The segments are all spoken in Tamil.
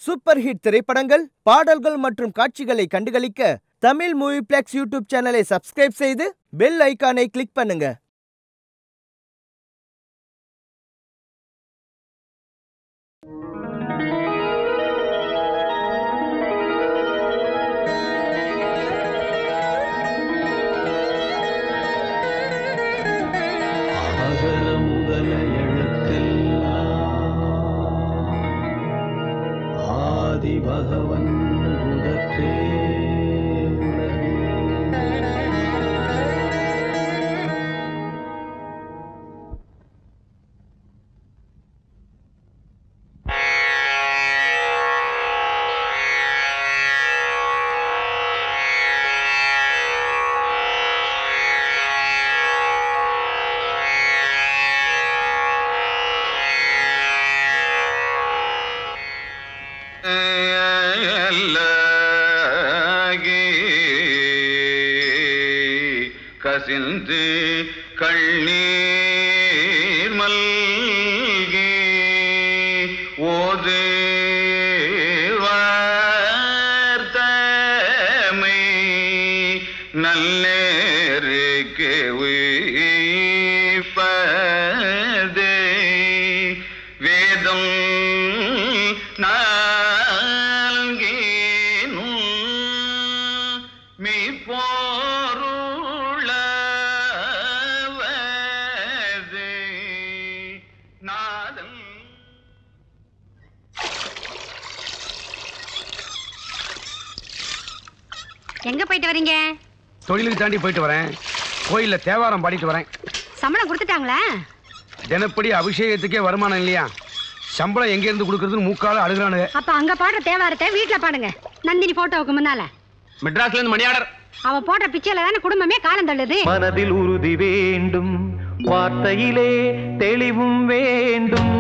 சூப்பர் ஹிட் திரைப்படங்கள் பாடல்கள் மற்றும் காட்சிகளை கண்டுகளிக்க தமிழ் மூவி பிளெக்ஸ் யூடியூப் சேனலை சப்ஸ்கிரைப் செய்து பெல் ஐகானை கிளிக் பண்ணுங்க அகர முதல எழுத்தெல்லாம் ஆதி பகவன் முதற்றே உலகு. கசிந்து கண்ணீர் மல்கி ஓது வார்த்தமை நல்லேருக்கு உய்ப்பதே வேதம் நால்கினும் மீப்போருளவது நாதம் எங்க போயிட்டு வரீங்க தொழிலுக்கு தாண்டி போயிட்டு வரேன் கோயில்ல தேவாரம் பாடிட்டு வரேன் சம்பளம் கொடுத்துட்டாங்களா தினப்படி அபிஷேகத்துக்கே வருமானம் இல்லையா சம்பளம் எங்க இருந்து கொடுக்கறதுன்னு மூக்கால அழுகுறானுங்க அப்ப அங்க பாடுற தேவாரத்தை வீட்டுல பாடுங்க நந்தினி போட்டோவுக்கு முன்னால மெட்ராஸ்ல இருந்து மணியாடர் அவ போட்ட பிச்சையில தானே குடும்பமே காலம் தள்ளுது மனதில் உறுதி வேண்டும் வார்த்தையிலே தெளிவும் வேண்டும்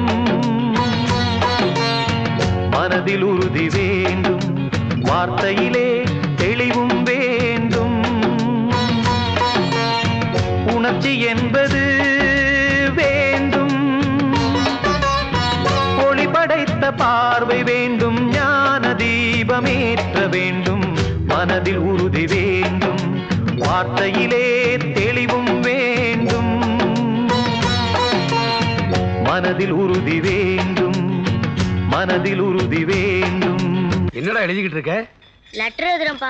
மனதில் உறுதி வேண்டும் வார்த்தையிலே தெளிவும் வேண்டும் உணர்ச்சி என்பது வேண்டும் ஒளி படைத்த பார்வை வேண்டும் ஞான தீபமேற்ற வேண்டும் மனதில் உறுதி வேண்டும் வார்த்தையிலே தெளிவும் வேண்டும் மனதில் உறுதி வேண்டும் மனதில் உறுதி வேண்டும் என்னடா எழுதிக்கிட்டு இருக்க லெட்டர் எழுதுறேன்ப்பா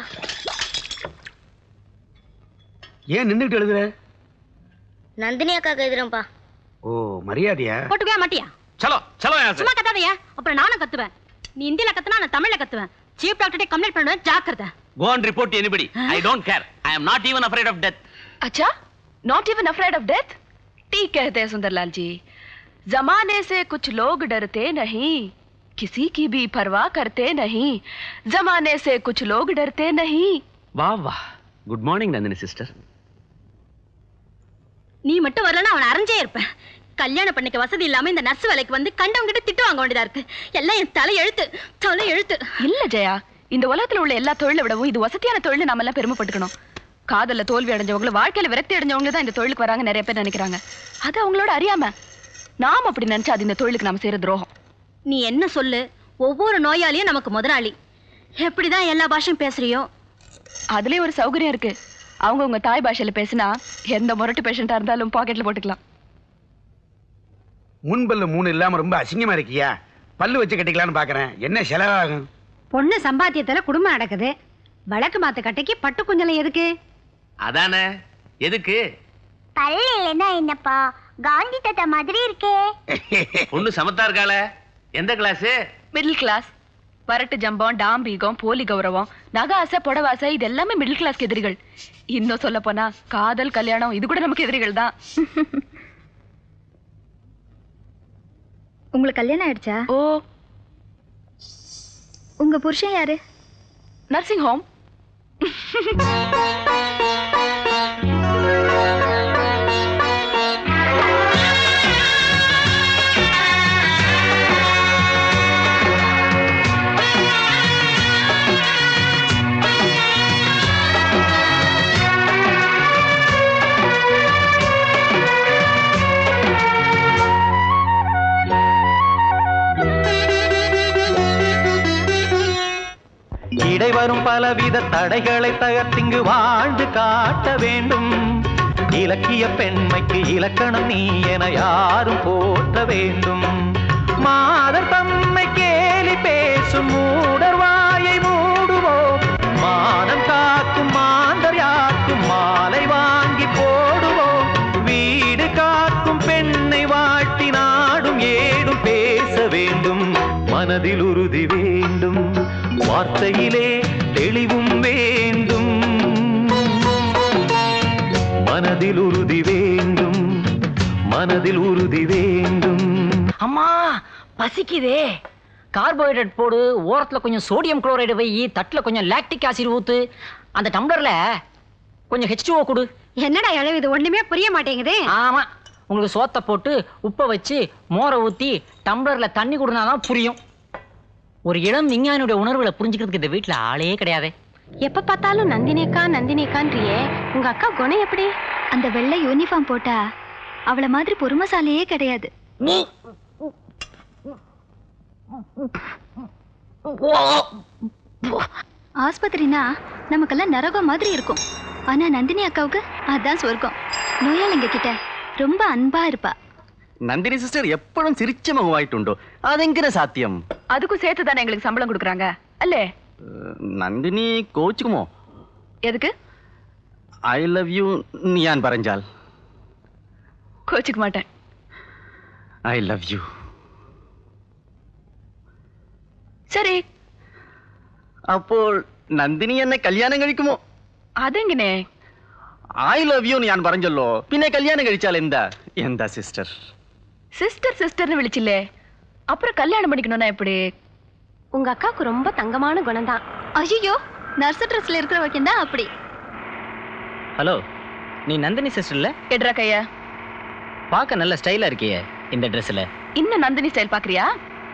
ஏன் நின்னுட்டு எழுதுற நந்தினி அக்காக்கு எழுதுறேன்ப்பா ஓ மரியாதையா போட்டுக்கவே மாட்டியா சலோ சலோ சும்மா கத்தாதையா அப்புறம் நானும் கத்துவேன் நீ இந்தியில கத்துனா நான் தமிழ்ல கத்துவேன் சீஃப் டாக்டர்கிட்ட கம்ப்ளைண்ட் பண்ணுவேன் ஜாக்கிரதை Go and report to anybody. I don't care. I am not even afraid of death. अच्छा not even afraid of death ठीक कहते हैं सुंदरलाल जी जमाने से कुछ लोग डरते नहीं किसी की भी परवाह करते नहीं जमाने से कुछ लोग डरते नहीं वाह वाह गुड मॉर्निंग नंदिनी सिस्टर நீ மட்டும் வரலன்னா அவனை அரைஞ்சே இருப்பேன் கல்யாணம் பண்ணிக்க வசதி இல்லாம இந்த நர்ஸ் வேலைக்கு வந்து கண்டவங்க கிட்ட திட்டு வாங்க வேண்டியதா இருக்கு எல்லாம் என் தலை எழுத்து தலை எழுத்து இல்ல ஜெயா இந்த உலகத்துல உள்ள எல்லா தொழிலை விடவும் இது வசதியான தொழில் நாம எல்லாம் பெருமைப்பட்டுக்கணும் காதல்ல தோல்வி அடைஞ்சவங்களும் வாழ்க்கையில விரக்தி அடைஞ்சவங்க தான் இந்த தொழிலுக்கு வராங்க நிறைய பேர் நினைக்கிறாங்க அது அவங்களோட அறியாம நாம அப்படி நினைச்சா அது இந்த தொழிலுக்கு நாம செய்யற துரோகம் நீ என்ன சொல்லு ஒவ்வொரு நோயாளியும் நமக்கு முதலாளி எப்படிதான் எல்லா பாஷையும் பேசுறியோ அதுலயே ஒரு சௌகரியம் இருக்கு அவங்க உங்க தாய் பாஷையில பேசினா எந்த முரட்டு பேஷண்டா இருந்தாலும் பாக்கெட்ல போட்டுக்கலாம் முன்பல்ல மூணு இல்லாம ரொம்ப அசிங்கமா இருக்கியா பல்லு வச்சு கட்டிக்கலாம்னு பாக்குறேன் என்ன செலவாகும் பொண்ணு சம்பாத்தியத்துல குடும்பம் நடக்குது வழக்கு மாத்து கட்டைக்கு பட்டு குஞ்சலை எதுக்கு அதானே எதுக்கு பல்லு இல்லைன்னா என்னப்பா காந்தி தாத்தா மாதிரி இருக்கே பொண்ணு சமத்தா இருக்காளே எந்த கிளாஸ் மிடில் கிளாஸ் வரட்டு ஜம்பம் டாம்பீகம் போலி கௌரவம் நகை ஆசை புடவை ஆசை இது எல்லாமே மிடில் கிளாஸ்க்கு எதிரிகள் இன்னும் சொல்ல போனா காதல் கல்யாணம் இது கூட நமக்கு எதிரிகள் தான் உங்களுக்கு கல்யாணம் ஆயிடுச்சா ஓ உங்க புருஷன் யாரு நர்சிங் ஹோம் ஆ இடைவரும் பலவித தடைகளை தகர்த்திங்கு வாழ்ந்து காட்ட வேண்டும் இலக்கிய பெண்மைக்கு இலக்கணம் நீ என யாரும் போற்ற வேண்டும் மாதர் தம்மை கேலி பேசும் மூடர் வாயை மூடுவோம் மானம் காக்கும் மாந்தர் யாக்கும் மாலை வாங்கி போடுவோம் வீடு காக்கும் பெண்ணை வாழ்த்தி நாடும் ஏடும் பேச வேண்டும் மனதில் உறுதி வேண்டும் வார்த்தையிலே தெளிவும் வேண்டும் மனதில் உறுதி வேண்டும் மனதில் உறுதி வேண்டும் அம்மா பசிக்குதே கார்போஹைட்ரேட் போடு ஓரத்துல கொஞ்சம் சோடியம் குளோரைடு வை தட்டுல கொஞ்சம் லாக்டிக் ஆசிட் ஊத்து அந்த டம்ளர்ல கொஞ்சம் ஹெச் கொடு என்னடா இழவு இது ஒண்ணுமே புரிய மாட்டேங்குது ஆமா உங்களுக்கு சோத்தை போட்டு உப்பை வச்சு மோரை ஊத்தி டம்ளர்ல தண்ணி கொடுனாதான் புரியும் ஒரு இளம் விஞ்ஞானியோட உணர்வுகளை புரிஞ்சுக்கிறதுக்கு இந்த வீட்டுல ஆளே கிடையாது எப்ப பார்த்தாலும் நந்தினிக்கா நந்தினிக்கான்றியே உங்க அக்கா குணம் எப்படி அந்த வெள்ளை யூனிஃபார்ம் போட்டா அவள மாதிரி பொறுமைசாலியே கிடையாது ஆஸ்பத்திரினா நமக்கெல்லாம் நரகம் மாதிரி இருக்கும் ஆனா நந்தினி அக்காவுக்கு அதான் சொர்க்கம் நோயாளிங்க கிட்ட ரொம்ப அன்பா இருப்பா നന്ദിനി സിസ്റ്റർ എപ്പോഴും ചിരിച്ച മുഖമായിട്ടുണ്ടോ അതെങ്ങനെ സാധ്യം அதுக்கும் சேர்த்து தானே எங்களுக்கு சம்பளம் கொடுக்குறாங்க அல்லே നന്ദിനി കോച്ചുക്കുമോ எதுக்கு ഐ ലവ് യു ഞാൻ പറഞ്ഞാൽ கோச்சுக்க மாட்டேன் ഐ ലവ് യു சரி അപ്പോൾ നന്ദിനി എന്നെ കല്യാണം കഴിക്കുമോ அதெங்கனே ഐ ലവ് യു ഞാൻ പറഞ്ഞല്ലോ പിന്നെ കല്യാണം കഴിച്ചാൽ എന്താ എന്താ സിസ്റ്റർ சிஸ்டர் சிஸ்டர்னு விழிச்சில்லே அப்புறம் கல்யாணம் பண்ணிக்கணும்னா எப்படி உங்க அக்காவுக்கு ரொம்ப தங்கமான குணம் தான் ஐயோ நர்ஸ் ட்ரெஸ்ல இருக்கிற வைக்கம் தான் அப்படி ஹலோ நீ நந்தினி சிஸ்டர்ல எடுறா கைய பார்க்க நல்ல ஸ்டைலா இருக்கியே இந்த ட்ரெஸ்ல இன்னும் நந்தினி ஸ்டைல் பாக்குறியா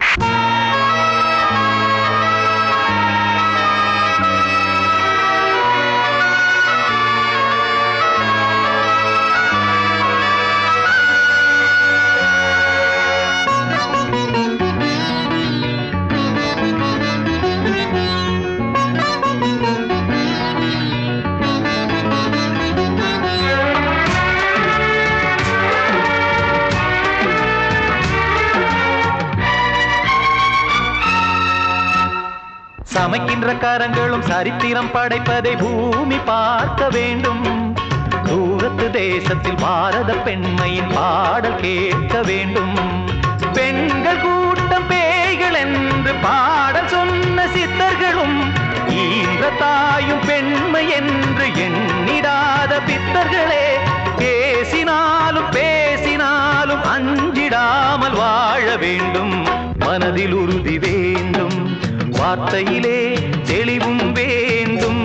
சமைக்கின்ற கரங்களும் சரித்திரம் படைப்பதை பூமி பார்க்க வேண்டும் தூரத்து தேசத்தில் பாரத பெண்மையின் பாடல் கேட்க வேண்டும் பெண்கள் கூட்டம் பேய்கள் என்று பாடல் சொன்ன சித்தர்களும் ஈன்ற தாயும் பெண்மை என்று எண்ணிடாத பித்தர்களே பேசினாலும் பேசினாலும் அஞ்சிடாமல் வாழ வேண்டும் மனதில் உறுதி வேண்டும் வார்த்தையிலே தெளிவும் வேண்டும்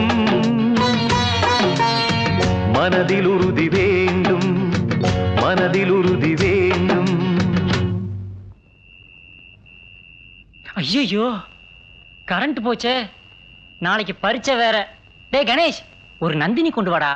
மனதில் உறுதி வேண்டும் மனதில் உறுதி வேண்டும் ஐயோ கரண்ட் போச்சே நாளைக்கு பரீட்சை வேற டேய் கணேஷ் ஒரு நந்தினி கொண்டு வாடா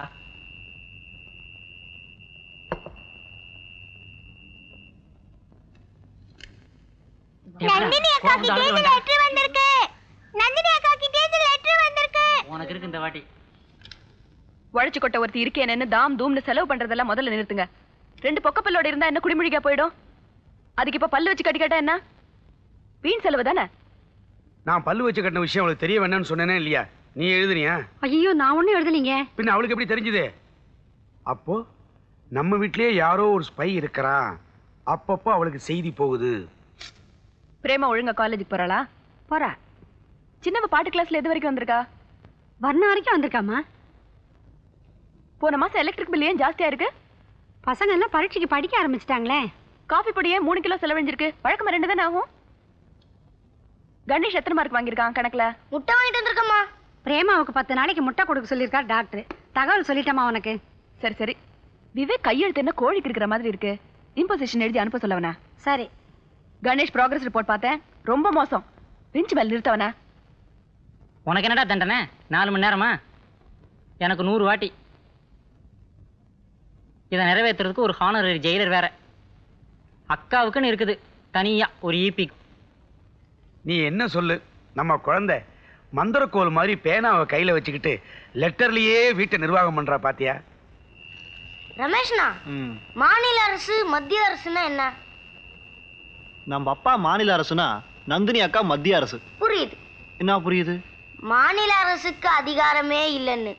நந்தினி அக்கா கிட்டே லெட்டர் வந்திருக்கு நந்தினி அக்கா கிட்டே லெட்டர் வந்திருக்கு உனக்கு இருக்கு இந்த வாட்டி உழைச்சு கொட்ட ஒருத்தி இருக்கேன்னு தாம் தூம்னு செலவு பண்றதெல்லாம் முதல்ல நிறுத்துங்க ரெண்டு பொக்க பல்லோட இருந்தா என்ன குடிமுழிக்கா போயிடும் அதுக்கு இப்ப பல்லு வச்சு கட்டி கேட்டா என்ன வீண் செலவு தானே நான் பல்லு வச்சு கட்டின விஷயம் அவளுக்கு தெரிய வேண்டாம்னு சொன்னேனே இல்லையா நீ எழுதுனியா ஐயோ நான் ஒண்ணும் எழுதலீங்க பின்ன அவளுக்கு எப்படி தெரிஞ்சது அப்போ நம்ம வீட்லயே யாரோ ஒரு ஸ்பை இருக்கிறான் அப்பப்போ அவளுக்கு செய்தி போகுது பிரேமா ஒழுங்கா காலேஜுக்கு போறாளா போறா சின்னவ பாட்டு கிளாஸ்ல எது வரைக்கும் வந்திருக்கா வர்ண வரைக்கும் வந்திருக்காமா போன மாசம் எலக்ட்ரிக் பில் ஏன் ஜாஸ்தியா இருக்கு பசங்க எல்லாம் பரீட்சைக்கு படிக்க ஆரம்பிச்சிட்டாங்களே காஃபி பொடியே மூணு கிலோ செலவழிஞ்சிருக்கு வழக்கமா ரெண்டு தானே ஆகும் கணேஷ் எத்தனை மார்க் வாங்கியிருக்கான் கணக்குல முட்டை வாங்கிட்டு வந்திருக்கம்மா பிரேமாவுக்கு பத்து நாளைக்கு முட்டை கொடுக்க சொல்லியிருக்கார் டாக்டர் தகவல் சொல்லிட்டேமா உனக்கு சரி சரி விவேக் கையெழுத்து என்ன கோழிக்கு இருக்கிற மாதிரி இருக்கு இம்போசிஷன் எழுதி அனுப்ப சொல்லவனா சரி கணேஷ் ப்ராக்ரஸ் ரிப்போர்ட் பார்த்தேன் ரொம்ப மோசம் பெஞ்ச் மேல் நிறுத்தவனா உனக்கு என்னடா தண்டனை நாலு மணி நேரமா எனக்கு நூறு வாட்டி இதை நிறைவேற்றுறதுக்கு ஒரு ஹானரரி ஜெயிலர் வேற அக்காவுக்குன்னு இருக்குது தனியா ஒரு ஈபி நீ என்ன சொல்லு நம்ம குழந்தை மந்திரக்கோல் மாதிரி பேனாவை கையில வச்சுக்கிட்டு லெட்டர்லயே வீட்டை நிர்வாகம் பண்றா பாத்தியா ரமேஷ்னா மாநில அரசு மத்திய அரசுன்னா என்ன நம்ம அப்பா மாநில அரசுனா நந்தினி அக்கா மத்திய அரசு புரியுது என்ன புரியுது மாநில அரசுக்கு அதிகாரமே இல்லைன்னு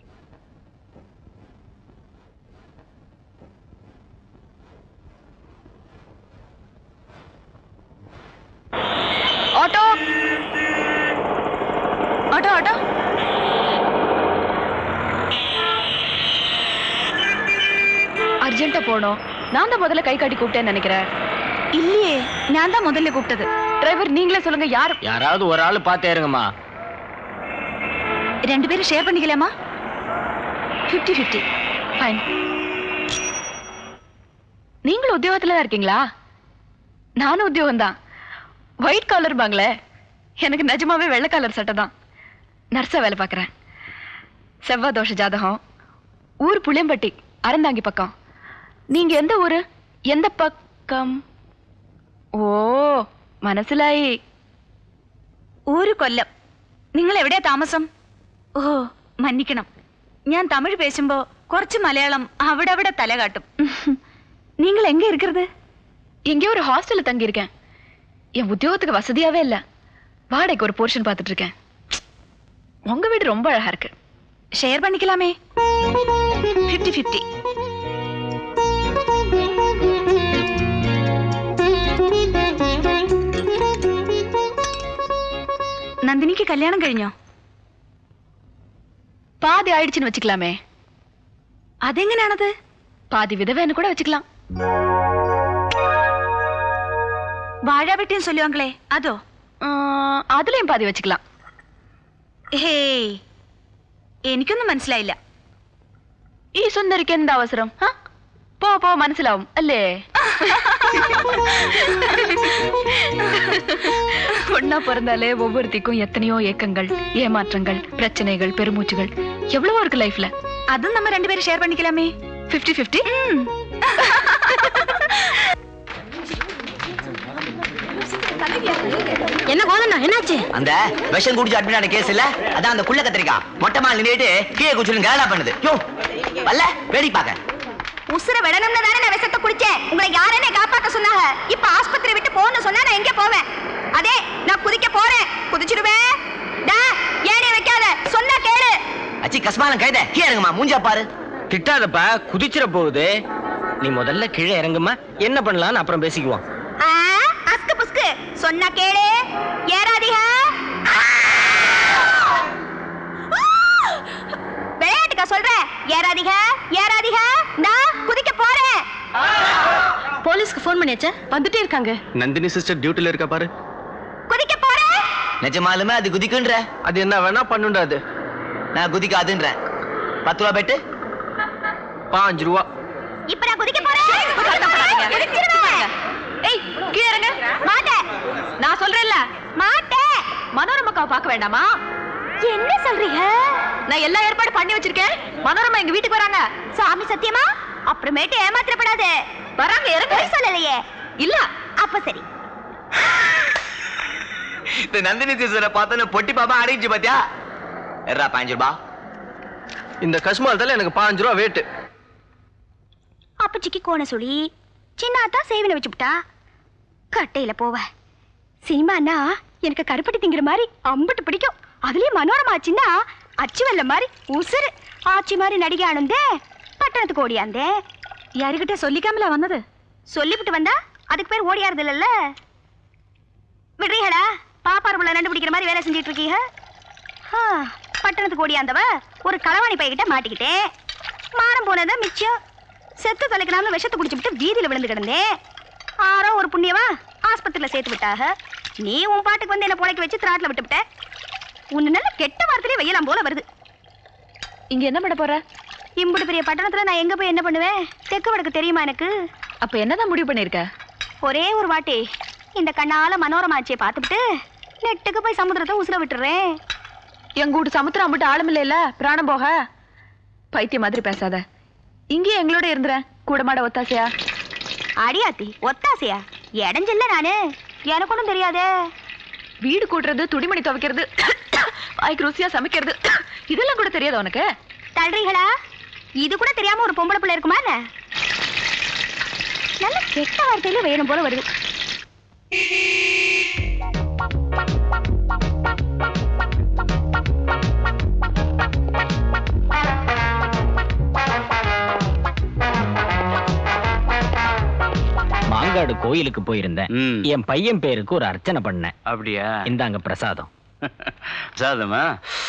ஆட்டோ ஆட்டோ ஆட்டோ அர்ஜென்ட்டா போனோம் நான் தான் முதல்ல கை காட்டி கூப்பிட்டேன்னு நினைக்கிறேன் இல்லையே நான் தான் முதல்ல கூப்பிட்டது டிரைவர் நீங்களே சொல்லுங்க யார் யாராவது ஒரு ஆள் பார்த்தே இருங்கம்மா ரெண்டு பேரும் ஷேர் பண்ணிக்கலாமா ஃபிஃப்டி ஃபிஃப்டி ஃபைன் நீங்களும் உத்தியோகத்துல தான் இருக்கீங்களா நானும் உத்தியோகம் தான் ஒயிட் காலர் பாங்களே எனக்கு நிஜமாவே வெள்ளை காலர் சட்டை தான் நர்ஸா வேலை பார்க்குறேன் செவ்வாய் தோஷ ஜாதகம் ஊர் புளியம்பட்டி அறந்தாங்கி பக்கம் நீங்க எந்த ஊரு எந்த பக்கம் ഓ മനസ്സിലായി ഊര് കൊല്ലം നിങ്ങൾ എവിടെയാ താമസം ഓ മன்னிക്കണം ഞാൻ തമിഴ് പേശുമ്പോ കുറച്ച് മലയാളം അവിടെ അവിടെ തല കാട്ടും நீங்கள் எங்க இருக்கிறது எங்கேயோ ஒரு ஹாஸ்டல்ல தங்கி இருக்கேன் என் உத்தியோகத்துக்கு வசதியாவே இல்ல வாடகைக்கு ஒரு போர்ஷன் பார்த்துட்டு இருக்கேன் உங்க வீடு ரொம்ப அழகா இருக்கு ஷேர் பண்ணிக்கலாமே ஃபிஃப்டி ஃபிஃப்டி നന്ദിനിക്ക് കല്യാണം കഴിഞ്ഞോ பாதி ஆயிடுச்சுன்னு வச்சுக்கலாமே അതെങ്ങനെയാണത് பாதி விதவைன்னு கூட வச்சுக்கலாம் വാഴാവെട്ടിയും ചൊല്ലുവാങ്കളെ അതോ ஆஹ், அதுலயும் பாதி வச்சுக்கலாம் ഹേയ് എനിക്കൊന്നും മനസ്സിലായില്ല ഈ സുന്ദരിക്ക് എന്താ അവസരം ആ? പോ പോ മനസ്സിലാവും അല്ലേ ஒன்னா பிறந்தாலே ஒவ்வொருத்திக்கும் எத்தனையோ ஏக்கங்கள் ஏமாற்றங்கள் பிரச்சனைகள் பெருமூச்சுகள் எவ்வளவோ இருக்கு லைஃப்ல അതും നമ്മ രണ്ടുപേരും ഷെയർ പണിക്കലാമേ ஃபிஃப்டி ஃபிஃப்டி என்ன கோதண்ணா என்னாச்சு அந்த விஷம் குடிச்சு அட்மிட் ஆன கேஸ் இல்ல அதான் அந்த குள்ள கத்திரிக்காய் மொட்டை மால் நின்னுட்டு கீழே குடிச்சு கேரளா பண்ணுது யோ வல்ல வேடி பாக்க உசுர விடணும்னு தானே நான் விஷத்தை குடிச்சேன் உங்களை யாருன்னு காப்பாத்த சொன்னாங்க இப்ப ஆஸ்பத்திரி விட்டு போன்னு சொன்னா நான் எங்க போவேன் அதே நான் குதிக்க போறேன் குதிச்சிருவேன் டா ஏணி வைக்காத சொன்னா கேளு அச்சி கஸ்மாலம் கைத கீழே இறங்குமா மூஞ்சா பாரு திட்டாதப்பா குதிச்சிட போகுது நீ முதல்ல கீழே இறங்குமா என்ன பண்ணலாம்னு அப்புறம் பேசிக்குவோம் ஆ, அஸ்கு புஸ்கு சொன்னா கேளு ஏறாதீக விளையாட்டுக்கா சொல்றேன் ஏறாதீக ஏறாதீக நான் குதிக்க போறேன் போலீஸ்க்கு ஃபோன் பண்ணியாச்சா வந்துட்டே இருக்காங்க நந்தினி சிஸ்டர் டியூட்டில இருக்கா பாரு குதிக்க போறேன் நிஜமாலுமே அது குதிக்குன்ற அது என்ன வேணா பண்ணுண்டா அது நான் குதிக்காதுன்றேன் பத்து ரூபா பெட்டு பாஞ்சு ரூபா இப்ப நான் குதிக்க போறேன் குதிச்சிருவேன். ஏய் கீழே இறங்க மாட்டேன் நான் சொல்றேன்ல மாட்டேன் மனோரமாக்காவை பார்க்க வேண்டாமா என்ன சொல்றீங்க நான் எல்லா ஏற்பாடு பண்ணி வச்சிருக்கேன் மனோரமா எங்க வீட்டுக்கு வராங்க சாமி சத்தியமா அப்புறமேட்டு ஏமாத்திரப்படாது வராங்க இறங்க பொய் சொல்லலையே இல்ல அப்ப சரி இந்த நந்தினி சிஸ்டரை பார்த்தோன்னு பொட்டி பாப்பா அடிச்சு பாத்தியா எர்ரா பாஞ்சு ரூபா இந்த கஷ்மாலத்தால எனக்கு பாஞ்சு ரூபா வேட்டு அப்பச்சிக்கு கோண சொல்லி சின்னாத்தா சேவனை வச்சுப்புட்டா கட்டையில போவ சினிமானா எனக்கு கருப்பட்டி திங்கிற மாதிரி அம்புட்டு பிடிக்கும் அதுலயும் மனோரமா ஆச்சுன்னா அச்சு வெல்ல மாதிரி உசுறு ஆச்சி மாதிரி நடிகை ஆனந்தே பட்டணத்துக்கு ஓடியாந்தே யாருக்கிட்ட சொல்லிக்காமலா வந்தது சொல்லிவிட்டு வந்தா அதுக்கு பேர் ஓடியாருது இல்லல்ல விடுறீங்களா பாப்பார் புள்ள நண்டு பிடிக்கிற மாதிரி வேலை செஞ்சுட்டு இருக்கீங்க ஆ, பட்டணத்துக்கு ஓடியாந்தவ ஒரு களவாணி பைக்கிட்ட மாட்டிக்கிட்டேன் மானம் போனதை மிச்சம் செத்து தொலைக்கலாம்னு விஷத்தை குடிச்சுட்டு வீதியில விழுந்து கிடந்தேன் ஆரோ ஒரு புண்ணியவா ஆஸ்பத்திரியில சேர்த்து விட்டாக நீ உன் பாட்டுக்கு வந்து என்ன புழைக்க வச்சு திராட்டில் விட்டு விட்ட உன்னை நல்ல கெட்ட வார்த்தையிலே வெய்யலாம் போல வருது இங்க என்ன பண்ண போற இம்புட்டு பெரிய பட்டணத்துல நான் எங்க போய் என்ன பண்ணுவேன் தெற்கு வடக்கு தெரியுமா எனக்கு அப்ப என்னதான் முடிவு பண்ணிருக்க ஒரே ஒரு வாட்டி இந்த கண்ணால மனோரமாச்சியை பார்த்துட்டு நெட்டுக்கு போய் சமுத்திரத்தை உசுர விட்டுறேன் எங்க வீட்டு சமுத்திரம் அம்பிட்டு ஆளும் இல்ல பிராணம் போக பைத்தியம் மாதிரி பேசாத இங்கேயே எங்களோட இருந்துறேன் கூட மாட ஒத்தாசையா அடியாத்தி ஒத்தாசையா இடைஞ்சில்ல நானு எனக்கு ஒன்றும் தெரியாதே வீடு கூட்டுறது துணிமணி துவைக்கிறது வாய்க்கு ருசியா சமைக்கிறது இதெல்லாம் கூட தெரியாது உனக்கு தள்ளுறீங்களா இது கூட தெரியாம ஒரு பொம்பளை பிள்ளை இருக்குமா என்ன நல்ல கெட்ட வார்த்தையில வேணும் போல வருது மாங்காடு கோயிலுக்கு போயிருந்தேன் என் பையன் பேருக்கு ஒரு அர்ச்சனை பண்ணேன் அப்படியா இந்தாங்க பிரசாதம் பிரசாதமா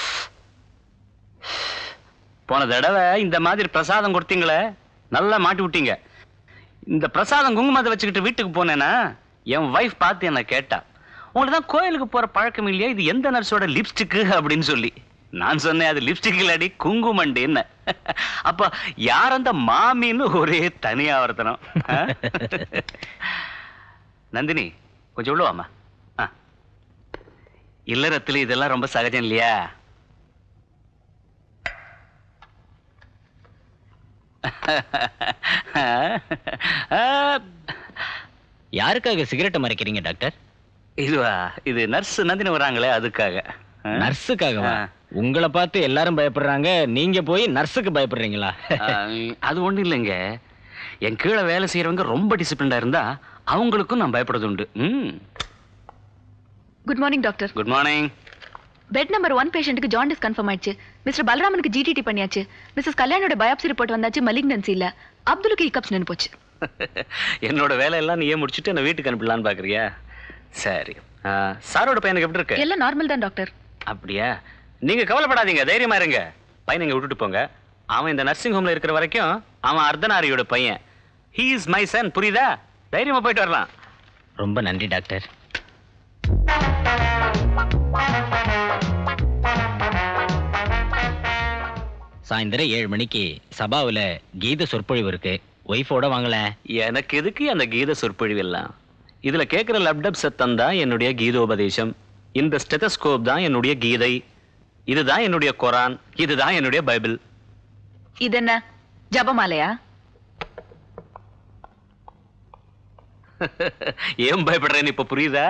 போன தடவை இந்த மாதிரி பிரசாதம் கொடுத்தீங்களே நல்லா மாட்டி விட்டீங்க இந்த பிரசாதம் குங்குமத்தை வச்சுக்கிட்டு வீட்டுக்கு போனேன்னா என் வைஃப் பார்த்து என்ன கேட்டா உங்களுக்கு தான் கோயிலுக்கு போற பழக்கம் இல்லையா இது எந்த நர்ஸோட லிப்ஸ்டிக்கு அப்படின்னு சொல்லி நான் சொன்னேன் அது லிப்ஸ்டிக் இல்லாடி குங்குமண்டி என்ன அப்ப யார் அந்த மாமின்னு ஒரே தனி ஆவர்த்தனம் ஆ? நந்தினி கொஞ்சம் உள்ள வாம்மா ஆ இல்லறத்துல இதெல்லாம் ரொம்ப சகஜம் இல்லையா யாருக்காக சிகரெட்டை மறைக்கிறீங்க டாக்டர் இதுவா இது நர்ஸ் நந்தினி வராங்களே அதுக்காக ஆ? நர்ஸுக்காகவா ஆ. உங்களை பார்த்து எல்லாரும் பயப்படுறாங்க நீங்க போய் நர்ஸுக்கு பயப்படுறீங்களா ஆ, அது ஒண்ணும் இல்லைங்க என் கீழே வேலை செய்யறவங்க ரொம்ப டிசிப்ளின்டா இருந்தா அவங்களுக்கும் நான் பயப்படுறது உண்டு ம் good morning doctor good morning bed number one பேஷண்ட்டுக்கு ஜாண்டிஸ் கன்ஃபார்ம் ஆயிடுச்சு மிஸ்டர் பலராமனுக்கு ஜிடிடி பண்ணியாச்சு மிஸ்ஸஸ் கல்யாணோட பயாப்சி ரிப்போர்ட் வந்தாச்சு மலிக்னன்சி இல்ல அப்துலுக்கு இக்கப்ஸ் நின்னு போச்சு என்னோட வேலையெல்லாம் நீயே முடிச்சுட்டு என்ன வீட்டுக்கு அனுப்பலான்னு பாக்குறியா சரி ஆ, சாரோட பையனுக்கு எப்படி இருக்கு எல்லாம் நார்மல் தான் டாக்டர் அப்படியா நீங்க கவலைப்படாதீங்க தைரியமா இருங்க பையனை இங்க விட்டுட்டு போங்க அவன் இந்த நர்சிங் ஹோம்ல இருக்கிற வரைக்கும் அவன் அர்த்தநாரியோட பையன் ஹீ இஸ் மை சன் புரியுதா தைரியமா போயிட்டு வரலாம் ரொம்ப நன்றி டாக்டர் சாயந்தரம் ஏழு மணிக்கு சபாவுல கீத சொற்பொழிவு இருக்கு ஒய்ஃபோட வாங்கல எனக்கு எதுக்கு அந்த கீத சொற்பொழிவு எல்லாம் இதுல கேட்கிற லப்டப் சத்தம் தான் என்னுடைய கீதோபதேசம் இந்த ஸ்டெதஸ்கோப் தான் என்னுடைய கீதை இதுதான் என்னுடைய குரான் இதுதான் என்னுடைய பைபிள் இது என்ன ஜபமாலையா ஏன் பயப்படுறேன்னு இப்ப புரியுதா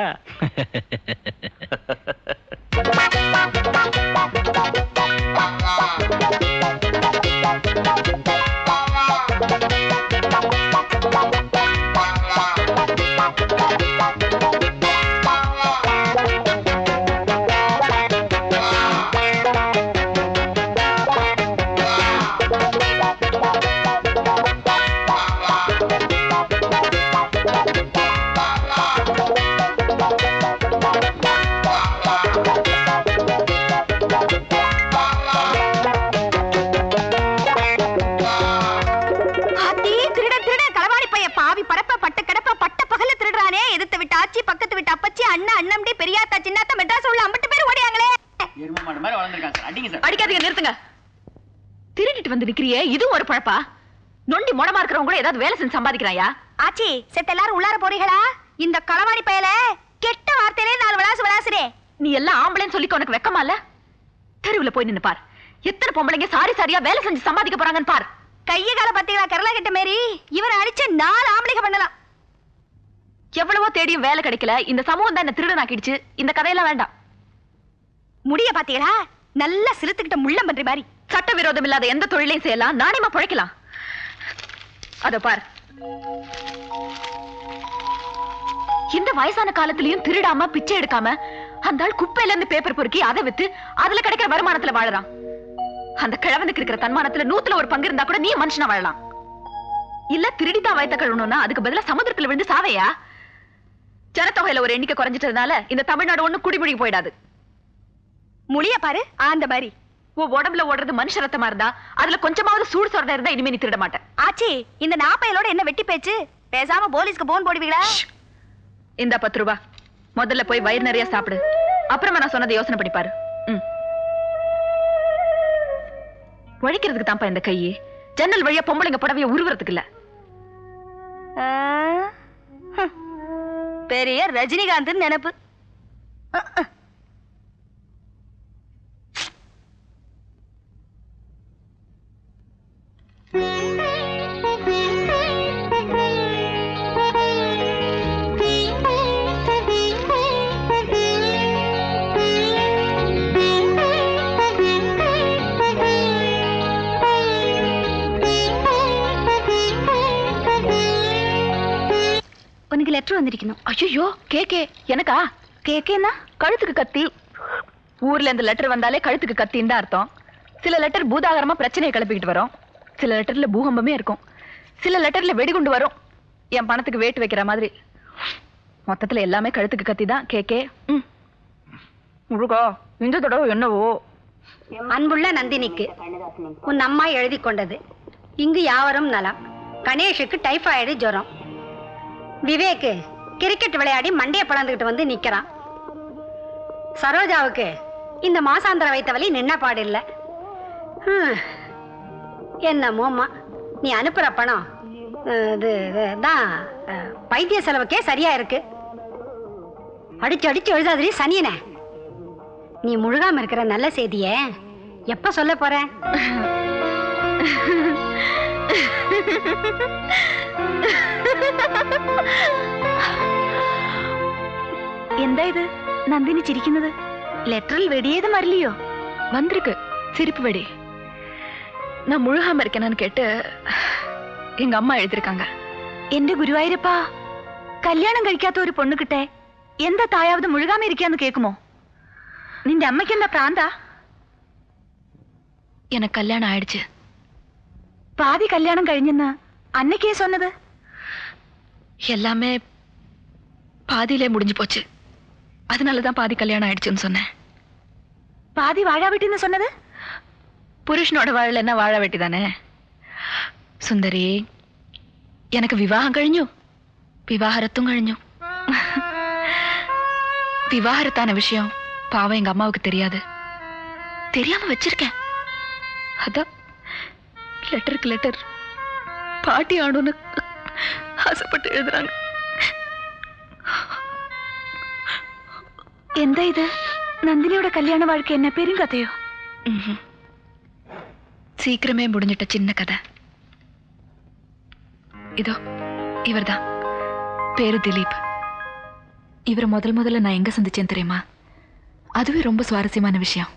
ஆத்தி திருட திருட களவாணி பைய பாவி பரப்ப பட்ட கிடப்ப பட்ட பகல்ல திருடுறானே எதிர்த்து விட்டு ஆச்சி பக்கத்து விட்டு அப்பச்சி அண்ணா அண்ணம்டி பெரியாத்தா சின்னாத்தா மெட்ராஸ் உள்ள அம்பட்டு பேர் ஓடியாங்களே அடிக்காதீங்க நிறுத்துங்க திருடிட்டு வந்து நிக்கிறியே இதுவும் ஒரு பழப்பா நொண்டி முடமா இருக்கிறவங்க கூட ஏதாவது வேலை செஞ்சு சம்பாதிக்கிறாயா ஆச்சி செத்த எல்லாரும் உள்ளார போறீங்களா இந்த களவாணி பயல கெட்ட வார்த்தையிலே நாலு விளாசு விளாசுறே நீ எல்லாம் ஆம்பளைன்னு சொல்லி உனக்கு வெக்கமா இல்ல தெருவுல போய் நின்னு பார் எத்தனை பொம்பளைங்க சாரி சாரியா வேலை செஞ்சு சம்பாதிக்க போறாங்கன்னு பார் கைய கால பாத்தீங்களா கரலா கட்ட மாரி இவரை அடிச்ச நாலு ஆம்பளைங்க பண்ணலாம் எவ்வளவோ தேடியும் வேலை கிடைக்கல இந்த சமூகம் தான் என்ன திருடனாக்கிடுச்சு இந்த கதையெல்லாம் வேண்டாம் முடிய பாத்தீங்களா நல்லா சிறுத்துக்கிட்ட முள்ளம் பண்ற மாதிரி சட்டவிரோதம் இல்லாத எந்த தொழிலையும் செய்யலாம் நாணயமா பிழைக்கலாம் அத பார் இந்த வயசான காலத்திலயும் திருடாம பிச்சை எடுக்காம அந்த ஆள் குப்பையில இருந்து பேப்பர் பொறுக்கி அதை வித்து அதுல கிடைக்கிற வருமானத்துல வாழறான் அந்த கிழவனுக்கு இருக்கிற தன்மானத்துல நூத்துல ஒரு பங்கு இருந்தா கூட நீ மனுஷனா வாழலாம் இல்ல திருடிதான் வயத்த கழுவணும்னா அதுக்கு பதிலா சமுத்திரத்துல விழுந்து சாவையா ஜனத்தொகையில ஒரு எண்ணிக்கை குறைஞ்சிட்டதுனால இந்த தமிழ்நாடு ஒண்ணு குடிமுடி போயிடாது முடிய பாரு அந்த மாதிரி உன் உடம்புல ஓடுறது மனுஷ ரத்தமா இருந்தா அதுல கொஞ்சமாவது சூடு சொரணை இருந்தா இனிமே நீ திருட மாட்டேன் ஆச்சி இந்த நாப்பையலோட என்ன வெட்டி பேச்சு பேசாம போலீஸ்க்கு போன் போடுவீங்களா இந்த பத்து ரூபா முதல்ல போய் வயிறு நிறைய சாப்பிடு அப்புறமா நான் சொன்னதை யோசனை பண்ணி பாரு ம். உழைக்கிறதுக்கு தான்ப்பா இந்த கையே ஜன்னல் வழியா பொம்பளைங்க புடவைய உருவறதுக்கு இல்ல ஆ, ஹம். பெரிய ரஜினிகாந்த் நினைப்பு அஹ், அஹ். വന്നിരിക്കുന്നു ஐயோ கேக்கே எனக்கா കേക്കേന്നാ கழுத்துக்கு கத்தி ஊர்ல இருந்து லெட்டர் வந்தாலே கழுத்துக்கு கத்தின்னு தான் அர்த்தம் சில லெட்டர் பூதாகரமா பிரச்சனையை கிளப்பிக்கிட்டு வரும் சில லெட்டர்ல பூகம்பமே இருக்கும் சில லெட்டர்ல வெடிகுண்டு வரும் என் பணத்துக்கு வேட்டு வைக்கிற மாதிரி மொத்தத்துல எல்லாமே கழுத்துக்கு கத்தி தான் கேக்கே ம் முழுகா இந்த தடவை என்னவோ அன்புள்ள நந்தினிக்கு உன் அம்மா எழுதி கொண்டது இங்கு யாவரும் நலம் கணேஷுக்கு டைஃபாய்டு ஜுரம் விவேக்கு கிரிக்கெட் விளையாடி மண்டைய பிளந்துக்கிட்டு வந்து நிக்கிறான் சரோஜாவுக்கு இந்த மாசாந்திர வைத்த வலி நின்ன பாடு இல்ல ஹம். என்னமோம்மா நீ அனுப்புற பணம் அஹ், இது இது, தான் அஹ், வைத்திய செலவுக்கே சரியா இருக்கு அடிச்சு அடிச்சு எழுதாதிரி சனியனே நீ முழுகாம இருக்கிற நல்ல செய்திய எப்ப சொல்ல போற എന്താ ഇത് നന്ദിനി ചിരിക്കുന്നത് ലെറ്ററിൽ വെടിയേതും വരില്ലയോ வந்திருக்கு சிரிப்பு வெடி நான் முழுகாம இருக்கேனான்னு கேட்டு எங்க அம்மா எழுதிருக்காங்க എന്റെ ഗുരുവായൂരപ്പാ കല്യാണം കഴിക്കാത്ത ഒരു പൊണ്ണു കിട്ടെ എന്താ തായാവത് മുഴുകാമ ഇരിക്കാന്ന് കേക്കുമോ നിന്റെ അമ്മയ്ക്ക് എന്താ പ്രാന്താ எனக்கு கல்யாணம் ஆயிடுச்சு പാതി കല്യാണം കഴിഞ്ഞെന്ന് അന്നക്കേ சொன்னது எல்லாமே பாதியிலே முடிஞ்சு போச்சு அதனால தான் பாதி கல்யாணம் ஆயிடுச்சுன்னு சொன்னேன் പാതി വാഴാ വീട്ടിന്ന് சொன்னது புருஷனோட வாழல என்ன வாழ வெட்டி தானே சுந்தரி எனக்கு விவாகம் കഴിഞ്ഞു விவாகரத்தும் കഴിഞ്ഞു விவாகரத்தான விஷயம் பாவம் எங்க அம்மாவுக்கு தெரியாது தெரியாம வச்சிருக்கேன் அதான் லெட்டருக்கு லெட்டர் பாட்டி ஆணுன்னு ஆசைப்பட்டு எழுதுறாங்க എന്താ ഇത് നന്ദിനിയുടെ കല്യാണ വാഴ്ക്ക എന്നെ പേരും കഥയോ ம்ஹும். சீக்கிரமே முடிஞ்சிட்ட சின்ன கதை இதோ இவர்தான் பேரு திலீப் இவரை முதல் முதல்ல நான் எங்க சந்திச்சேன் தெரியுமா அதுவே ரொம்ப சுவாரஸ்யமான விஷயம்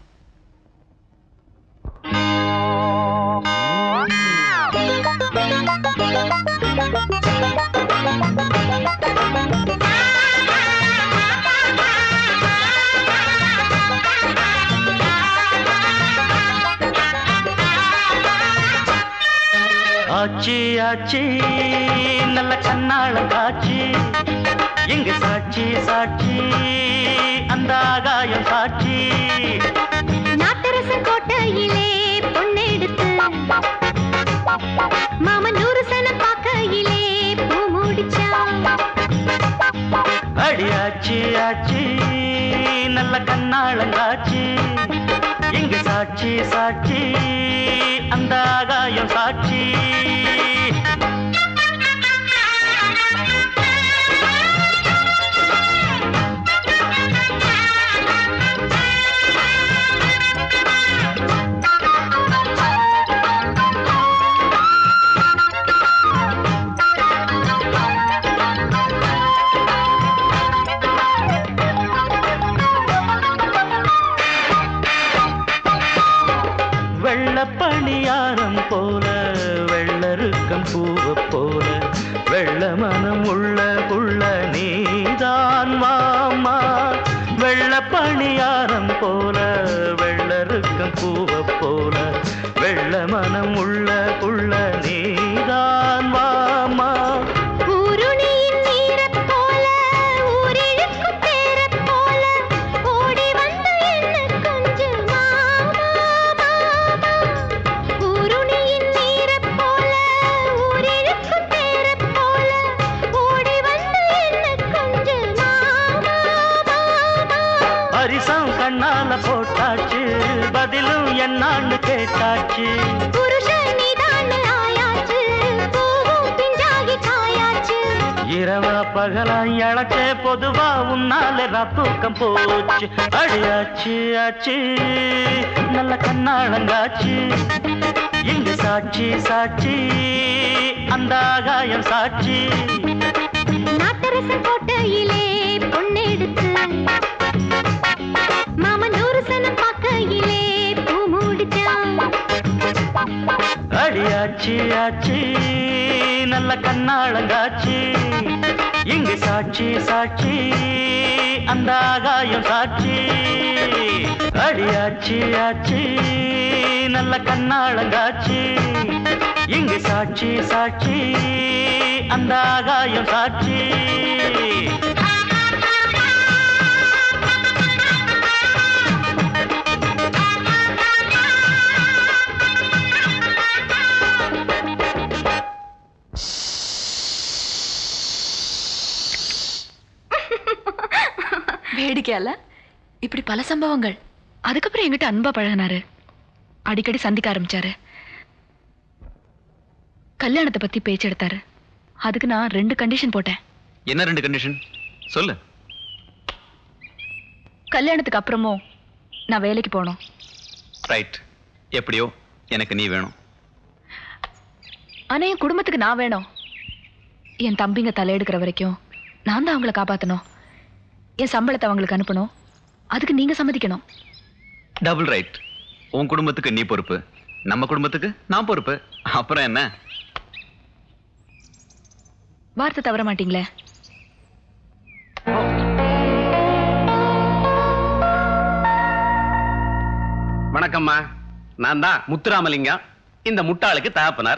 ஆச்சி ஆச்சி நல்ல கண்ணாளம் காட்சி எங்க சாட்சி சாட்சி அந்த ஆகாயம் சாட்சி நாட்டரசன் கோட்டையிலே பொன்னெடுத்து மாமன் நூறு சனம் பார்க்கையிலே பூ முடிச்சான் அடி ஆச்சி ஆச்சி நல்ல கண்ணாளம் காட்சி எங்க சாட்சி சாட்சி அந்த ஆகாயம் சாட்சி வெள்ளப்பணியாரம் போல வெள்ளருக்கம் பூவ போல வெள்ள மனம் உள்ள புள்ள நீதான் மாமா வெள்ளப்பணியாரம் போல வெள்ளருக்கம் பூவ போல வெள்ள மனம் உள்ள புள்ள நீதான் மாமா ஊருணியின் நீரைப் போல ஊரிழுக்கும் தேரைப் போல ஓடி வந்து என்ன கொஞ்சம் மாமா மாமா ஊருணியின் நீரைப் போல ஊரிழுக்கும் தேரைப் போல ஓடி வந்து என்ன கொஞ்சம் மாமா மாமா பரிசம் கண்ணால போட்டாச்சு பதிலும் என்னான்னு கேட்டாச்சு புருஷன் நீதான்னு ஆயாச்சு பூவும் பிஞ்சாகி காயாச்சு இரவா பகலா இழச்சே பொதுவா உன்னால தூக்கம் போச்சு அடியாச்சு ஆச்சு நல்ல கண்ணாளங்காச்சு இங்க சாட்சி சாட்சி அந்த ஆகாயம் சாட்சி நாட்டரசன் கோட்டையிலே பொன்னெடுத்து மாமன் நூறு சனம் பார்க்கையிலே பூ முடிச்சான் அடியாச்சு ஆச்சு நல்ல கண்ணாளங்காச்சு இங்க இங்கு சாட்சி சாட்சி அந்த ஆகாயம் சாட்சி அடியாச்சி ஆச்சி நல்ல கண்ணாளங்காச்சி இங்கு சாட்சி சாட்சி அந்த ஆகாயம் சாட்சி வேடிக்கையால இப்படி பல சம்பவங்கள் அதுக்கப்புறம் என்கிட்ட அன்பா பழகினாரு அடிக்கடி சந்திக்க ஆரம்பிச்சாரு கல்யாணத்தை பத்தி பேச்சு எடுத்தாரு அதுக்கு நான் ரெண்டு கண்டிஷன் போட்டேன் என்ன ரெண்டு கண்டிஷன் சொல்லு கல்யாணத்துக்கு அப்புறமும் நான் வேலைக்கு போகணும் ரைட் எப்படியோ எனக்கு நீ வேணும் ஆனா என் குடும்பத்துக்கு நான் வேணும் என் தம்பிங்க தலையெடுக்கிற வரைக்கும் நான் தான் அவங்கள காப்பாத்தணும் என் சம்பளத்தை அவங்களுக்கு அனுப்பணும் அதுக்கு நீங்க சம்மதிக்கணும் டபுள் ரைட் உன் குடும்பத்துக்கு நீ பொறுப்பு நம்ம குடும்பத்துக்கு நான் பொறுப்பு அப்புறம் என்ன வார்த்தை தவற மாட்டீங்களே வணக்கம்மா நான் தான் முத்துராமலிங்கம் இந்த முட்டாளுக்கு தகப்பனார்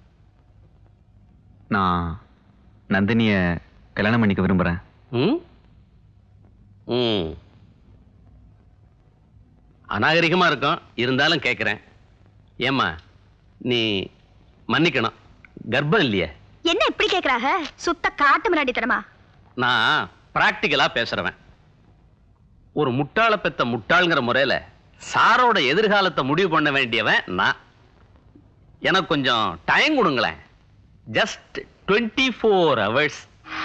நான் நந்தினிய கல்யாணம் பண்ணிக்க விரும்புறேன் ம் ம் அநாகரிகமா இருக்கும் இருந்தாலும் கேட்குறேன் ஏம்மா நீ மன்னிக்கணும் கர்ப்பம் இல்லையே என்ன இப்படி கேக்குறாங்க சுத்த காட்டு முன்னாடித்தனமா நான் ப்ராக்டிக்கலாக பேசுறவன் ஒரு முட்டாளை பெத்த முட்டாளுங்கிற முறையில சாரோட எதிர்காலத்தை முடிவு பண்ண வேண்டியவன் நான் எனக்கு கொஞ்சம் டைம் கொடுங்களேன் ஜஸ்ட் டுவெண்ட்டி ஃபோர் ஹவர்ஸ்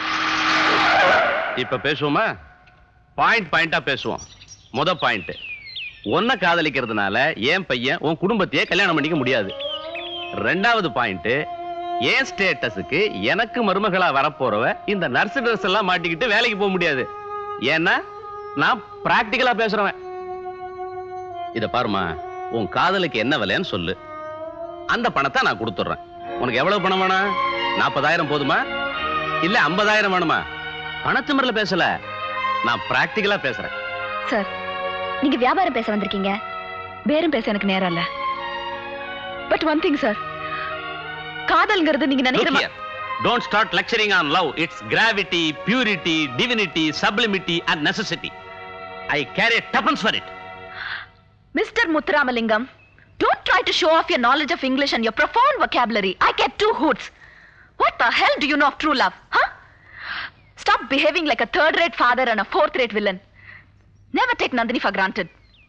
இப்ப பேசுவோமா பாயிண்ட் பாயிண்டா பேசுவோம் முத பாயிண்ட் உன்னை காதலிக்கிறதுனால என் பையன் உன் குடும்பத்தையே கல்யாணம் பண்ணிக்க முடியாது ரெண்டாவது பாயிண்ட் என் ஸ்டேட்டஸுக்கு எனக்கு மருமகளா வரப்போறவ இந்த நர்ஸ் ட்ரெஸ் எல்லாம் மாட்டிக்கிட்டு வேலைக்கு போக முடியாது ஏன்னா நான் பிராக்டிக்கலா பேசுறவன் இத பாருமா உன் காதலுக்கு என்ன விலைன்னு சொல்லு அந்த பணத்தை நான் கொடுத்துட்றேன் உனக்கு எவ்வளவு பணம் வேணும் நாற்பதாயிரம் போதுமா இல்ல ஐம்பதாயிரம் வேணுமா பணத்து முறையில் பேசல நான் பிராக்டிக்கலா பேசுறேன் சார் நீங்க வியாபாரம் பேச வந்திருக்கீங்க பேரம் பேச எனக்கு நேரம் இல்ல பட் ஒன் திங் சார் காதல்ங்கிறது நீங்க நினைக்கிற Look மா- here. Don't start lecturing on love. It's gravity, purity, divinity, sublimity, and necessity. I carry tuppence for it. Mr. Muthuramalingam, don't try to show off your knowledge of English and your profound vocabulary. I get two hoots. What the hell do you know of true love, huh? Stop behaving like a third-rate father and a fourth-rate villain. Never take Nandini for granted.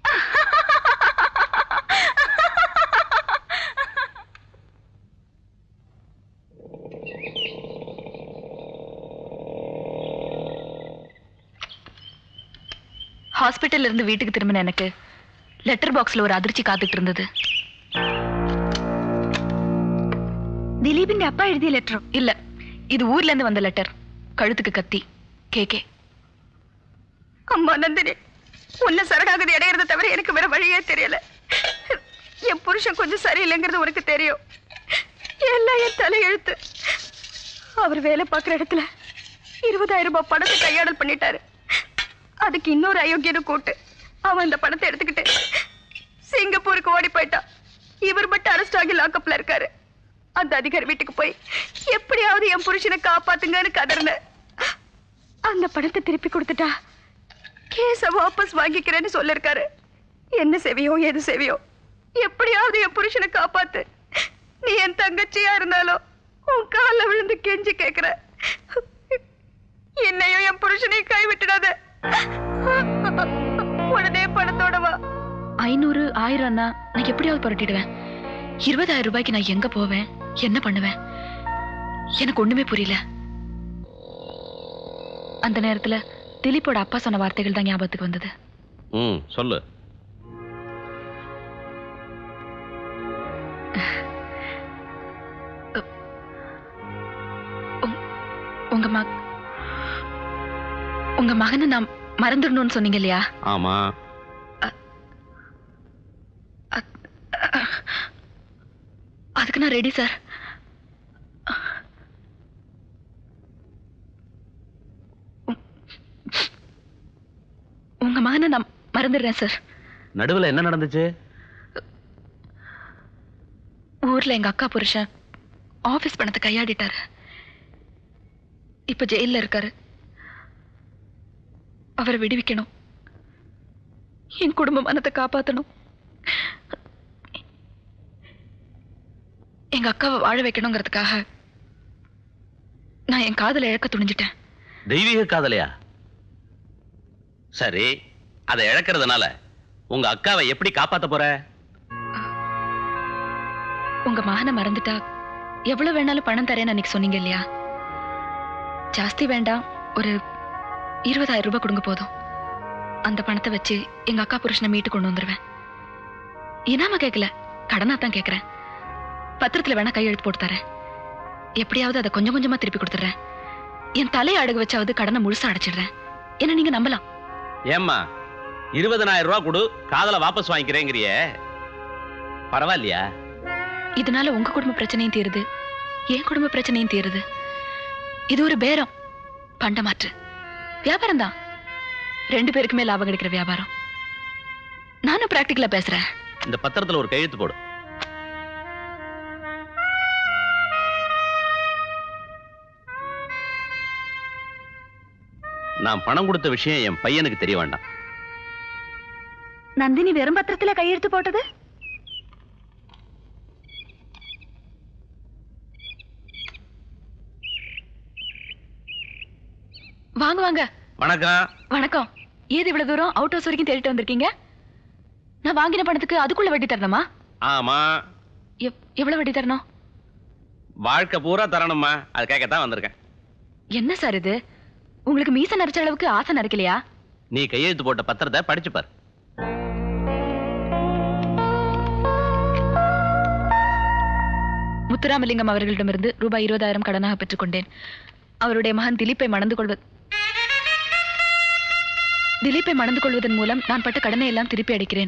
ஹாஸ்பிட்டல்ல இருந்து வீட்டுக்கு திரும்பின எனக்கு லெட்டர் பாக்ஸ்ல ஒரு அதிர்ச்சி காத்துட்டு இருந்தது திலீபின் அப்பா எழுதிய லெட்டர் இல்ல இது ஊர்ல இருந்து வந்த லெட்டர் கழுத்துக்கு கத்தி கேக்கே அம்மா நந்தினி உன்னை சரணாகதி அடையிறத தவிர எனக்கு வேற வழியே தெரியல என் புருஷன் கொஞ்சம் சரியில்லைங்கிறது உனக்கு தெரியும் எல்லாம் என் தலையெழுத்து அவர் வேலை பார்க்குற இடத்துல இருபதாயிரம் ரூபாய் பணத்தை கையாடல் பண்ணிட்டாரு அதுக்கு இன்னொரு அயோக்கியனை கூட்டு அவன் இந்த பணத்தை எடுத்துக்கிட்டு சிங்கப்பூருக்கு ஓடி போயிட்டான் இவர் மட்டும் அரெஸ்ட் ஆகி லாக்கப்ல இருக்காரு அந்த அதிகாரி வீட்டுக்கு போய் எப்படியாவது என் புருஷனை காப்பாத்துங்கன்னு கதறினேன் அந்த பணத்தை திருப்பி கொடுத்துட்டா கேஸ வாபஸ் வாங்கிக்கிறேன்னு சொல்லிருக்காரு என்ன செவியோ எது செவியோ எப்படியாவது என் புருஷனை காப்பாத்து நீ என் தங்கச்சியா இருந்தாலும் உன் கால்ல விழுந்து கெஞ்சி கேக்குற என்னையும் என் புருஷனையும் கைவிட்டுடாத உடனே பணத்தோட வா ஐநூறு ஆயிரம்னா நான் எப்படியாவது புரட்டிடுவேன் இருபதாயிரம் ரூபாய்க்கு நான் எங்க போவேன் என்ன பண்ணுவேன் எனக்கு ஒண்ணுமே புரியல அந்த நேரத்துல திலீப்போட அப்பா சொன்ன வார்த்தைகள் தான் ஞாபகத்துக்கு வந்தது ம் சொல்லு உங்க மக உங்க மகனை நான் மறந்துடணும்னு சொன்னீங்க இல்லையா ஆமா அதுக்கு நான் ரெடி சார் மகனை நான் மறந்துடுறேன் சார் நடுவுல என்ன நடந்துச்சு ஊர்ல எங்க அக்கா புருஷன் ஆபீஸ் பணத்தை கையாடிட்டாரு இப்ப ஜெயில்ல இருக்காரு அவரை விடுவிக்கணும் என் குடும்ப மனத்தை காப்பாத்தணும் எங்க அக்காவை வாழ வைக்கணுங்கிறதுக்காக நான் என் காதலை இழக்க துணிஞ்சிட்டேன் தெய்வீக காதலையா சரி அதை இழக்கிறதுனால உங்க அக்காவை எப்படி காப்பாத்த போற உங்க மகனை மறந்துட்டா எவ்வளவு வேணாலும் பணம் தரேன்னு அன்னைக்கு சொன்னீங்க இல்லையா ஜாஸ்தி வேண்டாம் ஒரு இருபதாயிரம் ரூபாய் கொடுங்க போதும் அந்த பணத்தை வச்சு எங்க அக்கா புருஷனை மீட்டு கொண்டு வந்துருவேன் இனாம கேட்கல கடனா தான் கேட்கறேன் பத்திரத்துல வேணா கையெழுத்து போட்டு தரேன் எப்படியாவது அதை கொஞ்சம் கொஞ்சமா திருப்பி கொடுத்துறேன் என் தலையை அடகு வச்சாவது கடனை முழுசா அடைச்சிடுறேன் என்ன நீங்க நம்பலாம் ஏம்மா இருபதனாயிரம் ரூபாய் கொடு காதலை வாபஸ் வாங்கிக்கிறேங்கிறிய பரவாயில்லையா இதனால உங்க குடும்ப பிரச்சனையும் தீருது என் குடும்ப பிரச்சனையும் தீருது இது ஒரு பேரம் பண்டமாற்று வியாபாரம் தான் ரெண்டு பேருக்குமே லாபம் கிடைக்கிற வியாபாரம் நானும் பிராக்டிக்கலா பேசுறேன் இந்த பத்திரத்துல ஒரு கையெழுத்து போடு நான் பணம் கொடுத்த விஷயம் என் பையனுக்கு தெரிய வேண்டாம் நந்தினி வெறும் பத்திரத்துல கையெழுத்து போட்டது வாங்க வாங்க வணக்கம் வணக்கம் ஏது இவ்வளவு தூரம் அவுட் ஹவுஸ் வரைக்கும் தேடிட்டு வந்திருக்கீங்க நான் வாங்கின பணத்துக்கு அதுக்குள்ள வட்டி தரணுமா ஆமா எவ்- எவ்வளவு வட்டி தரணும் வாழ்க்கை பூரா தரணுமா அது கேட்கத்தான் வந்திருக்கேன் என்ன சார் இது உங்களுக்கு மீச நரைச்ச அளவுக்கு ஆசை நரைக்கலையா நீ கையெழுத்து போட்ட பத்திரத்தை படிச்சு பாரு முத்துராமலிங்கம் அவர்களிடமிருந்து ரூபாய் இருபதாயிரம் கடனாக பெற்றுக்கொண்டேன் அவருடைய மகன் திலீப்பை மணந்து கொள்வது திலீப்பை மணந்து கொள்வதன் மூலம் நான் பட்ட கடனை எல்லாம் திருப்பி அடைக்கிறேன்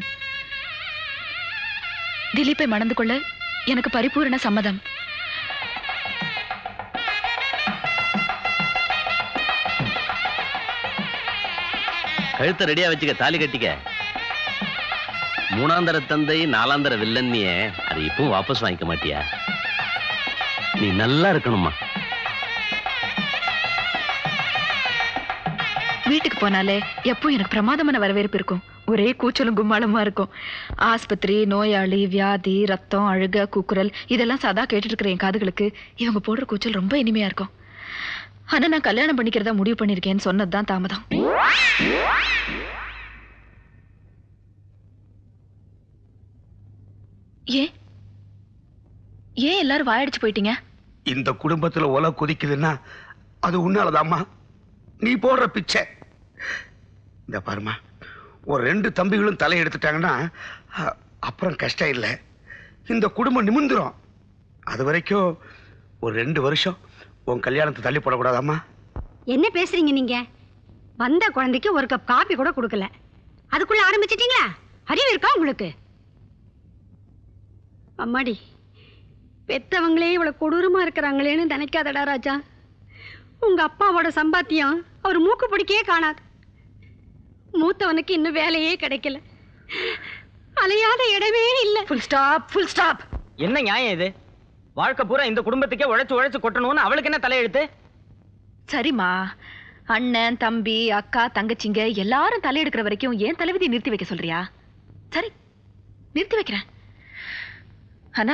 திலீப்பை மணந்து கொள்ள எனக்கு பரிபூரண சம்மதம் கழுத்தை ரெடியா வச்சுக்க தாலி கட்டிக்க மூணாந்தர தந்தை நாலாந்தர வில்லன்னிய அதை இப்பவும் வாபஸ் வாங்கிக்க மாட்டியா நீ நல்லா இருக்கணுமா வீட்டுக்கு போனாலே எப்போ எனக்கு பிரமாதமான வரவேற்பு இருக்கும் ஒரே கூச்சலும் கும்மாளமா இருக்கும் ஆஸ்பத்திரி நோயாளி வியாதி ரத்தம் அழுக கூக்குரல் இதெல்லாம் சதா கேட்டுட்டு இருக்கிற என் காதுகளுக்கு இவங்க போடுற கூச்சல் ரொம்ப இனிமையா இருக்கும் ஆனா நான் கல்யாணம் பண்ணிக்கிறதா முடிவு பண்ணிருக்கேன்னு சொன்னதுதான் தாமதம் ஏன் ஏன் எல்லாரும் வாயடிச்சு போயிட்டீங்க இந்த குடும்பத்துல உல கொதிக்குதுன்னா அது உன்னாலதாம்மா நீ போடுற பிச்சை இந்த பாருமா ஒரு ரெண்டு தம்பிகளும் தலை எடுத்துட்டாங்கன்னா அ- அப்புறம் கஷ்டம் இல்லை இந்த குடும்பம் நிமிந்துரும் அது வரைக்கும் ஒரு ரெண்டு வருஷம் உன் கல்யாணத்தை தள்ளி போடக்கூடாதாம்மா என்ன பேசுறீங்க நீங்க வந்த குழந்தைக்கு ஒரு கப் காபி கூட கொடுக்கல அதுக்குள்ள ஆரம்பிச்சிட்டீங்களா அறிவு இருக்கா உங்களுக்கு அம்மாடி பெத்தவங்களே இவ்வளவு கொடூரமா இருக்கிறாங்களேன்னு நினைக்காதடா ராஜா உங்க அப்பாவோட சம்பாத்தியம் அவர் மூக்கு பிடிக்கே காணாது மூத்தவனுக்கு இன்னும் வேலையே கிடைக்கல அலையாத இடமே இல்ல ஃபுல் ஸ்டாப் ஃபுல் ஸ்டாப் என்ன நியாயம் இது வாழ்க்கை பூரா இந்த குடும்பத்துக்கே உழைச்சு உழைச்சு கொட்டணும்னு அவளுக்கு என்ன தலையெழுத்து சரிம்மா அண்ணன் தம்பி அக்கா தங்கச்சிங்க எல்லாரும் தலையெடுக்கிற வரைக்கும் ஏன் தலைவிதி நிறுத்தி வைக்க சொல்றியா சரி நிறுத்தி வைக்கிறேன் ஆனா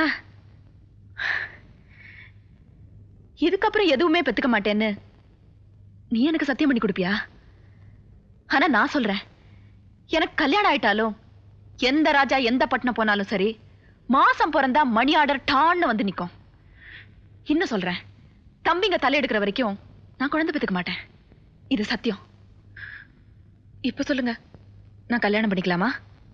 இதுக்கப்புறம் எதுவுமே பெத்துக்க மாட்டேன்னு நீ எனக்கு சத்தியம் பண்ணி கொடுப்பியா ஆனா நான் சொல்றேன் எனக்கு கல்யாணம் ஆயிட்டாலும் எந்த ராஜா எந்த பட்டணம் போனாலும் சரி மாசம் பிறந்தா மணி ஆர்டர் டான்னு வந்து நிக்கும் இன்னும் சொல்றேன் தம்பிங்க தலையெடுக்கிற வரைக்கும் நான் குழந்தை பெத்துக்க மாட்டேன் இது சத்தியம் இப்ப சொல்லுங்க நான் கல்யாணம் பண்ணிக்கலாமா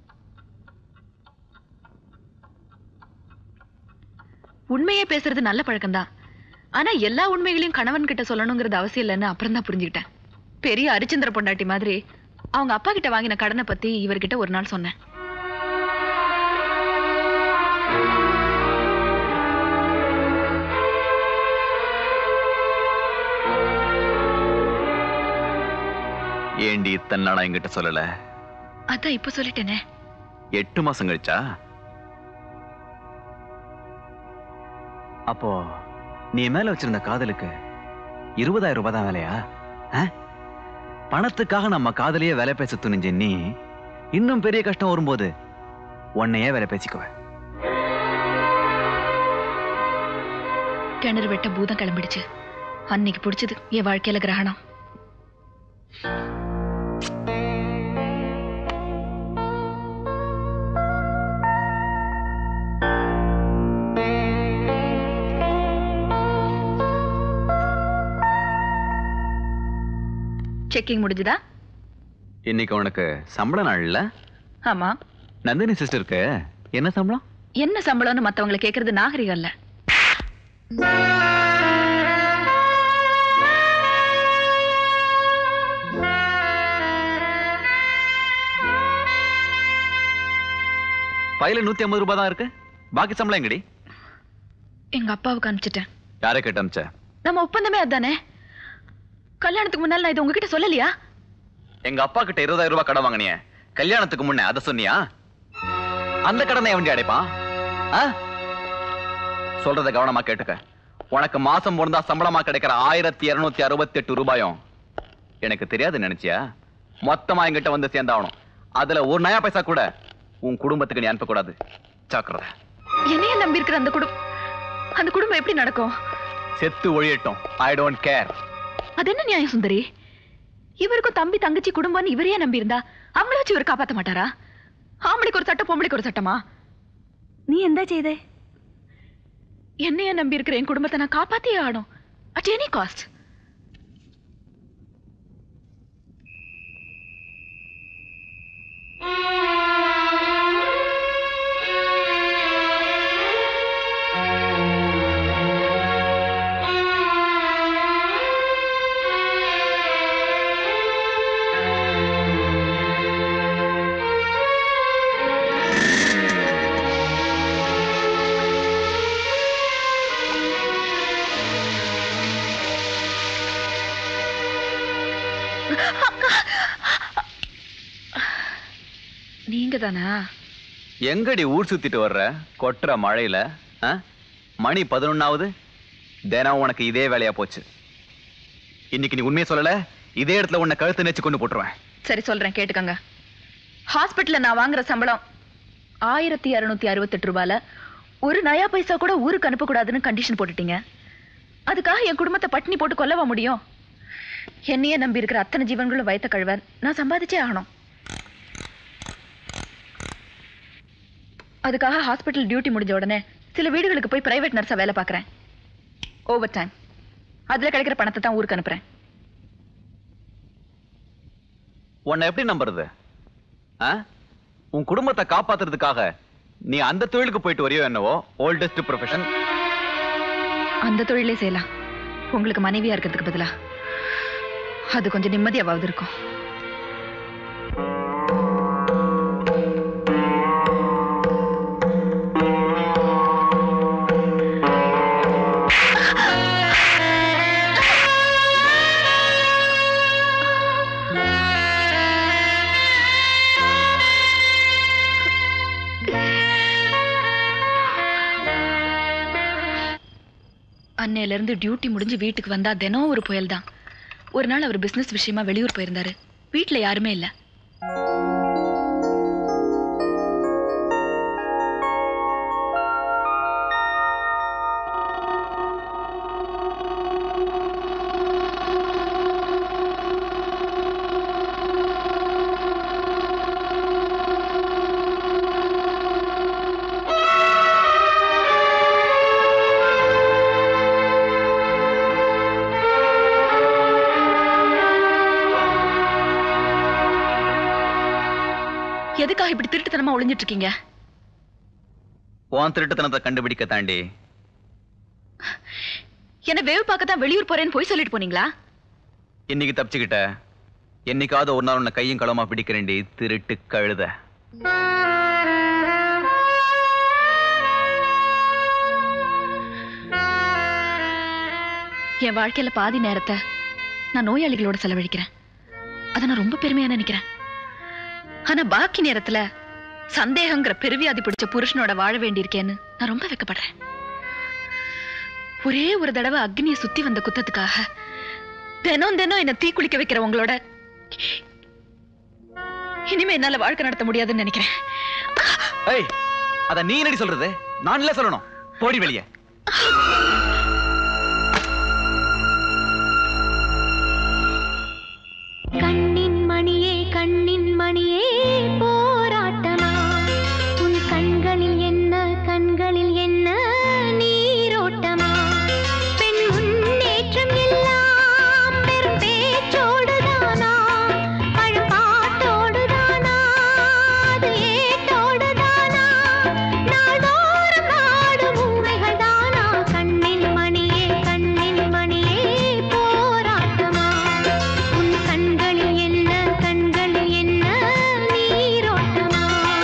உண்மையே பேசுறது நல்ல பழக்கம்தான் ஆனா எல்லா உண்மைகளையும் கணவன் கிட்ட சொல்லணுங்கிறது அவசியம் இல்லைன்னு அப்புறம் தான் புரிஞ்சுக்கிட்டேன் பெரிய அரிச்சந்திர பொண்டாட்டி மாதிரி அவங்க அப்பா கிட்ட வாங்கின கடனை பத்தி இவர்கிட்ட ஒரு நாள் சொன்னேன் ஏண்டி இத்தனை நாளா என்கிட்ட சொல்லல அதான் இப்ப சொல்லிட்டேனே எட்டு மாசம் கழிச்சா அப்போ நீ என் மேல வச்சிருந்த காதலுக்கு இருபதாயிரம் ரூபாய் தான் வேலையா ஆ? பணத்துக்காக நம்ம காதலையே வேலை பேச துணிஞ்ச நீ இன்னும் பெரிய கஷ்டம் வரும்போது உன்னையே வேலை பேசிக்குவ கிணறு வெட்ட பூதம் கிளம்பிடுச்சு அன்னைக்கு பிடிச்சது என் வாழ்க்கையில கிரகணம் செக்கிங் முடிஞ்சுதா இன்னைக்கு உனக்கு சம்பள நாள் இல்ல ஆமா நந்தினி சிஸ்டருக்கு என்ன சம்பளம் என்ன சம்பளம்னு மத்தவங்களை கேக்குறது நாகரிகம் இல்ல பையில நூத்தி ஐம்பது ரூபாய் தான் இருக்கு பாக்கி சம்பளம் எங்கடி எங்க அப்பாவுக்கு அனுப்பிச்சிட்டேன் யாரை கேட்டு அமிச்ச நம்ம ஒப்பந்தமே அதானே கல்யாணத்துக்கு முன்னால நான் இது உங்ககிட்ட சொல்லலையா எங்க அப்பா கிட்ட இருபதாயிரம் ரூபாய் கடன் வாங்கினிய கல்யாணத்துக்கு முன்ன அதை சொன்னியா அந்த கடனை எவண்டி அடைப்பான் ஆ? சொல்றத கவனமா கேட்டுக்க உனக்கு மாசம் பிறந்தா சம்பளமா கிடைக்கிற ஆயிரத்தி இருநூத்தி அறுபத்தி எட்டு ரூபாயும் எனக்கு தெரியாது நினைச்சியா மொத்தமா என்கிட்ட வந்து சேர்ந்தாகணும் அதுல ஒரு நயா பைசா கூட உன் குடும்பத்துக்கு நீ அனுப்பக்கூடாது ஜாக்கிரதை என்னைய நம்பி இருக்கிற அந்த குடும்பம் அந்த குடும்பம் எப்படி நடக்கும் செத்து ஒழியட்டும் ஐ டோன்ட் கேர் அது என்ன நியாயம் சுந்தரி இவருக்கும் தம்பி தங்கச்சி குடும்பம்னு இவரையே நம்பி இருந்தா அவங்கள வச்சு இவர் காப்பாத்த மாட்டாரா ஆம்பளைக்கு ஒரு சட்டம் பொம்பளைக்கு ஒரு சட்டமா நீ എന്താ ചെയ്തേ என்னைய நம்பி இருக்கிற என் குடும்பத்தை நான் காப்பாத்தியே ஆடும் அட் எனி காஸ்ட் நீங்க தானா எங்கடி ஊர் சுத்திட்டு வர்ற கொட்டுற மழையில ஆ? மணி பதினொன்னாவது தினம் உனக்கு இதே வேலையா போச்சு இன்னைக்கு நீ உண்மையை சொல்லல இதே இடத்துல உன்னை கழுத்து நெச்சு கொண்டு போட்டுருவேன் சரி சொல்றேன் கேட்டுக்கங்க ஹாஸ்பிட்டல்ல நான் வாங்குற சம்பளம் ஆயிரத்தி இருநூத்தி அறுபத்தெட்டு ரூபாயில ஒரு நயா பைசா கூட ஊருக்கு அனுப்பக்கூடாதுன்னு கண்டிஷன் போட்டுட்டீங்க அதுக்காக என் குடும்பத்தை பட்டினி போட்டு கொல்லவா முடியும் என்னையே நம்பி இருக்கிற அத்தனை ஜீவன்களும் வயத்த கழுவ நான் சம்பாதிச்சே ஆகணும் அதுக்காக ஹாஸ்பிட்டல் டியூட்டி முடிஞ்ச உடனே சில வீடுகளுக்கு போய் பிரைவேட் நர்ஸா வேலை பார்க்கறேன் ஓவர் டைம் அதுல கிடைக்கிற பணத்தை தான் ஊருக்கு அனுப்புறேன் உன்னை எப்படி நம்புறது ஆ? உன் குடும்பத்தை காப்பாத்துறதுக்காக நீ அந்த தொழிலுக்கு போயிட்டு வரையோ என்னவோ ஓல்டஸ்ட் ப்ரொஃபஷன் அந்த தொழிலே செய்யலாம் உங்களுக்கு மனைவியா இருக்கிறதுக்கு பதிலா அது கொஞ்சம் நிம்மதியாவது இருக்கும் அன்னையில இருந்து டியூட்டி முடிஞ்சு வீட்டுக்கு வந்தா தினம் ஒரு புயல் தான் ஒரு நாள் அவர் பிசினஸ் விஷயமா வெளியூர் போயிருந்தாரு வீட்ல யாருமே இல்ல எதுக்காக இப்படி திருட்டுத்தனமா ஒளிஞ்சிட்டு இருக்கீங்க உன் திருட்டுத்தனத்தை கண்டுபிடிக்க தாண்டி என்ன வேவு பார்க்க தான் வெளியூர் போறேன்னு போய் சொல்லிட்டு போனீங்களா இன்னைக்கு தப்பிச்சுக்கிட்ட என்னைக்காவது ஒரு நாள் உன்னை கையும் களமா பிடிக்கிறேன்டி திருட்டு கழுத என் வாழ்க்கையில பாதி நேரத்தை நான் நோயாளிகளோட செலவழிக்கிறேன் அதை நான் ரொம்ப பெருமையா நினைக்கிறேன் ஆனா பாக்கி நேரத்துல சந்தேகங்கிற பெருவியாதி பிடிச்ச புருஷனோட வாழ வேண்டியிருக்கேன்னு நான் ரொம்ப வெக்கப்படுறேன் ஒரே ஒரு தடவை அக்னியை சுத்தி வந்த குத்தத்துக்காக தினம் தினம் என்ன தீ குளிக்க வைக்கிற உங்களோட இனிமே என்னால வாழ்க்கை நடத்த முடியாதுன்னு நினைக்கிறேன் ஏய் அத நீ என்னடி சொல்றது நான் இல்ல சொல்லணும் போடி வெளியே கண்ணின் மணியே கண்ணின் மணியே போராட்டமா உன் கண்களில் என்ன கண்களில் என்ன நீரோட்டமா பெண் முன்னேற்றம் எல்லாம் பெரும் பேச்சோடுதானா பழப்பாட்டோடுதானா அது ஏட்டோடுதானா நாள்தோறும் நாடும் ஊமைகள் தானா கண்ணின் மணியே கண்ணின் மணியே போராட்டமா உன் கண்களில் என்ன கண்களில் என்ன நீரோட்டமா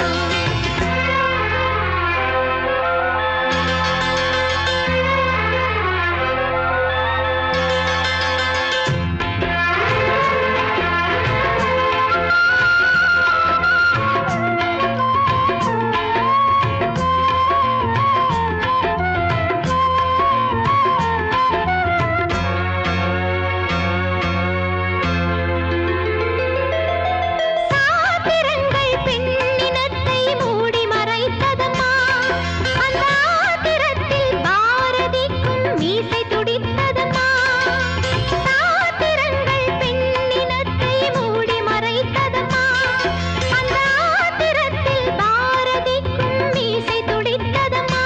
சாத்திரங்கள் பெண்ணினத்தை மூடி மறைத்ததம்மா அந்த ஆத்திரத்தில் பாரதிக்கும் மீசை துடித்ததம்மா சாத்திரங்கள் பெண்ணினத்தை மூடி மறைத்ததம்மா அந்த ஆத்திரத்தில் பாரதிக்கும் மீசை துடித்ததம்மா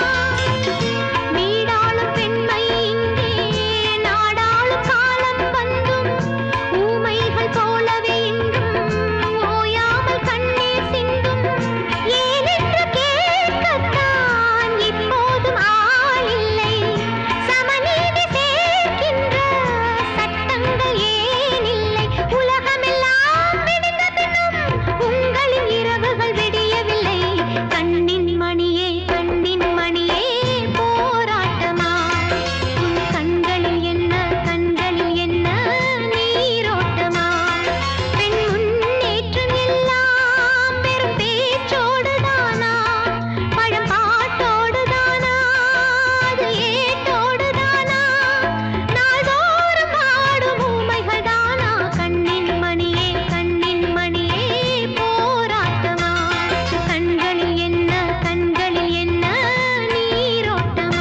வீடாளும் பெண்மை இங்கே நாடாளும் காலம் வந்தும் ஊமைகள் போலவே இன்றும் ஓயாமல் கண்ணீர் சிந்தும் ஏனென்று கேட்கத்தான் இப்போதும் ஆள் இல்லை சமநீதி சேர்க்கின்ற சட்டங்கள் ஏன் இல்லை உலகமெல்லாம் விடிந்த பின்னும் உங்களின் இரவுகள் விடியவில்லை கண்ணின் மணியே கண்ணின் மணியே போராட்டமா உன் கண்களில் என்ன கண்களில் என்ன நீரோட்டமா பெண் முன்னேற்றம் எல்லாம் பெரும் பேச்சோடுதானா பழம் பாட்டோடுதானா அது ஏட்டோடுதானா நாள்தோறும் பாடும் ஊமைகள் தானா கண்ணின் மணியே கண்ணின் மணியே போராட்டமா கண்களில் என்ன கண்களில் என்ன நீரோட்டமா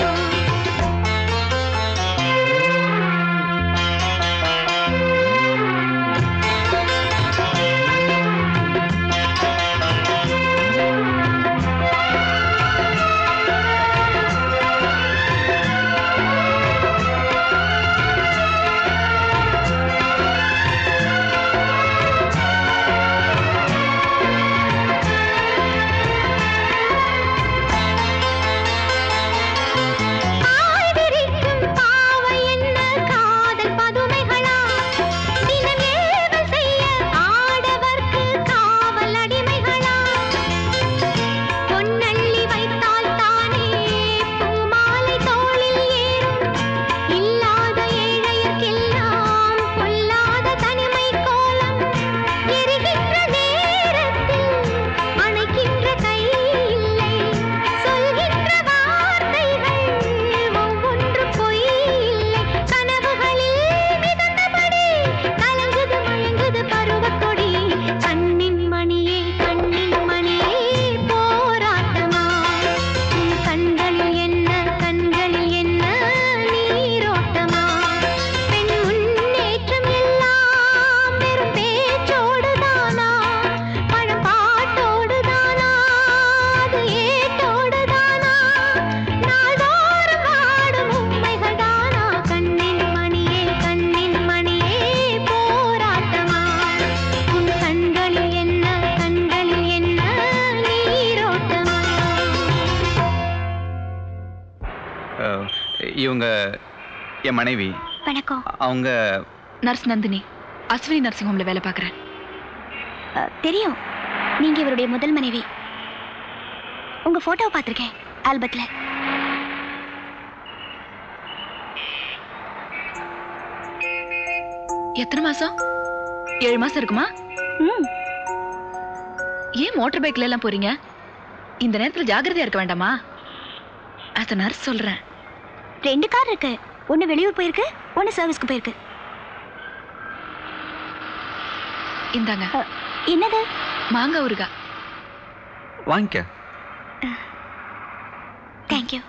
ஆய்விரிக்கும் பாவை என்ன காதல் பதுமைகளா தினம் ஏவல் செய்ய ஆடவர்க்கு காவல் அடிமைகளா பொன்னள்ளி வைத்தால் தானே பூமாலை தோளில் ஏறும் இல்லாத ஏழையர்க்கெல்லாம் பொல்லாத தனிமை கோலம் எரிகின்ற நேரத்தில் அணைக்கின்ற கை இல்லை சொல்கின்ற வார்த்தைகள் ஒவ்வொன்று பொய் இல்லை கனவுகளில் மிதந்தபடி கலங்குது மயங்குது பருவக்கொடி கண்ணின் மணியே கண்ணின் மணியே போராட்டமா உன் கண்களில் என்ன கண்களில் என்ன நீரோட்டமா பெண் முன்னேற்றம் எல்லாம் வெறும் பேச்சோடுதானா பழம் பாட்டோடுதானா அது ஏட்டோடுதானா நாள்தோறும் ஆடும் உண்மைகள் தானா கண்ணின் மணியே கண்ணின் மணியே போராட்டமா உன் கண்களில் என்ன கண்களில் என்ன நீரோட்டமா அஹ், இவங்க என் மனைவி வணக்கம் அவங்க நர்ஸ் நந்தினி அஸ்வினி நர்சிங் ஹோம்ல வேலை பார்க்கறேன் அ, தெரியும் நீங்க இவருடைய முதல் மனைவி உங்க போட்டோவை பார்த்திருக்கேன் ஆல்பத்துல எத்தனை மாசம் ஏழு மாசம் இருக்குமா ம் ஏன் மோட்டார் பைக்ல எல்லாம் போறீங்க இந்த நேரத்துல ஜாக்கிரதையா இருக்க வேண்டாமா அத நர்ஸ் சொல்றேன் ரெண்டு கார் இருக்கு ஒன்னு வெளியூர் போயிருக்கு ஒன்னு சர்வீஸ்க்கு போயிருக்கு இந்தாங்க என்னது மாங்காய் ஊறுகா வாங்கிக்க தேங்க்யூ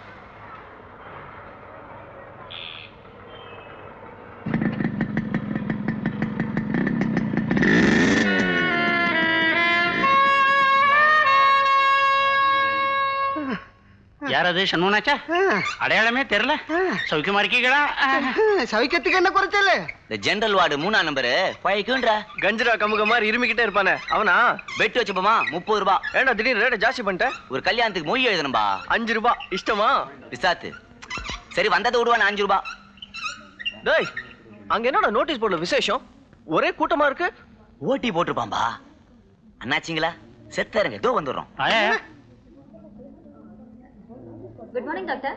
யாரது சண்முகனாச்சா அடையாளமே தெரியல சௌக்கியமா இருக்கீங்களா சவிக்கத்துக்கு என்ன குறைச்சல இந்த ஜெனரல் வார்டு மூணாம் நம்பரு பைக்குன்ற கஞ்சரா கமுக மாதிரி இருமிக்கிட்டே இருப்பானே அவனா பெட் வச்சுப்போமா முப்பது ரூபா ஏண்டா திடீர்னு ரேட்டை ஜாஸ்தி பண்ணிட்டேன் ஒரு கல்யாணத்துக்கு மொய் எழுதணும்பா அஞ்சு ரூபா இஷ்டமா விசாத்து சரி வந்ததை விடுவான் அஞ்சு ரூபா டேய் அங்க என்னடா நோட்டீஸ் போர்டுல விசேஷம் ஒரே கூட்டமா இருக்கு ஓட்டி போட்டிருப்பான்பா அண்ணாச்சிங்களா செத்தாருங்க இதோ வந்துடுறோம் குட் மார்னிங் டாக்டர்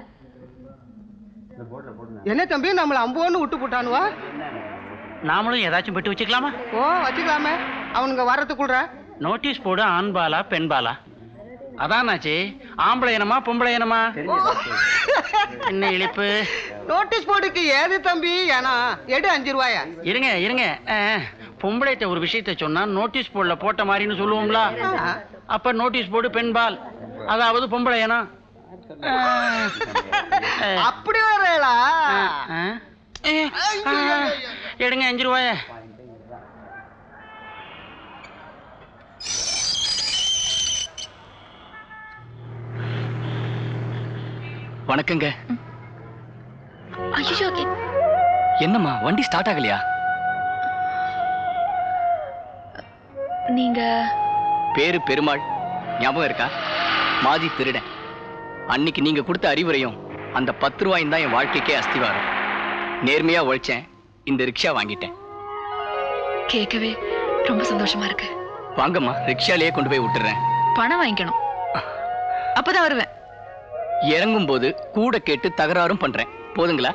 என்ன தம்பி நம்மள அம்போன்னு விட்டு போட்டானுவா நாமளும் ஏதாச்சும் பெட்டு வச்சுக்கலாமா ஓ வச்சுக்கலாமே அவனுங்க வர்றதுக்குள்ள நோட்டீஸ் போடு ஆண் பாலா பெண் பாலா அதானாச்சு ஆம்பளை இனமா பொம்பளை இனமா என்ன இழிப்பு நோட்டீஸ் போர்டுக்கு ஏது தம்பி ஏன்னா எடு அஞ்சு ரூபாயா இருங்க இருங்க அஹ், பொம்பளைட்ட ஒரு விஷயத்த சொன்னா நோட்டீஸ் போர்டுல போட்ட மாதிரின்னு சொல்லுவோம்ல அப்ப நோட்டீஸ் போர்டு பெண் பால் அதாவது பொம்பளை இனம் அஹ், அஹ், அப்படி வரலா அஹ், அஹ், எடுங்க அஞ்சு ரூபாய வணக்கங்க ஐயோ என்னம்மா வண்டி ஸ்டார்ட் ஆகலையா நீங்க பேரு பெருமாள் ஞாபகம் இருக்கா மாஜி திருடன் அன்னைக்கு நீங்க கொடுத்த அறிவுரையும் அந்த பத்து ரூபாயும் தான் என் வாழ்க்கைக்கே அஸ்திவாரம் நேர்மையா உழைச்சேன் இந்த ரிக்ஷா வாங்கிட்டேன் கேட்கவே ரொம்ப சந்தோஷமா இருக்கு வாங்கம்மா ரிக்ஷாலேயே கொண்டு போய் விட்டுறேன் பணம் வாங்கிக்கணும் அப்பதான் வருவேன் இறங்கும் போது கூட கேட்டு தகராறும் பண்றேன் போதுங்களா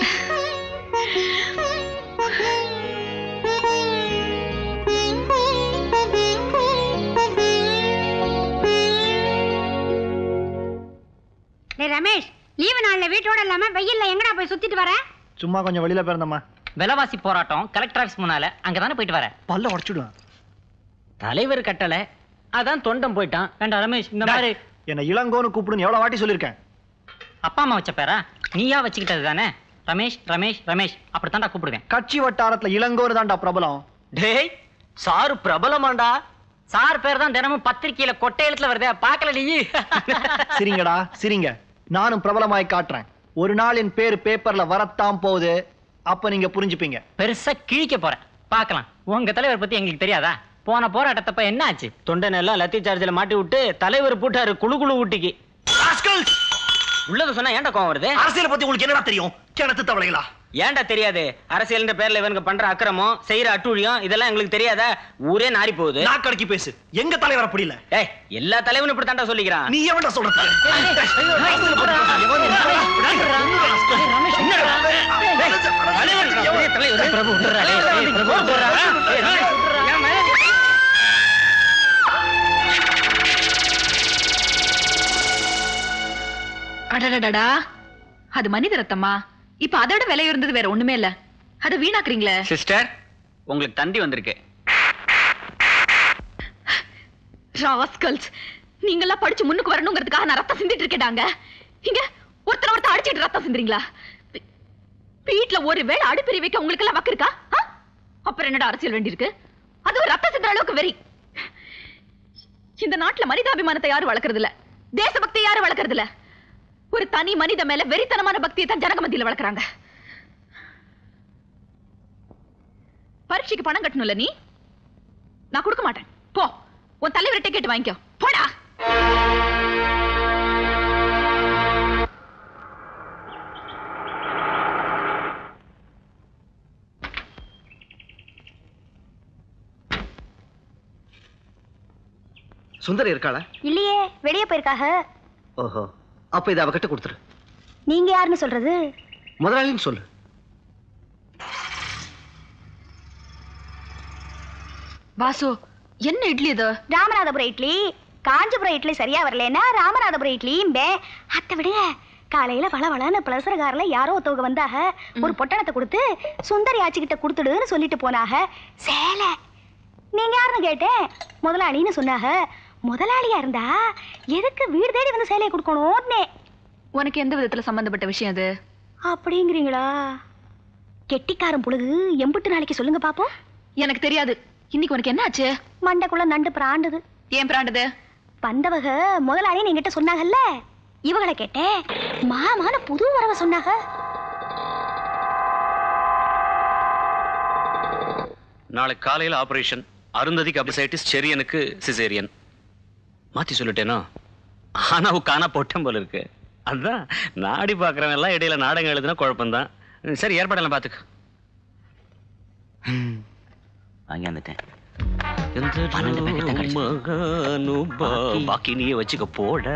டேய் ரமேஷ் லீவு நாள்ல வீட்டோட இல்லாம வெயில்ல எங்கடா போய் சுத்திட்டு வர சும்மா கொஞ்சம் வெளியில பிறந்தம்மா விலைவாசி போராட்டம் கலெக்டர் ஆஃபீஸ் முன்னால அங்கதானே போயிட்டு வரேன் பல்ல உடச்சுடுவேன் தலைவர் கட்டளை அதான் தொண்டம் போயிட்டான் வேண்டாம் ரமேஷ் இந்த மாதிரி என்ன இளங்கோன்னு கூப்பிடுன்னு எவ்வளவு வாட்டி சொல்லியிருக்கேன் அப்பா அம்மா வச்ச பேரா நீயா வச்சுக்கிட்டது தானே ரமேஷ் ரமேஷ் ரமேஷ் அப்படித்தான்டா கூப்பிடுவேன் கட்சி வட்டாரத்துல இளங்கோன்னு தான்டா பிரபலம் டேய் சாரு பிரபலமாண்டா சார் பேர் தான் தினமும் பத்திரிக்கையில கொட்டை எழுத்துல வருதே பார்க்கல நீ சிரிங்கடா சிரிங்க நானும் பிரபலமாய் காட்டுறேன் ஒரு நாள் என் பேர் பேப்பர்ல வரத்தான் போகுது அப்ப நீங்க புரிஞ்சுப்பீங்க பெருசா கிழிக்க போறேன் பார்க்கலாம் உங்க தலைவர் பத்தி எங்களுக்கு தெரியாதா போன போராட்டத்தப்ப என்ன ஆச்சு தொண்டை எல்லாம் லத்தி சார்ஜில் மாட்டி விட்டு தலைவர் போட்டாரு குழு குழு ஊட்டிக்கு உள்ளத சொன்னா ஏன்டா கோவம் வருது அரசியலை பத்தி உங்களுக்கு என்னடா தெரியும் கிணத்து தவளைகளா ஏன்டா தெரியாது அரசியல்ன்ற பேர்ல இவனுக்கு பண்ற அக்கிரமம் செய்யற அட்டூழியம் இதெல்லாம் எங்களுக்கு தெரியாதா ஊரே நாரி போகுது நாக்கடக்கி பேசு எங்க தலைவர் அப்படி இல்ல ஏய் எல்லா தலைவனும் இப்படி தாண்டா சொல்லிக்கிறான் நீ எவன்டா சொல்ற பிரபு விட்டுறா டேய், டேய், பிரபு விட்டுறா. டேய், ரமேஷ் விட்டுறா. ஏன் மேல நீ- அடடடடா அது மனித ரத்தமா இப்ப அதை விட விலை இருந்தது வேற ஒண்ணுமே இல்ல அதை வீணாக்குறீங்களே சிஸ்டர் உங்களுக்கு தந்தி வந்திருக்கு ராஸ்கல்ஸ் நீங்கெல்லாம் படிச்சு முன்னுக்கு வரணுங்கிறதுக்காக நான் ரத்தம் சிந்திட்டு இருக்கேடாங்க இங்க ஒருத்தர் ஒருத்தர் அடிச்சிட்டு ரத்தம் சிந்துறீங்களா வீ- வீட்ல ஒரு வேளை அடுப்பெரிய வைக்க உங்களுக்கு எல்லாம் வக்கு இருக்கா ஆ? அப்புறம் என்னடா அரசியல் வேண்டியிருக்கு அது ஒரு ரத்தம் சிந்துற அளவுக்கு வெறி இந்த நாட்டுல மனிதாபிமானத்தை யாரும் வளர்க்கறது இல்ல தேசபக்தி யாரும் வளர்க்கறது இல்ல ஒரு தனி மனித மேல வெறித்தனமான பக்தியை தான் ஜனக மத்தியில வளர்க்கறாங்க பரீட்சைக்கு பணம் கட்டணும்ல நீ நான் கொடுக்க மாட்டேன் போ உன் தலைவர் டிக்கெட் வாங்கிக்கோ போடா சுந்தரி இருக்காளா இல்லையே வெளியே போயிருக்காக ஓஹோ அப்ப இதை அவகிட்ட கொடுத்துரு நீங்க யாருன்னு சொல்றது முதலாளின்னு சொல்லு வாசு என்ன இட்லி இது ராமநாதபுரம் இட்லி காஞ்சிபுரம் இட்லி சரியா வரலன்னா ராமநாதபுரம் இட்லியும் பே அத்தை விடுங்க காலையில வள வளன்னு பிளசர் கார்ல யாரோ ஒருத்தவங்க வந்தாக ஒரு பொட்டணத்தை கொடுத்து சுந்தரி ஆச்சிக்கிட்ட கொடுத்துடுன்னு சொல்லிட்டு போனாக சேலை நீங்க யாருன்னு கேட்டேன் முதலாளின்னு சொன்னாக முதலாளியா இருந்தா எதுக்கு வீடு தேடி வந்து சேலையை கொடுக்கணும்னே உனக்கு எந்த விதத்துல சம்பந்தப்பட்ட விஷயம் அது அப்படிங்கிறீங்களா கெட்டிக்காரன் புழுகு எம்புட்டு நாளைக்கு சொல்லுங்க பாப்போம் எனக்கு தெரியாது இன்னைக்கு உனக்கு என்ன ஆச்சு மண்டைக்குள்ள நண்டு பிராண்டுது ஏன் பிராண்டுது வந்தவக முதலாளி என்கிட்ட சொன்னாங்கல்ல இவங்களை கேட்டேன் மாமான புது வரவ சொன்னாங்க நாளைக்கு காலையில் ஆபரேஷன் அருந்ததிக்கு அபிசைட்டிஸ் செரியனுக்கு சிசேரியன் மாத்தி சொல்லிட்டேனோ ஆனாவு காணா போட்டேன் போல இருக்கு அதான் நாடி பார்க்குறவன் எல்லாம் இடையில நாடகம் எழுதுனா குழப்பம்தான் சரி ஏற்பாடெல்லாம் பார்த்துக்க வாங்கி வந்துட்டேன் பன்னெண்டு பாக்கி நீயே வச்சுக்க போட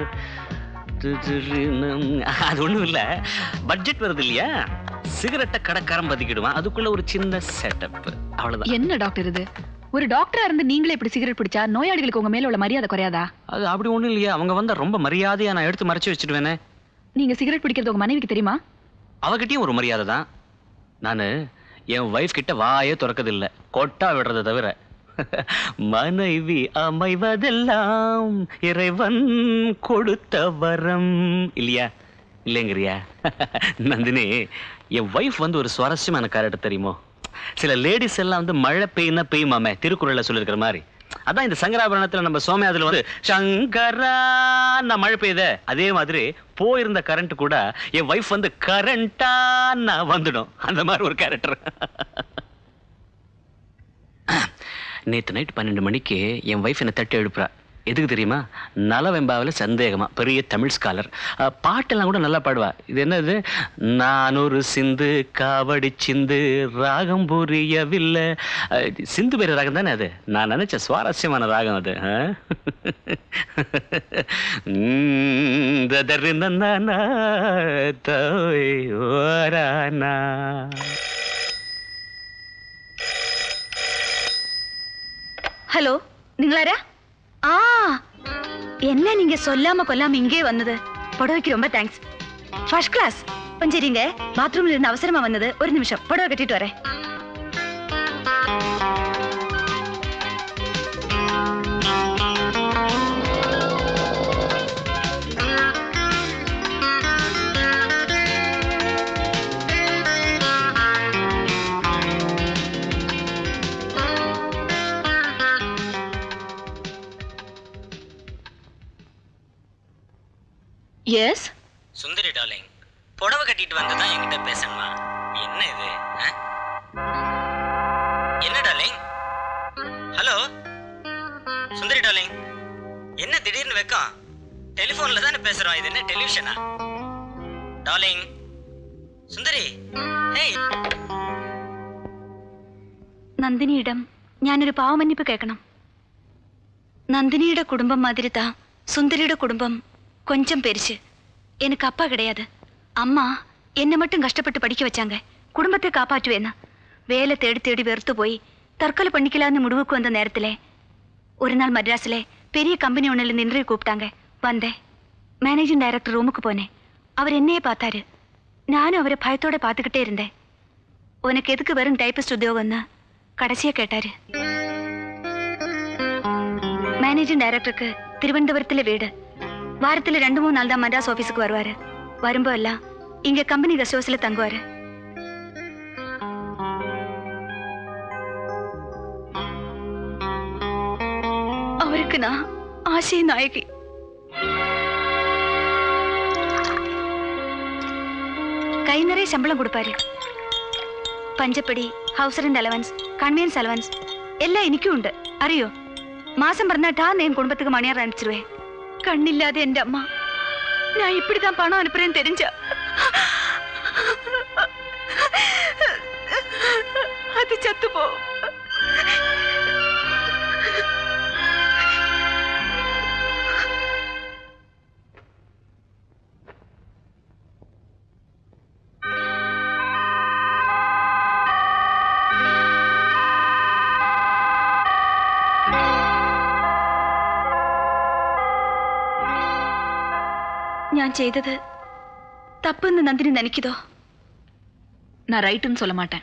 அது ஒண்ணும் இல்ல பட்ஜெட் வருது இல்லையா சிகரெட்டை கடைக்காரன் பதுக்கிடுவான் அதுக்குள்ள ஒரு சின்ன செட்டப் அவ்வளவுதான் என்ன டாக்டர் இது ஒரு டாக்டரா இருந்து நீங்களே இப்படி சிகரெட் பிடிச்சா நோயாளிகளுக்கு உங்க மேல உள்ள மரியாதை குறையாதா அது அப்படி ஒண்ணும் இல்லையா அவங்க வந்தா ரொம்ப மரியாதையா நான் எடுத்து மறைச்சு வச்சிடுவேனே நீங்க சிகரெட் பிடிக்கிறது உங்க மனைவிக்கு தெரியுமா அவகிட்டயும் ஒரு மரியாதை தான் நானு என் வைஃப் கிட்ட வாயே திறக்கதில்லை கொட்டா விடுறதை தவிர மனைவி அமைவதெல்லாம் இறைவன் கொடுத்த வரம் இல்லையா இல்லைங்கிறியா நந்தினி என் வைஃப் வந்து ஒரு சுவாரஸ்யமான கேரக்டர் தெரியுமோ சில லேடிஸ் எல்லாம் வந்து மழை பெய்யுனா பெய்யுமாமே திருக்குறள்ல சொல்லியிருக்கிற மாதிரி அதான் இந்த சங்கராபரணத்துல நம்ம சோமயாதுல வந்து சங்கரா நான் மழை பெய்யுதே அதே மாதிரி போயிருந்த கரண்ட் கூட என் வைஃப் வந்து கரண்டா நான் வந்துடும் அந்த மாதிரி ஒரு கேரக்டர் நேத்து நைட் பன்னெண்டு மணிக்கு என் வைஃப் என்னை தட்டி எழுப்புறா எதுக்கு தெரியுமா நலவெம்பாவில் சந்தேகமா பெரிய தமிழ் ஸ்காலர் அஹ், பாட்டெல்லாம் கூட நல்லா பாடுவா இது என்னது நான் ஒரு சிந்து காவடி சிந்து ராகம் புரியவில்லை அஹ், இது சிந்து பேர் ராகம் தானே அது நான் நினைச்ச சுவாரஸ்யமான ராகம் அது அஹ். உம், ததறு நன்னானா, தோய் ஓரானா. ஹலோ நீங்களாரா ஆ என்ன நீங்க சொல்லாம கொல்லாம இங்கே வந்தது புடவைக்கு ரொம்ப தேங்க்ஸ் ஃபர்ஸ்ட் கிளாஸ் கொஞ்சம் இருங்க பாத்ரூம்ல இருந்து அவசரமா வந்தது ஒரு நிமிஷம் புடவை கட்டிட்டு வரேன் எஸ் சுந்தரி டார்லிங் புடவை கட்டிட்டு வந்ததான் என்கிட்ட பேசணுமா என்ன இது ஆ? என்ன டார்லிங் ஹலோ சுந்தரி டார்லிங் என்ன திடீர்னு வெக்கம் டெலிஃபோன்ல தானே பேசுறோம் இது என்ன டெலிவிஷனா டார்லிங் சுந்தரி ஹேய் നന്ദിനിയിടം ഞാനൊരു പാവമന്നിപ്പ് കേൾക്കണം നന്ദിനിയുടെ കുടുംബം மாதிரி தான் சுந்தரியோட குடும்பம் கொஞ்சம் பெருசு எனக்கு அப்பா கிடையாது அம்மா என்னை மட்டும் கஷ்டப்பட்டு படிக்க வச்சாங்க குடும்பத்தை காப்பாற்றுவேன்னு வேலை தேடி தேடி வெறுத்து போய் தற்கொலை பண்ணிக்கலான்னு முடிவுக்கு வந்த நேரத்தில் ஒரு நாள் மദ്രാസിലെ பெரிய கம்பெனி ஒன்றில் இருந்து இன்டர்வியூ கூப்பிட்டாங்க வந்தேன் மேனேஜிங் டைரக்டர் ரூமுக்கு போனேன் அவர் என்னையே பார்த்தாரு நானும் அவரை பயத்தோட பார்த்துக்கிட்டே இருந்தேன் உனக்கு எதுக்கு வெறும் டைப்பிஸ்ட் உத்தியோகம்னு கடைசியா கேட்டாரு மேனேஜிங் டைரக்டருக்கு திருவனந்தபுரத்துல வீடு வாரத்துல ரெண்டு மூணு நாள் தான் மദ്രാஸ் ஆபீஸுக்கு வருவாரு வரும்போ எல்லாம் இங்க கம்பெனி கெஸ்ட் ஹவுஸ்ல தங்குவாரு அவருக்கு நான் ஆசை நாயகி கை நிறைய சம்பளம் கொடுப்பாரு പഞ്ചപ്പടി house rent allowance convenience allowance എല്ലാം എനിക്കും ഉണ്ട് അറിയോ മാസം പറഞ്ഞാട്ടാ ഞാൻ കുടുംബத்துக்கு மணியார் அனுப்பிச்சிருவேன் கண்ணில்லாத என் அம்மா நான் இப்படிதான் பணம் அனுப்புறேன்னு தெரிஞ்ச அது சத்து போ ഞാൻ ചെയ്തത് തപ്പെന്ന് നന്ദിനി നനയ്ക്കുതോ நான் ரைட்டுன்னு சொல்ல மாட்டேன்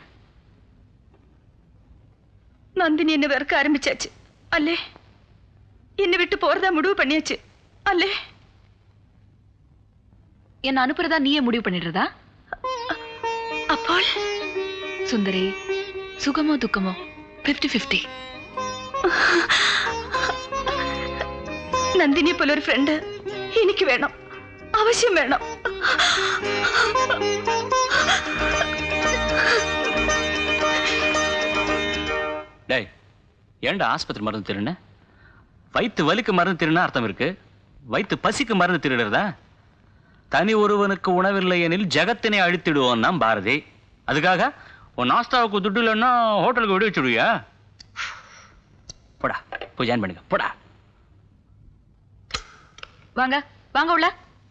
நந்தினி என்ன வெறுக்க ஆரம்பிச்சாச்சு அல்லே என்னை விட்டு போறதா முடிவு பண்ணியாச்சு அல்லே என்ன அனுப்புறதா நீயே முடிவு பண்ணிடுறதா അപ്പോൾ சுந்தரி சுகமோ துக்கமோ பிப்டி பிப்டி നന്ദിനിയെ പോലെ ഒരു ഫ്രണ്ട് എനിക്ക് വേണം ആവശ്യം വേണം டேய் ஏன்டா ஆஸ்பத்திரி மருந்து திருடுன வயிற்று வலிக்கு மருந்து திருடுனா அர்த்தம் இருக்கு வயிற்று பசிக்கு மருந்து திருடுறதா தனி ஒருவனுக்கு உணவில்லை எனில் ஜகத்தினை அழித்திடுவோம் தான் பாரதி அதுக்காக உன் நாஸ்தாவுக்கு துட்டு இல்லைன்னா ஹோட்டலுக்கு விட வச்சுடுவியா போடா போய் ஜாயின் பண்ணிக்க போடா வாங்க வாங்க உள்ள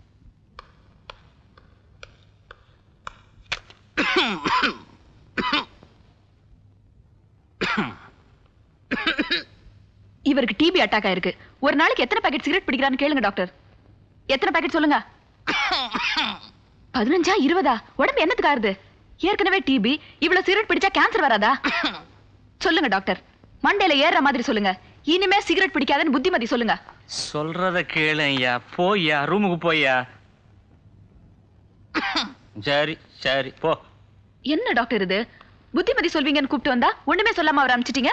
இவருக்கு டிபி அட்டாக் ஆயிருக்கு ஒரு நாளைக்கு எத்தனை பாக்கெட் சிகரெட் பிடிக்கிறான்னு கேளுங்க டாக்டர் எத்தனை பாக்கெட் சொல்லுங்க பதினஞ்சா இருபதா உடம்பு என்னத்துக்கு ஆறுது ஏற்கனவே டிபி இவ்வளவு சிகரெட் பிடிச்சா கேன்சர் வராதா சொல்லுங்க டாக்டர் மண்டையில ஏறுற மாதிரி சொல்லுங்க இனிமே சிகரெட் பிடிக்காதன்னு புத்திமதி சொல்லுங்க சொல்றத கேளுயா போய்யா ரூமுக்கு போய்யா சரி சரி போ என்ன டாக்டர் இது புத்திமதி சொல்வீங்கன்னு கூப்பிட்டு வந்தா ஒண்ணுமே சொல்லாம அவர் அனுப்பிச்சிட்டீங்க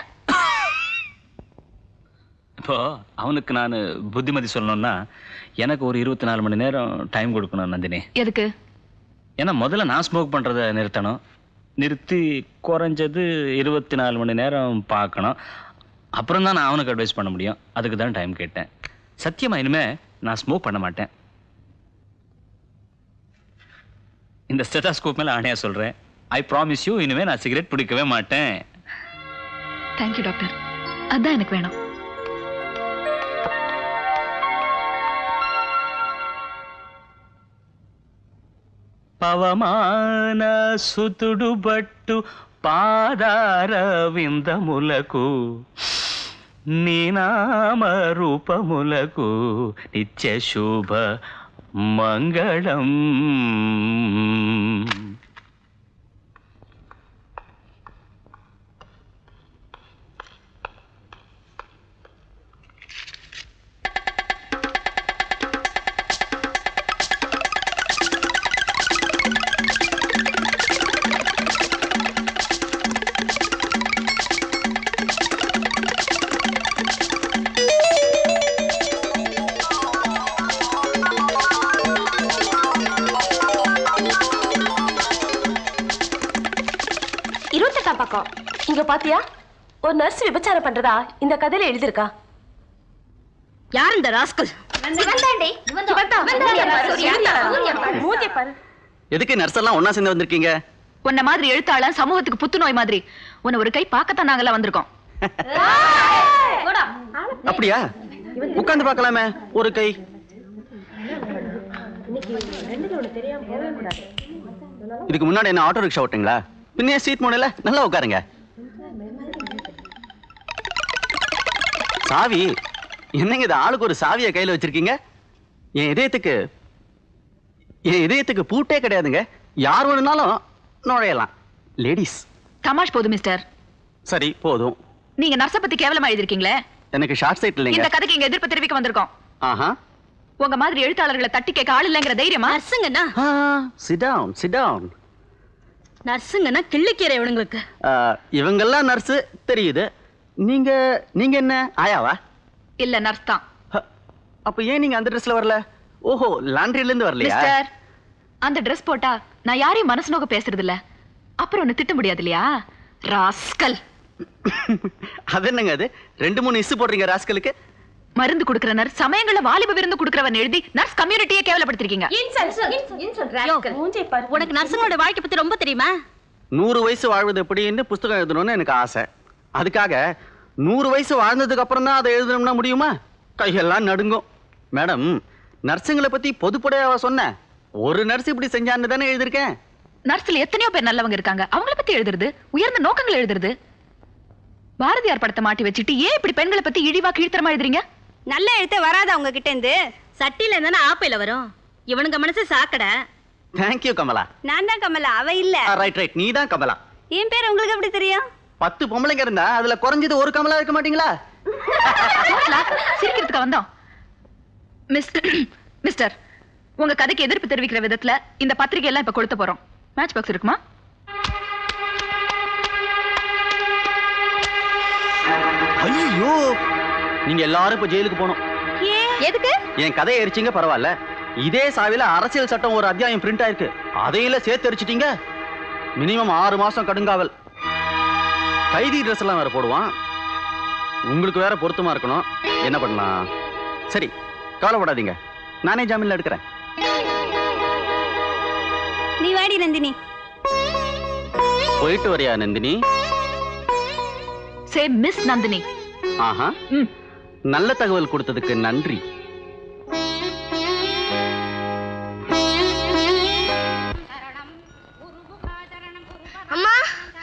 இப்போ அவனுக்கு நான் புத்திமதி சொல்லணும்னா எனக்கு ஒரு இருபத்தி நாலு மணி நேரம் டைம் கொடுக்கணும் நந்தினி எதுக்கு ஏன்னா முதல்ல நான் ஸ்மோக் பண்றதை நிறுத்தணும் நிறுத்தி குறைஞ்சது இருபத்தி நாலு மணி நேரம் பார்க்கணும் அப்புறம் தான் நான் அவனுக்கு அட்வைஸ் பண்ண முடியும் அதுக்கு தான் டைம் கேட்டேன் சத்தியமா இனிமே நான் ஸ்மோக் பண்ண மாட்டேன் இந்த ஸ்டெதாஸ்கோப் மேல ஆணையா சொல்றேன் ஐ ப்ராமிஸ் யூ இனிமே நான் சிகரெட் பிடிக்கவே மாட்டேன் தேங்க்யூ டாக்டர் அதான் எனக்கு வேணும் పవమాన సుతుడు బట్టు పాదార విందములకు నీ నామ రూపములకు నిత్య శుభ మంగళం இருபத்தெட்டாம் பக்கம் இங்க பாத்தியா ஒரு நர்ஸ் விபச்சாரம் பண்றதா இந்த கதையில எழுதிருக்கா யார் இந்த ராஸ்கல் எதுக்கு நர்ஸ் எல்லாம் ஒண்ணா சேர்ந்து வந்திருக்கீங்க உன்ன மாதிரி எழுத்தாளன் சமூகத்துக்கு புத்துநோய் மாதிரி உன்னை ஒரு கை பார்க்கத்தான் நாங்கெல்லாம் வந்திருக்கோம் அப்படியா உட்கார்ந்து பார்க்கலாமே ஒரு கை இதுக்கு முன்னாடி என்ன ஆட்டோ ரிக்ஷா ஓட்டுங்களா பின்னே சீட் மூணையில நல்லா உட்காருங்க சாவி என்னங்க இது ஆளுக்கு ஒரு சாவியை கையில வச்சிருக்கீங்க என் இதயத்துக்கு என் இதயத்துக்கு பூட்டே கிடையாதுங்க யார் வேணும்னாலும் நுழையலாம் லேடிஸ் தமாஷ் போதும் மிஸ்டர் சரி போதும் நீங்க நர்ஸ பத்தி கேவலமா எழுதிருக்கீங்களே எனக்கு ஷார்ட் சைட் இந்த இல்லைங்க கதைக்கு இங்க எதிர்ப்பு தெரிவிக்க வந்திருக்கோம் ஆஹா உங்க மாதிரி எழுத்தாளர்களை தட்டி கேட்க ஆள் இல்லைங்கிற தைரியமா நர்ஸுங்கண்ணா சிட் டவுன் சிட் டவுன் நர்ஸுங்கன்னா கிள்ளுக்கீரை இவனுங்களுக்கு இவங்கெல்லாம் நர்ஸ் தெரியுது நீங்க நீங்க என்ன ஆயாவா இல்ல நர்ஸ் தான் அப்ப ஏன் நீங்க அந்த ட்ரெஸ்ல வரல ஓஹோ லாண்ட்ரில இருந்து வரலையா மிஸ்டர் அந்த Dress போட்டா நான் யாரையும் மனசு நோக்க பேசுறது இல்ல அப்புறம் ஒண்ணு திட்ட முடியாது இல்லையா ராஸ்கல் அது என்னங்க அது ரெண்டு மூணு இசு போடுறீங்க ராஸ்கலுக்கு மருந்து குடுக்கிற நர்ஸ் சமயங்கள வாலிப விருந்து குடுக்கறவன் எழுதி நர்ஸ் கம்யூனிட்டியே கேவலப்படுத்திருக்கீங்க உனக்கு நர்ஸுங்களோட வாழ்க்கை பத்தி ரொம்ப தெரியுமா நூறு வயசு வாழ்வது எப்படின்னு புஸ்தகம் எழுதணும்னு எனக்கு ஆசை அதுக்காக நூறு வயசு வாழ்ந்ததுக்கு அப்புறம் தான் அதை எழுதணும்னா முடியுமா கையெல்லாம் நடுங்கும் மேடம் நர்ஸுங்களை பத்தி பொதுப்படையாவா சொன்னேன் ஒரு நர்ஸ் இப்படி செஞ்சான்னு தானே எழுதியிருக்கேன் நர்ஸ்ல எத்தனையோ பேர் நல்லவங்க இருக்காங்க அவங்கள பத்தி எழுதுறது உயர்ந்த நோக்கங்கள் எழுதுறது பாரதியார் படத்தை மாட்டி வச்சுட்டு ஏன் இப்படி பெண்களை பத்தி இழிவா கீழ்த்தரமா எழுதுறீங்க நல்ல எழுத்தே வராது அவங்க கிட்ட இருந்து சட்டில இருந்தானே ஆப்பையில வரும் இவனுங்க மனசு சாக்கடை தேங்க்யூ கமலா நான் தான் கமலா அவ இல்ல ரைட் ரைட் நீ தான் கமலா என் பேர் உங்களுக்கு எப்படி தெரியும் பத்து பொம்பளைங்க இருந்தா அதுல குறைஞ்சது ஒரு கமலா இருக்க மாட்டீங்களா சிரிக்கிறதுக்கு வந்தோம் மிஸ்டர் மிஸ்டர் உங்க கதைக்கு எதிர்ப்பு தெரிவிக்கிற விதத்துல இந்த பத்திரிகை எல்லாம் இப்ப கொளுத்த போறோம் மேட்ச் பாக்ஸ் இருக்குமா ஐயோ நீங்க எல்லாரும் இப்ப ஜெயிலுக்கு போகணும் எதுக்கு என் கதையை எரிச்சிங்க பரவாயில்ல இதே சாவில அரசியல் சட்டம் ஒரு அத்தியாயம் பிரிண்ட் ஆயிருக்கு அதையில சேர்த்து எரிச்சிட்டீங்க மினிமம் ஆறு மாசம் கடுங்காவல் கைதி ட்ரெஸ் எல்லாம் வேற போடுவான் உங்களுக்கு வேற பொருத்தமா இருக்கணும் என்ன பண்ணலாம் சரி கவலைப்படாதீங்க நானே ஜாமீன்ல எடுக்கிறேன் நீ வாடி நந்தினி போயிட்டு வரியா நந்தினி சே மிஸ் நந்தினி ஆஹா நல்ல தகவல் கொடுத்ததுக்கு நன்றி அம்மா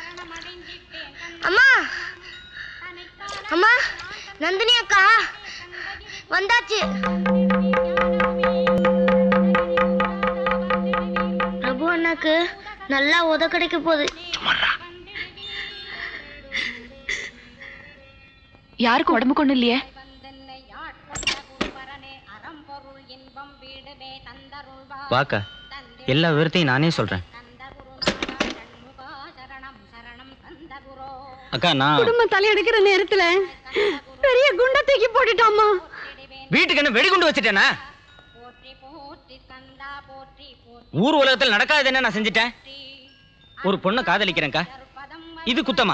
அம்மா அம்மா நந்தினி அக்கா வந்தாச்சு பிரபு அண்ணாக்கு நல்லா உத கிடைக்க போகுது யாருக்கும் உடம்புக்கு ஒண்ணும் இல்லையே வாக்கா எல்லா விவரத்தையும் நானே சொல்றேன் அக்கா நான் குடும்பம் தலையெடுக்கிற நேரத்துல பெரிய குண்ட தூக்கி போட்டுட்டாமா வீட்டுக்கு என்ன வெடிகுண்டு வச்சுட்டேனா ஊர் உலகத்தில் நடக்காது என்ன நான் செஞ்சுட்டேன் ஒரு பொண்ணை காதலிக்கிறேன்க்கா இது குத்தமா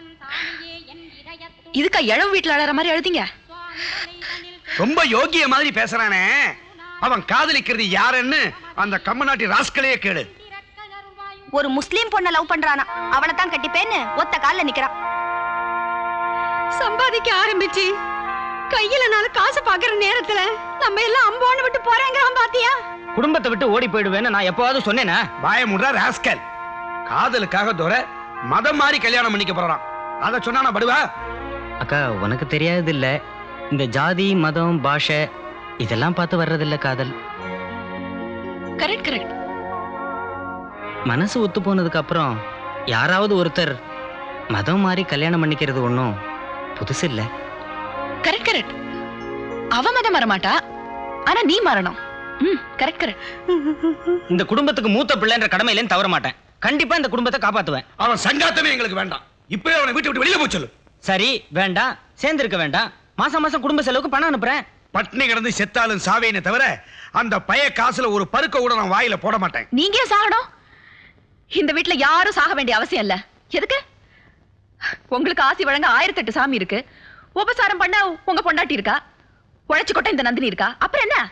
இதுக்கா இழவு வீட்டுல அழற மாதிரி எழுதிங்க ரொம்ப யோகிய மாதிரி பேசுறானே அவன் காதலிக்கிறது யாருன்னு அந்த கம்மநாட்டி ராஸ்களையே கேளு ஒரு முஸ்லீம் பொண்ண லவ் பண்றானா அவனை தான் கட்டிப்பேன்னு ஒத்த கால்ல நிக்கிறான் சம்பாதிக்க ஆரம்பிச்சு கையில நாலு காசு பாக்குற நேரத்துல நம்ம எல்லாம் அம்போன்னு விட்டு போறேங்கிறான் பாத்தியா குடும்பத்தை விட்டு ஓடி போயிடுவேன்னு நான் எப்பவாவது சொன்னேனா பயமுடுறா ராஸ்கல் காதலுக்காக தோற மதம் மாறி கல்யாணம் பண்ணிக்க போறான் அத சொன்னா நான் படுவா அக்கா உனக்கு தெரியாது இல்ல இந்த ஜாதி மதம் பாஷை இதெல்லாம் பார்த்து வர்றதில்ல காதல் கரெக்ட் கரெக்ட் மனசு ஒத்து போனதுக்கு அப்புறம் யாராவது ஒருத்தர் மதம் மாறி கல்யாணம் பண்ணிக்கிறது ஒன்றும் புதுசு இல்ல கரெக்ட் கரெக்ட் அவ மதம் மாறமாட்டா ஆனா நீ மாறணும் ம் கரெக்ட் கரெக்ட் இந்த குடும்பத்துக்கு மூத்த பிள்ளைன்ற கடமையிலேன்னு தவற மாட்டேன் கண்டிப்பா இந்த குடும்பத்தை காப்பாத்துவேன் அவன் சங்காத்தமே எங்களுக்கு வேண்டாம் இப்பவே அவனை வீட்டை விட்டு வெளியில போய் சொல்லு சரி வேண்டாம் சேர்ந்திருக்க வேண்டாம் மாசம் மாசம் குடும்ப செலவுக்கு பணம் அனுப்புறேன் பட்னி கிடந்து செத்தாலும் சாவேனே தவிர அந்த பய காசுல ஒரு பருக்க கூட நான் வாயில போட மாட்டேன் நீங்க ஏன் சாகணும் இந்த வீட்ல யாரும் சாக வேண்டிய அவசியம் இல்ல எதுக்கு உங்களுக்கு ஆசி வழங்க ஆயிரத்தெட்டு சாமி இருக்கு உபசாரம் பண்ண உங்க பொண்டாட்டி இருக்கா உழைச்சு கொட்ட இந்த நந்தினி இருக்கா அப்புறம் என்ன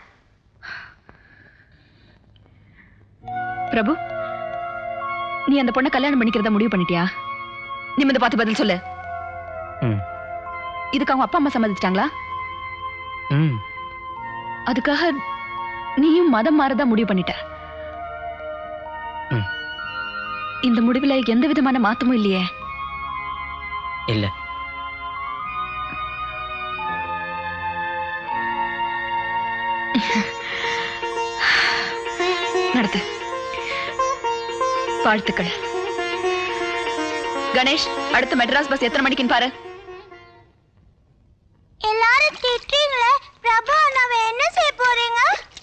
பிரபு நீ அந்த பொண்ணை கல்யாணம் பண்ணிக்கிறத முடிவு பண்ணிட்டியா நிமிந்து பார்த்து பதில் சொல்லு ம். இதுக்கு அவங்க அப்பா அம்மா சம்மதிச்சிட்டாங்களா ம் அதுக்காக நீயும் மதம் மாறதா முடிவு பண்ணிட்ட ம். இந்த முடிவுல எந்த விதமான மாற்றமும் இல்லையே இல்ல நடத்து வாழ்த்துக்கள் கணேஷ் அடுத்த மெட்ராஸ் பஸ் எத்தனை மணிக்குன்னு பாரு எல்லாரும் திட்டுறீங்களே பிரபு அண்ணாவை என்ன செய்ய போறீங்க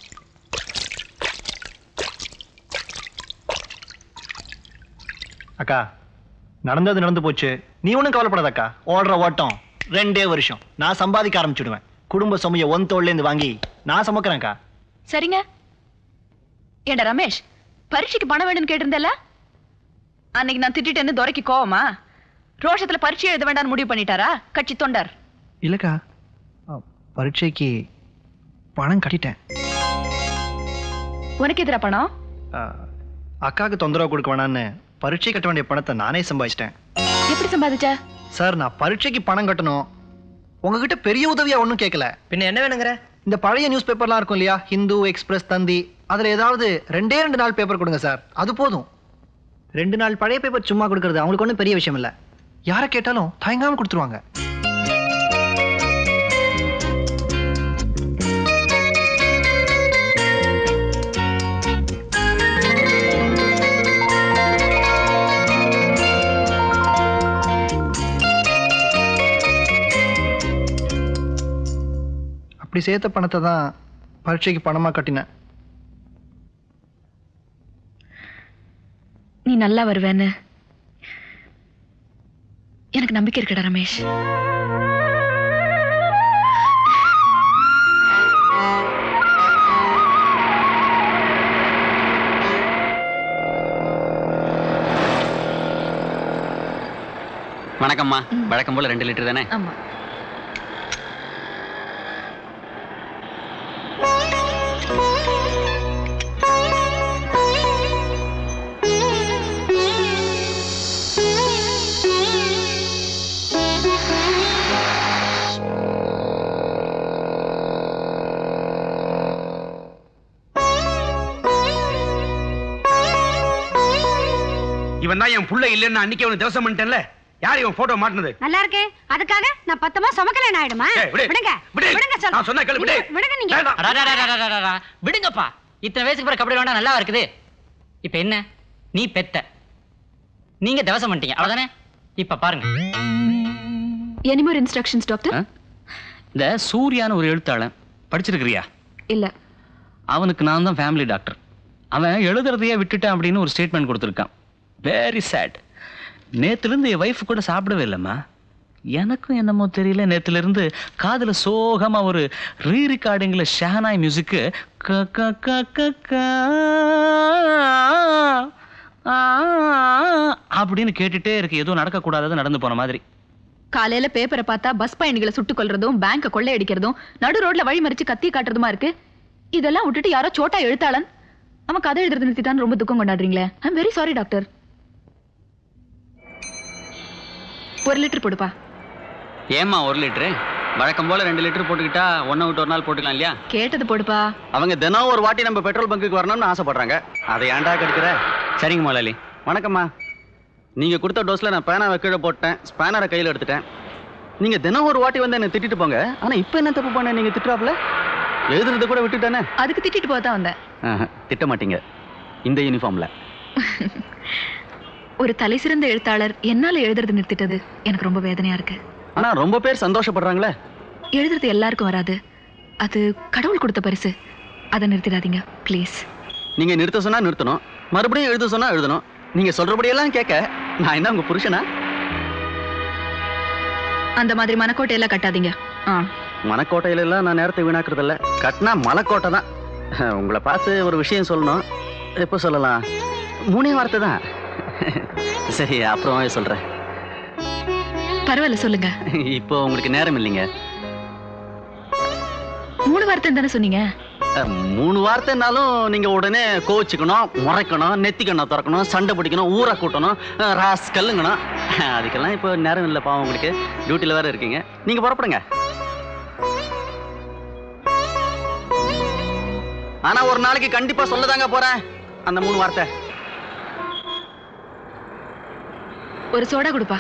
அக்கா நடந்தது நடந்து போச்சு நீ ஒன்றும் கவலைப்படாத அக்கா ஓடுற ஓட்டம் ரெண்டே வருஷம் நான் சம்பாதிக்க ஆரம்பிச்சுடுவேன் குடும்ப சுமையை ஒன் தோல்லேருந்து வாங்கி நான் சுமக்கிறேன்க்கா சரிங்க ஏண்டா ரமேஷ் பரீட்சைக்கு பணம் வேணும்னு கேட்டிருந்தல அன்னைக்கு நான் திட்டிட்டேன்னு துரைக்கு கோவமா ரோஷத்துல பரீட்சை எழுத வேண்டாம்னு முடிவு பண்ணிட்டாரா கட்சி தொண்டர் இல்லைக்கா அ, பரீட்சைக்கு பணம் கட்டிட்டேன் உனக்கு எதிரா பணம் அ, அக்காவுக்கு தொந்தரவு கொடுக்க வேணான்னு பரீட்சை கட்ட வேண்டிய பணத்தை நானே சம்பாதிச்சிட்டேன் எப்படி சம்பாதிச்ச சார் நான் பரீட்சைக்கு பணம் கட்டணும் உங்ககிட்ட பெரிய உதவியா ஒன்றும் கேட்கல பின்ன என்ன வேணுங்கிற இந்த பழைய நியூஸ் பேப்பர்லாம் இருக்கும் இல்லையா ஹிந்து எக்ஸ்பிரஸ் தந்தி அதுல ஏதாவது ரெண்டே ரெண்டு நாள் பேப்பர் கொடுங்க சார் அது போதும் ரெண்டு நாள் பழைய பேப்பர் சும்மா கொடுக்கறது அவங்களுக்கு ஒன்றும் பெரிய விஷயம் இல்லை யாரை கேட்டாலும் தயங்காம கொடுத்துருவாங்க இப்படி சேர்த்த பணத்தை தான் பரீட்சைக்கு பணமாக கட்டினேன் நீ நல்லா வருவேன்னு எனக்கு நம்பிக்கை இருக்குடா ரமேஷ் வணக்கம்மா வழக்கம் போல ரெண்டு லிட்டர் தானே ஆமா இவன் தான் என் புள்ள இல்லைன்னு அன்னைக்கு அவனுக்கு தவசம் பண்ணிட்டேன்ல யார் இவன் போட்டோ மாட்டினது நல்லா இருக்கே அதுக்காக நான் பத்தமா சுமக்கலன்னு ஆயிடுமா ஏய், விடு. விடுங்க விடு. விடுங்க சொல்ல நான் சொன்னா கேளு, விடு. விடுங்க நீங்க அடாடாடாடாடாடா. விடுங்கப்பா இத்தனை வயசுக்கு பிறகு கபடி வேண்டாம் நல்லா இருக்குது இப்ப என்ன நீ பெத்த நீங்க தவசம் பண்ணிட்டீங்க அவ்வளவுதானே இப்ப பாருங்க எனி மோர் இன்ஸ்ட்ரக்ஷன்ஸ் டாக்டர் இந்த சூர்யான்னு ஒரு எழுத்தாளன் படிச்சிருக்கிறியா இல்ல அவனுக்கு நான் தான் ஃபேமிலி டாக்டர் அவன் எழுதுறதையே விட்டுட்டான் அப்படின்னு ஒரு ஸ்டேட்மெண்ட் கொடுத்துருக்கான் வெரி சேட் நேத்துலேருந்து என் ஒய்ஃப் கூட சாப்பிடவே இல்லைம்மா எனக்கும் என்னமோ தெரியல நேத்துல இருந்து காதுல சோகமா ஒரு ரீ ரெக்கார்டிங்ல ஷஹனாய் மியூசிக்கு க க க க க ஆ, அப்படின்னு கேட்டுட்டே இருக்கு ஏதோ நடக்கக்கூடாதது நடந்து போன மாதிரி காலையில பேப்பரை பார்த்தா பஸ் பயணிகளை சுட்டுக் கொல்றதும் பேங்க கொள்ளையடிக்கிறதும் நடு ரோட்ல வழி மறிச்சு கத்தி காட்டுறதுமா இருக்கு இதெல்லாம் விட்டுட்டு யாரோ சோட்டா எழுத்தாளன் அவன் கதை எழுதுறது நிறுத்திட்டான்னு ரொம்ப துக்கம் கொண்டாடுறீங்களே ஐ வெரி சாரி டாக்டர் ஒரு லிட்டர் போடுப்பா ஏம்மா ஒரு லிட்டரு வழக்கம் போல ரெண்டு லிட்டர் போட்டுக்கிட்டா ஒன்றை விட்டு ஒரு நாள் போட்டுக்கலாம் இல்லையா கேட்டது போடுப்பா அவங்க தினம் ஒரு வாட்டி நம்ம பெட்ரோல் பங்குக்கு வரணும்னு ஆசைப்படுறாங்க அதை ஏன்டா கெடுக்கிற சரிங்க முதலாளி வணக்கம்மா நீங்கள் கொடுத்த டோஸில் நான் பேனாவை கீழே போட்டேன் ஸ்பேனரை கையில் எடுத்துட்டேன் நீங்கள் தினம் ஒரு வாட்டி வந்து என்னை திட்டிட்டு போங்க ஆனால் இப்போ என்ன தப்பு பண்ண நீங்கள் திட்டுறாப்புல எழுதுறதை கூட விட்டுட்டானே அதுக்கு திட்டிட்டு போக தான் வந்தேன் ஆஹா, திட்ட மாட்டீங்க இந்த யூனிஃபார்மில் ஒரு தலை சிறந்த எழுத்தாளர் என்னால எழுதுறது நிறுத்திட்டது எனக்கு ரொம்ப வேதனையா இருக்கு ஆனால் ரொம்ப பேர் சந்தோஷப்படுறாங்களே எழுதுறது எல்லாருக்கும் வராது அது கடவுள் கொடுத்த பரிசு அதை நிறுத்திடாதீங்க ப்ளீஸ் நீங்கள் நிறுத்த சொன்னால் நிறுத்தணும் மறுபடியும் எழுத சொன்னால் எழுதணும் நீங்கள் சொல்கிறபடியெல்லாம் கேட்க நான் என்ன உங்கள் புருஷனா அந்த மாதிரி மனக்கோட்டையெல்லாம் கட்டாதீங்க ஆ மனக்கோட்டையில எல்லாம் நான் நேரத்தை வீணாக்குறதில்ல கட்டினா மலைக்கோட்டை தான் உங்களை பார்த்து ஒரு விஷயம் சொல்லணும் எப்போ சொல்லலாம் மூணே வார்த்தை தான் சரி அப்புறமே சொல்கிறேன் பரவாயில்ல சொல்லுங்க இப்போ உங்களுக்கு நேரம் இல்லைங்க மூணு வார்த்தை தானே சொன்னீங்க அஹ், மூணு வார்த்தைனாலும் நீங்க உடனே கோச்சிக்கணும் முறைக்கணும் நெத்திக்கண்ணை திறக்கணும் சண்டை பிடிக்கணும் ஊரை கூட்டணும் அஹ், ராஸ் கல்லுங்கணும் அதுக்கெல்லாம் இப்போ நேரம் இல்லை பாவம் உங்களுக்கு டியூட்டியில் வேற இருக்கீங்க நீங்க புறப்படுங்க ஆனா ஒரு நாளைக்கு கண்டிப்பா சொல்லதாங்க போறேன் அந்த மூணு வார்த்தை ஒரு சோடா கொடுப்பா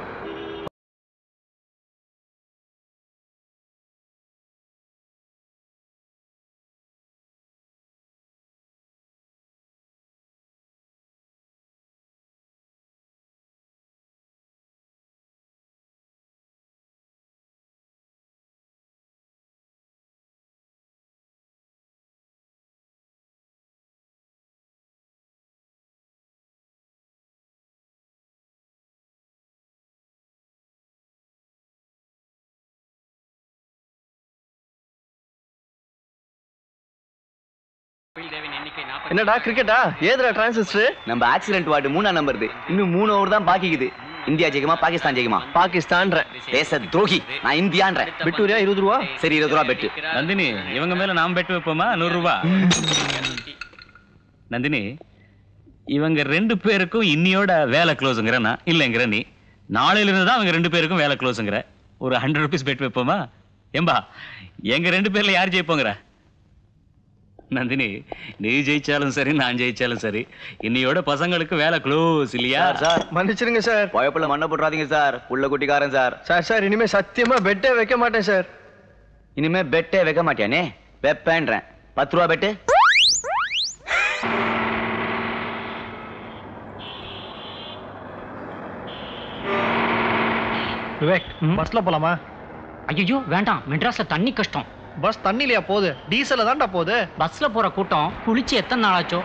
என்னடா கிரிக்கெட்டா ஏதுடா டிரான்சிஸ்டர் நம்ம ஆக்சிடென்ட் வார்டு மூணா நம்பருது இன்னும் மூணு ஓவர் தான் பாக்கிக்குது இந்தியா ஜெயிக்குமா பாகிஸ்தான் ஜெயிக்குமா பாகிஸ்தான் தேச துரோகி நான் இந்தியான்ற பெட்டூரியா இருபது ரூபா சரி இருபது ரூபா பெட்டு நந்தினி இவங்க மேல நாம் பெட்டு வைப்போமா நூறு ரூபா நந்தினி இவங்க ரெண்டு பேருக்கும் இன்னியோட வேலை க்ளோஸுங்கிற நான் இல்லைங்கிற நீ நாளையில இருந்து தான் அவங்க ரெண்டு பேருக்கும் வேலை க்ளோஸுங்கிற ஒரு ஹண்ட்ரட் ருபீஸ் பெட் வைப்போமா ஏம்பா எங்க ரெண்டு பேர்ல யார் ஜெயிப்போங்கிற நந்தினி நீ ஜெயிச்சாலும் சரி நான் ஜெயிச்சாலும் சரி இன்னையோட பசங்களுக்கு வேலை க்ளோஸ் இல்லையா சார் மன்னிச்சிருங்க சார் பயப்புல மண்ணை போட்டுறாதீங்க சார் புள்ள குட்டிக்காரன் சார் சார் சார் இனிமே சத்தியமா பெட்டே வைக்க மாட்டேன் சார் இனிமே பெட்டே வைக்க மாட்டியானே வைப்பேன்றேன் பத்து ரூபா பெட்டு விவேக் பஸ்ல போலாமா ஐயோ வேண்டாம் மெட்ராஸ்ல தண்ணி கஷ்டம் பஸ் தண்ணிலையா போகுது டீசல்ல தான்டா போகுது பஸ்ல போற கூட்டம் குளிச்சு எத்தனை நாள் ஆச்சோ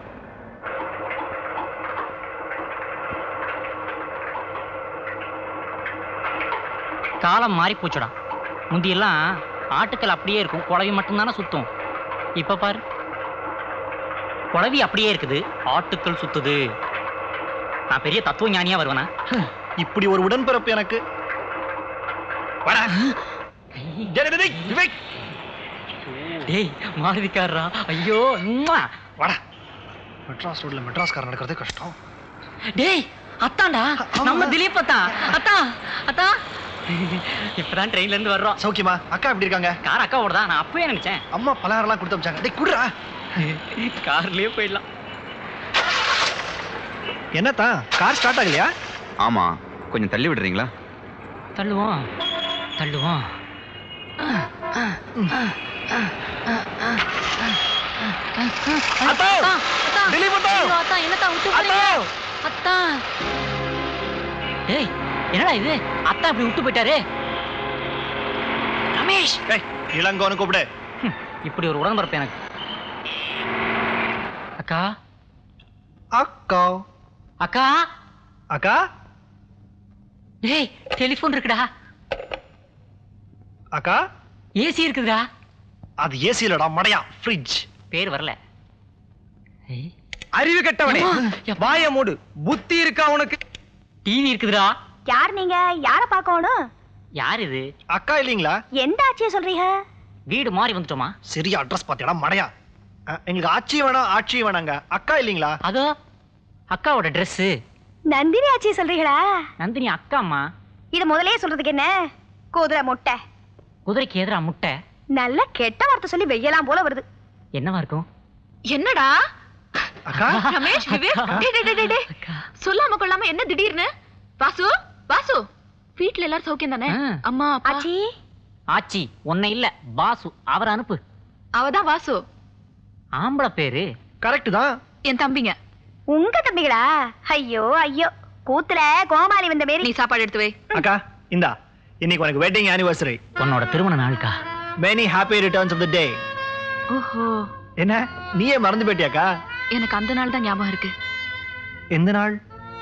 காலம் மாறி போச்சுடா முந்தியெல்லாம் ஆட்டுக்கள் அப்படியே இருக்கும் குழவி மட்டும்தானே சுத்தும் இப்ப பாரு குழவி அப்படியே இருக்குது ஆட்டுக்கள் சுத்துது நான் பெரிய தத்துவ ஞானியா வருவேனா இப்படி ஒரு உடன்பிறப்பு எனக்கு டேய் மாருதிக்காரரா ஐயோ உம்மா. வாடா மெட்ராஸ் ரோட்ல மெட்ராஸ்காரன் நடக்கிறதே கஷ்டம் டேய் அத்தான்டா நம்ம திலீப் அத்தா அத்தா அத்தா இப்பதான் ட்ரெயின்ல இருந்து வர்றோம் சௌக்கியமா அக்கா எப்படி இருக்காங்க கார் அக்காவோட தான் நான் அப்பவே நினைச்சேன் அம்மா பலகாரம்லாம் கொடுத்து அமிச்சாங்க டேய் குடுறா கார்லயே போயிடலாம் என்னத்தா கார் ஸ்டார்ட் ஆகலையா ஆமா கொஞ்சம் தள்ளி விடுறீங்களா தள்ளுவோம் தள்ளுவோம் அத்தா! திலீப் அத்தா! அத்தா என்னத்தா விட்டு போறீங்க அத்தா டேய் என்னடா இது அத்தா இப்படி விட்டு போயிட்டாரு ரமேஷ் டேய் இளங்கோன்னு கூப்பிடு ஹம், இப்படி ஒரு உடன்பரப்பு எனக்கு அக்கா அக்கா அக்கா அக்கா டேய் டெலிபோன் இருக்குடா அக்கா ஏசி இருக்குதுடா அது ஏசி இல்லடா மடையா ஃப்ரிட்ஜ் பேர் வரல அறிவு கெட்டவனே வாய மூடு புத்தி இருக்கா உனக்கு டிவி இருக்குதுடா யார் நீங்க யார பார்க்கணும் யார் இது அக்கா இல்லீங்களா எந்த ஆட்சியை சொல்றீங்க வீடு மாறி வந்துட்டோமா சரியா அட்ரஸ் பாத்தியாடா மடையா அஹ், எங்களுக்கு ஆட்சி வேணாம் ஆட்சி வேணாங்க அக்கா இல்லீங்களா அதோ அக்காவோட Dress நந்தினி ஆட்சியை சொல்றீங்களா நந்தினி அக்காம்மா இது முதல்லயே சொல்றதுக்கு என்ன குதிரை முட்டை குதிரைக்கு எதிரா முட்டை நல்ல கெட்ட வார்த்தை சொல்லி வெய்யலாம் போல வருது என்னவா இருக்கும் என்னடா அக்கா ரமேஷ் விவேக் டேய், டேய், டேய், டேய். சொல்லாம கொள்ளாம என்ன திடீர்னு வாசு வாசு வீட்ல எல்லாரும் சௌக்கியம் தானே அம்மா அப்பா ஆச்சி ஆச்சி உன்னை இல்ல பாசு அவரை அனுப்பு அவதான் வாசு ஆம்பளை பேரு கரெக்ட் தான் என் தம்பிங்க உங்க தம்பிகளா ஐயோ ஐயோ கூத்துல கோமாளி வந்த மாரி நீ சாப்பாடு எடுத்து வை அக்கா இந்தா இன்னைக்கு உனக்கு வெட்டிங் ஆனிவர்சரி உன்னோட திருமண நாளுக்கா many happy returns of the day ஓஹோ என்ன நீயே மறந்து போயிட்டியாக்கா எனக்கு அந்த நாள் தான் ஞாபகம் இருக்கு எந்த நாள்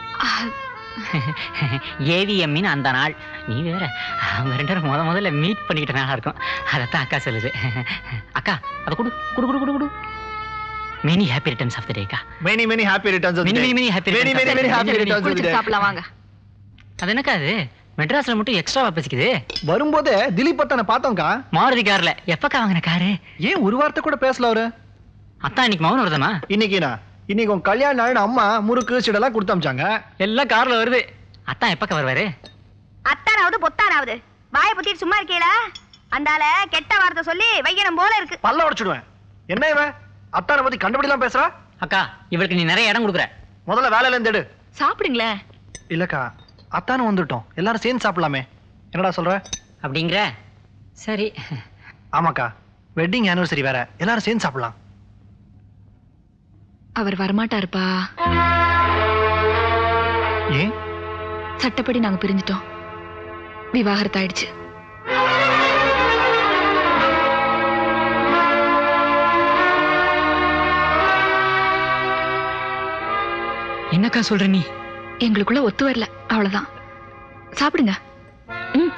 ஏவிஎம்மின்னு அந்த நாள் நீ வேற அவங்க ரெண்டு பேரும் முத முதல்ல மீட் பண்ணிக்கிட்ட நாளா இருக்கும் அதைத்தான் அக்கா சொல்லுது அக்கா அதை கொடு குடு குடு குடு குடு many happy returns of the டேக்கா many many happy returns of the Many, டே many, many happy many returns many of the many day. Happy returns of the குளிச்சு டே சாப்பிடலாம் வாங்க அது என்னக்கா அது மெட்ராஸ்ல மட்டும் எக்ஸ்ட்ராவா பேசிக்குது வரும்போது திலீப் அத்தானை பார்த்தோம்க்கா மாருதி கார்ல எப்பக்கா வாங்கின காரு ஏன் ஒரு வார்த்தை கூட பேசல அவரு அத்தா இன்னைக்கு மௌனம் வருதமா இன்னைக்குண்ணா இன்னைக்கு உன் கல்யாண நாள்னு அம்மா முறுக்கு சீடெல்லாம் கொடுத்து அமிச்சாங்க எல்லாம் கார்ல வருது அத்தா எப்பக்கா வருவாரு அத்தானாவது பொத்தானாவது வாயை புத்திட்டு சும்மா இருக்கீங்களா அந்தால கெட்ட வார்த்தை சொல்லி வைக்கணும் போல இருக்கு பல்ல உடைச்சிடுவேன் என்ன இவன் அத்தானை பத்தி கண்டுபிடிலாம் பேசுறா அக்கா இவளுக்கு நீ நிறைய இடம் கொடுக்குற முதல்ல வேலையில இருந்து எடு சாப்பிடுங்களேன் இல்லக்கா அத்தானு வந்துட்டோம் எல்லாரும் சேர்ந்து சாப்பிடலாமே என்னடா சொல்ற அப்படிங்கிற சரி ஆமாக்கா வெட்டிங் ஆனிவர்சரி வேற எல்லாரும் சேர்ந்து சாப்பிடலாம் அவர் வரமாட்டாருப்பா ஏன் சட்டப்படி நாங்க பிரிஞ்சிட்டோம் விவாகரத்து ஆயிடுச்சு என்னக்கா சொல்ற நீ எங்களுக்குள்ள ஒத்து வரல அவ்வளவுதான் சாப்பிடுங்க ம்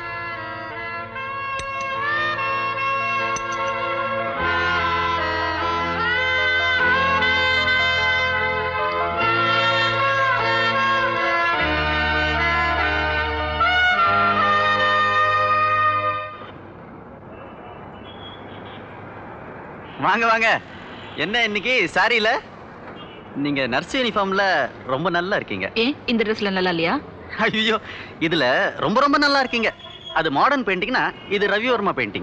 வாங்க வாங்க என்ன இன்னைக்கு சாரியில நீங்க நர்ஸ் யூனிஃபார்ம்ல ரொம்ப நல்லா இருக்கீங்க ஏன் இந்த ட்ரெஸ்ல நல்லா இல்லையா ஐயோ இதுல ரொம்ப ரொம்ப நல்லா இருக்கீங்க அது மாடர்ன் பெயிண்டிங்னா இது ரவிவர்மா பெயிண்டிங்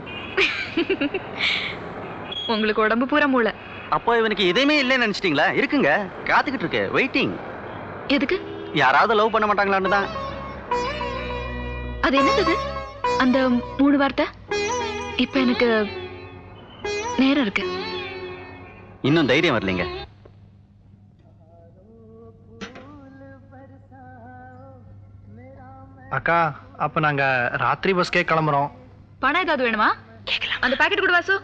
உங்களுக்கு உடம்பு பூரா மூளை அப்போ இவனுக்கு எதையுமே இல்லைன்னு நினைச்சிட்டீங்களா இருக்குங்க காத்துக்கிட்டு இருக்கு வெயிட்டிங் எதுக்கு யாராவது லவ் பண்ண மாட்டாங்களான்னு தான் அது என்னது அந்த மூணு வார்த்தை இப்ப எனக்கு நேரம் இருக்கு இன்னும் தைரியம் வரலைங்க அக்கா அப்ப நாங்க ராத்திரி பஸ்க்கே கிளம்புறோம் பணம் ஏதாவது வேணுமா அந்த பாக்கெட் கொடு வாசு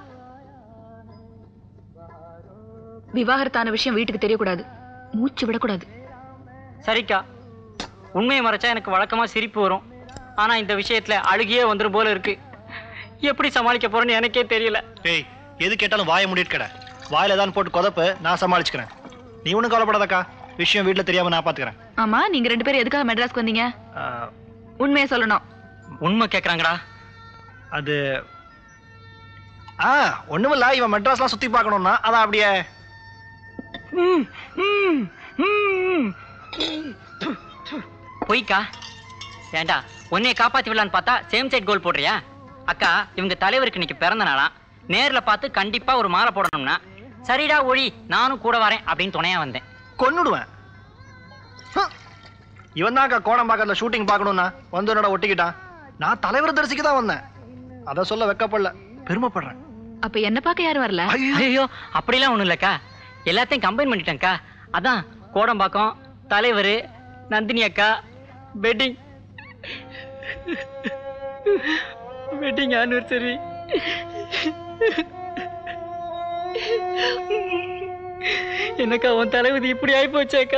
விவாகரத்தான விஷயம் வீட்டுக்கு தெரியக்கூடாது மூச்சு விடக்கூடாது சரிக்கா உண்மையை மறைச்சா எனக்கு வழக்கமா சிரிப்பு வரும் ஆனா இந்த விஷயத்துல அழுகியே வந்துரும் போல இருக்கு எப்படி சமாளிக்க போறேன்னு எனக்கே தெரியல டேய் எது கேட்டாலும் வாயை மூடிட்டு கடை வாயில தான் போட்டு கொதப்பு நான் சமாளிச்சுக்கிறேன் நீ ஒன்றும் கவலைப்படாதக்கா விஷயம் வீட்டில் தெரியாம நான் பார்த்துக்கிறேன் ஆமா நீங்க ரெண்டு பேரும் எதுக்காக மெட்ராஸ்க்கு வந்தீங்க உண்மையை சொல்லணும் உண்மை கேக்குறாங்கடா அது ஆ ஒண்ணுமில்ல இவன் மெட்ராஸ்லாம் சுத்தி பார்க்கணும்னா அதான் அப்படியே பொய்க்கா ஏண்டா உன்னைய காப்பாத்தி விடலான்னு பார்த்தா சேம் சைட் கோல் போடுறியா அக்கா இவங்க தலைவருக்கு இன்னைக்கு பிறந்த நாளாம் நேர்ல பார்த்து கண்டிப்பா ஒரு மாலை போடணும்னா சரிடா ஒழி நானும் கூட வரேன் அப்படின்னு துணையா வந்தேன் கொன்னுடுவேன் இவன் தான் கோடம்பாக்கத்தில் ஷூட்டிங் பார்க்கணும்னா வந்து என்னோட ஒட்டிக்கிட்டான் நான் தலைவர் தரிசிக்கு தான் வந்தேன் அதை சொல்ல வெக்கப்படல பெருமைப்படுறேன் அப்ப என்ன பார்க்க யாரும் வரல ஐயோ அப்படிலாம் ஒண்ணும் இல்லக்கா எல்லாத்தையும் கம்பைன் பண்ணிட்டேன்க்கா அதான் கோடம்பாக்கம் தலைவர் நந்தினி அக்கா வெட்டிங் வெட்டிங் ஆனிவர்சரி என்னக்கா உன் தலைவிதி இப்படி ஆயி போச்சேக்கா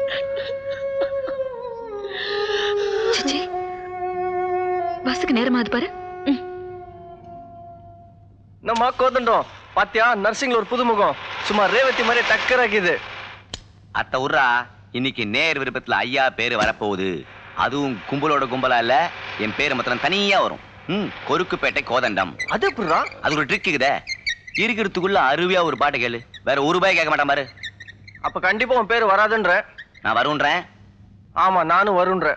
சிச்சி பஸ்ஸுக்கு நேரமா அது பாரு நம்ம கோதண்டம் பாத்தியா நர்சிங்ல ஒரு புதுமுகம் சும்மா ரேவதி மாதிரி டக்கராக்கிது அத்த உர்ரா இன்னைக்கு நேர் விருப்பத்துல ஐயா பேரு வரப்போகுது அதுவும் கும்பலோட கும்பலா இல்ல என் பேரு மாத்திரம் தனியா வரும் ம் கொருக்குப்பேட்டை கோதண்டம் அது எப்படிடா அது ஒரு ட்ரிக் இருக்குதே இருக்கிறதுக்குள்ள அருவியா ஒரு பாட்டு கேளு வேற ஒரு ரூபாய் கேட்க மாட்டேன் பாரு அப்ப கண்டிப்பா உன் பேரு வராதுன்ற நான் வருன்றேன் ஆமா நானும் வருன்ற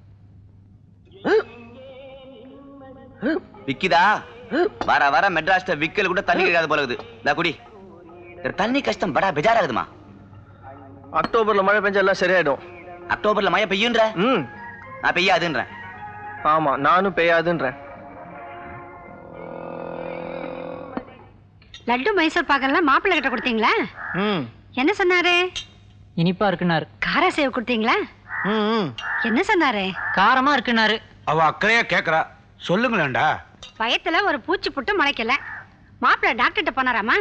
விக்கிதா வர வர மெட்ராஸ்ல விக்கல் கூட தண்ணி கிடைக்காது போல இருக்குது இந்த குடி இந்த தண்ணி கஷ்டம் படா பெஜாராகுதுமா அக்டோபர்ல மழை பெஞ்சா எல்லாம் சரியாயிடும் அக்டோபர்ல மழை பெய்யுன்ற ம் நான் பெய்யாதுன்றேன் ஆமா நானும் பெய்யாதுன்றேன் லட்டு மைசூர் பாக்கெல்லாம் மாப்பிள்ளை கிட்ட கொடுத்தீங்களா ம் என்ன சொன்னாரு இனிப்பா இருக்குனாரு கார சேவ் கொடுத்தீங்களா என்ன சொன்னாரு காரமா இருக்குனாரு அவ அக்கறையா கேக்குறா சொல்லுங்களேன்டா வயத்துல ஒரு பூச்சி புட்டு முளைக்கல மாப்பிள்ளை டாக்டர்கிட்ட போனாராமா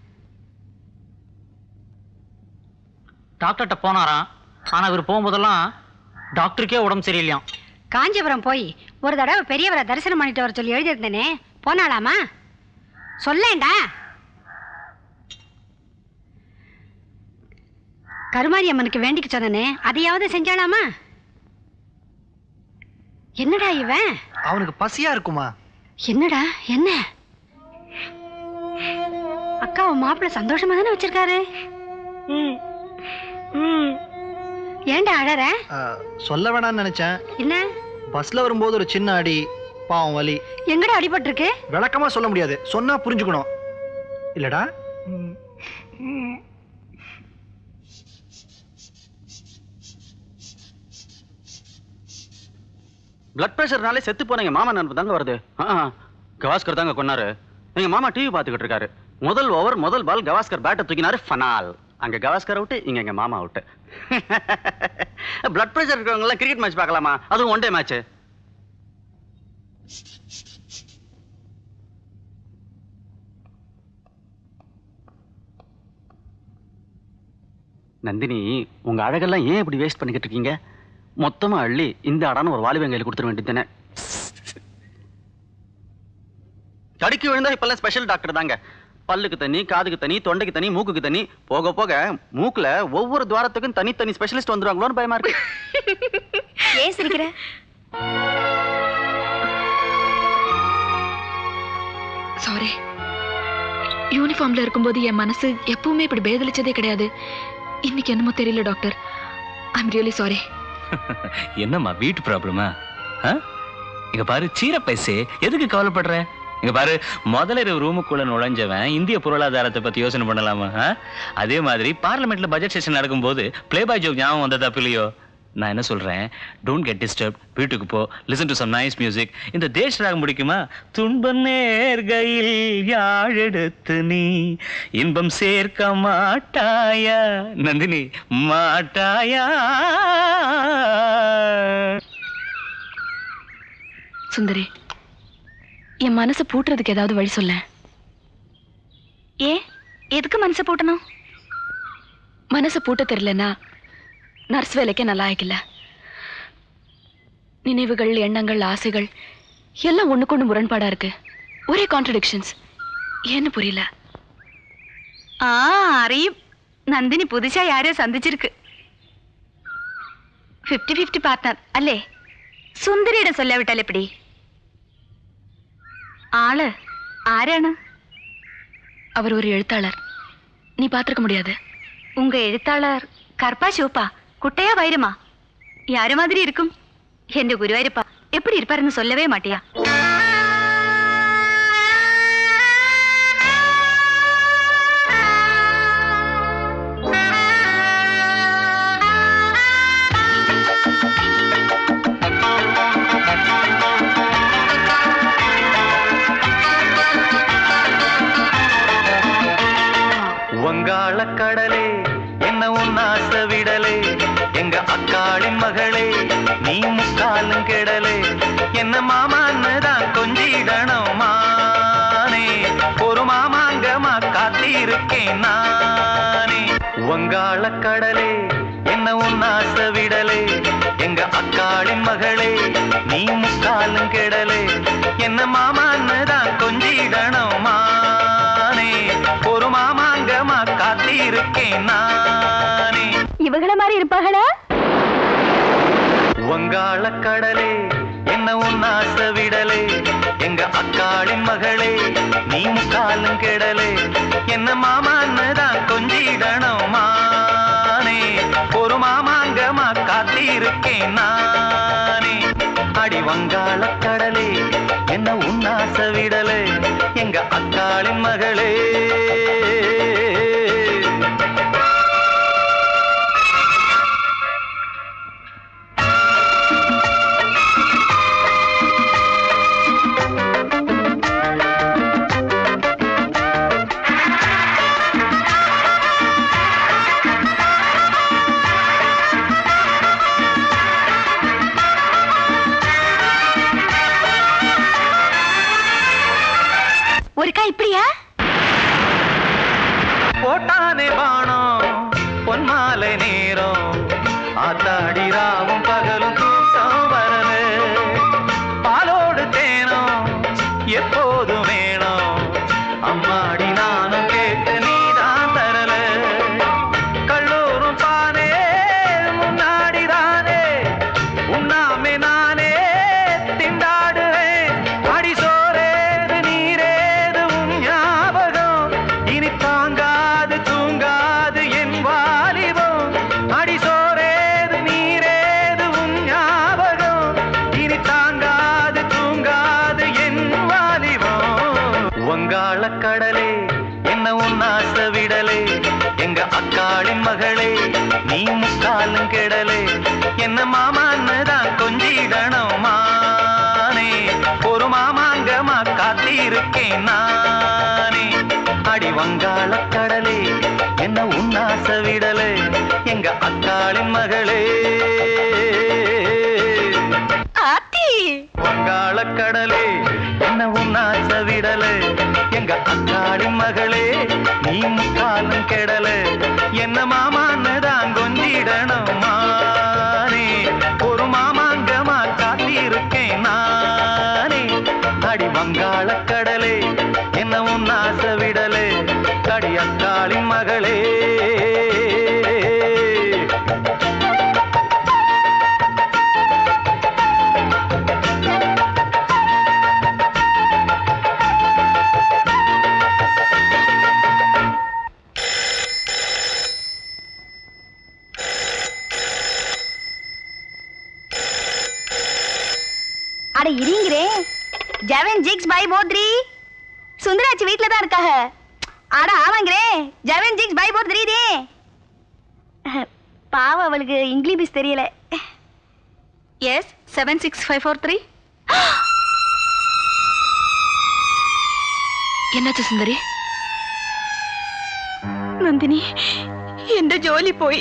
டாக்டர்கிட்ட போனாராம் ஆனா இவர் போகும்போதெல்லாம் டாக்டருக்கே உடம்பு சரியில்லையாம் காஞ்சிபுரம் போய் ஒரு தடவை பெரியவரை தரிசனம் பண்ணிட்டு வர சொல்லி எழுதியிருந்தேனே போனாலாமா சொல்லேன்டா கருமாரி அம்மனுக்கு வேண்டிக்க சொன்னனே அதையாவது செஞ்சாலாமா என்னடா இவன் அவனுக்கு பசியா இருக்குமா என்னடா என்ன அக்காவை மாப்பிள்ள சந்தோஷமா தானே வச்சிருக்காரு ஏன்டா அழற ஆ, சொல்ல வேணாம்னு நினைச்சேன் என்ன பஸ்ல வரும்போது ஒரு சின்ன அடி பாவம் வலி எங்கடா அடிபட்டிருக்கு விளக்கமா சொல்ல முடியாது சொன்னா புரிஞ்சுக்கணும் இல்லடா பிளட் பிரஷர்னாலே செத்து போன எங்க மாமா நினப்பு தாங்க வருது ஆ, ஆ, கவாஸ்கர் தாங்க கொன்னாரு எங்க மாமா டிவி பார்த்துக்கிட்டு இருக்காரு முதல் ஓவர் முதல் பால் கவாஸ்கர் பேட்டை தூக்கினாரு ஃபனால் அங்க கவாஸ்கர் அவுட்டு இங்க எங்க மாமா அவுட்டு பிளட் பிரஷர் இருக்கிறவங்க எல்லாம் கிரிக்கெட் மேட்ச் பார்க்கலாமா அதுவும் ஒன் டே மேட்ச் நந்தினி உங்க அழகெல்லாம் ஏன் இப்படி வேஸ்ட் பண்ணிக்கிட்டு இருக்கீங்க மொத்தமா அள்ளி இந்த அடான்னு ஒரு வாலிபன் கையில கொடுத்துட வேண்டியதுதானே தடுக்கி விழுந்தா இப்பெல்லாம் ஸ்பெஷல் டாக்டர் தாங்க பல்லுக்கு தண்ணி காதுக்கு தண்ணி தொண்டைக்கு தண்ணி மூக்குக்கு தண்ணி போக போக மூக்குல ஒவ்வொரு துவாரத்துக்கும் தனித்தனி ஸ்பெஷலிஸ்ட் வந்துருவாங்களோன்னு பயமா இருக்கு ஏன் சிரிக்கிற சாரி யூனிஃபார்ம்ல இருக்கும்போது என் மனசு எப்பவுமே இப்படி பேதலிச்சதே கிடையாது இன்னைக்கு என்னமோ தெரியல டாக்டர் ஐம் ரியலி சாரி என்னம்மா வீட்டு ப்ராப்ளமா இங்க பாரு சீர பைசே எதுக்கு கவலைப்படுற இங்க பாரு முதல்ல இரவு ரூமுக்குள்ள நுழைஞ்சவன் இந்திய பொருளாதாரத்தை பத்தி யோசனை பண்ணலாமா ஆ? அதே மாதிரி பார்லிமெண்ட்ல பட்ஜெட் செஷன் நடக்கும்போது பிளே பாய் ஜோக் ஞாபகம் வந்ததா இல்லையோ நான் என்ன சொல்றேன் டோன்ட் கெட் டிஸ்டர்ப் வீட்டுக்கு போ listen to some nice music இந்த தேஷ் ராகம் பிடிக்குமா துன்ப நேர்கையில் யாழெடுத்து நீ இன்பம் சேர்க்க மாட்டாயா நந்தினி மாட்டாயா சுந்தரி என் மனசை பூட்டுறதுக்கு ஏதாவது வழி சொல்ல ஏ எதுக்கு மனசை பூட்டணும் மனசை பூட்ட தெரியலனா நர்ஸ் வேலைக்கே நல்லா ஆகிக்கல நினைவுகள் எண்ணங்கள் ஆசைகள் எல்லாம் ஒண்ணுக்கு ஒண்ணு முரண்பாடா இருக்கு ஒரே கான்ட்ரடிக்ஷன்ஸ் ஏன்னு புரியல ஆ അറിയും നന്ദിനി പുതുശായി ആരെയോ സന്ധിച്ചിരിക്ക് ഫിഫ്റ്റി ഫിഫ്റ്റി പാർട്ട്ണർ അല്ലേ സുന്ദരിയുടെ സൊല്ലാവിട്ടാൽ എപ്പടി ആള് ആരാണ് அவர் ஒரு எழுத்தாளர் நீ பார்த்திருக்க முடியாது உங்க எழுத்தாளர் கற்பா சிவப்பா குட்டையா வைரமா யாரு மாதிரி இருக்கும் என் குருவாயிருப்பா எப்படி இருப்பாருன்னு சொல்லவே மாட்டியா வங்காள கடலே என்ன உன்னாச விடலே எங்க அக்காளின் மகளே நீ முக்காலும் கெடலே என்ன மாமான்னு தான் கொஞ்சிடணும் மானே ஒரு மாமாங்கமா காத்திருக்கேன் நானே வங்காள கடலே என்ன உன்னாச விடலே எங்க அக்காளின் மகளே நீ முக்காலும் கெடலே என்ன மாமான்னு தான் கொஞ்சிடணும் மானே ஒரு மாமாங்கமா காத்திருக்கேன் நானே இவங்கள மாதிரி இருப்பாங்களா வங்காள கடலே என்ன உன்னாச விடலே எங்க அக்காளின் மகளே நீ முக்காலும் கெடலே என்ன மாமான்னு தான் கொஞ்சிடணும் மானே ஒரு மாமாங்கமா காத்திருக்கேன் நானே அடி வங்காள கடலே என்ன உன்னாச விடலே எங்க அக்காளின் மகளே ஒருக்கா இப்படியா போட்டானே பாணம் பொன்மாலை நேரம் ஆத்தாடி ராவும் பகலும் தூக்கம் வரல பாலோடு தேனம் எப்போதும் வேணும் அம்மாடி நானும் கேட்க நீதான் தரல கல்லூரும் பானே முன்னாடி தானே உண்ணாமே நானே திண்டாடுவேன் அடி சோரேது நீரேது உன் ஞாபகம் இனி தாங்காது தூங்காது என் வாலிபம் அடி சோரேது நீரேது உன் ஞாபகம் இனி தாங்காது தூங்காது என் வாலிபம் வங்காள கடலே என்ன உன் ஆசை விடலே எங்க அக்காளின் மகளே நீ முக்காலும் கெடலே என்ன மாமான்னு தான் கொஞ்சிடணும் மானே ஒரு மாமாங்கமா காத்திருக்கேன் நானே அடி வங்காள கடலே என்ன உன்னாச விடலே எங்க அக்காளின் மகளே ஆத்தி வங்காள கடலே என்ன உன்னாச விடலே எங்க அக்காளின் மகளே நீ முக்காலும் கெடல என்ன மாமான்னு தான் கொஞ்சிடணும் மானே ஒரு மாமாங்கமா காத்திருக்கேன் நானே அடி வங்காள கடலே என்ன உன்னாச விடலே அடி அக்காளின் மகளே அட இருங்கிறே ஜெவன் ஜிக்ஸ் பை போத்ரி சுந்தராச்சி வீட்ல தான் இருக்காக அட ஆமாங்கிறே ஜெவன் ஜிக்ஸ் பை போத்ரி தே பாவம் அவளுக்கு இங்கிலீஷ் தெரியல S seven six five four three എന്നാച്ചു സുന്ദരി നന്ദിനി എന്റെ ജോലി പോയി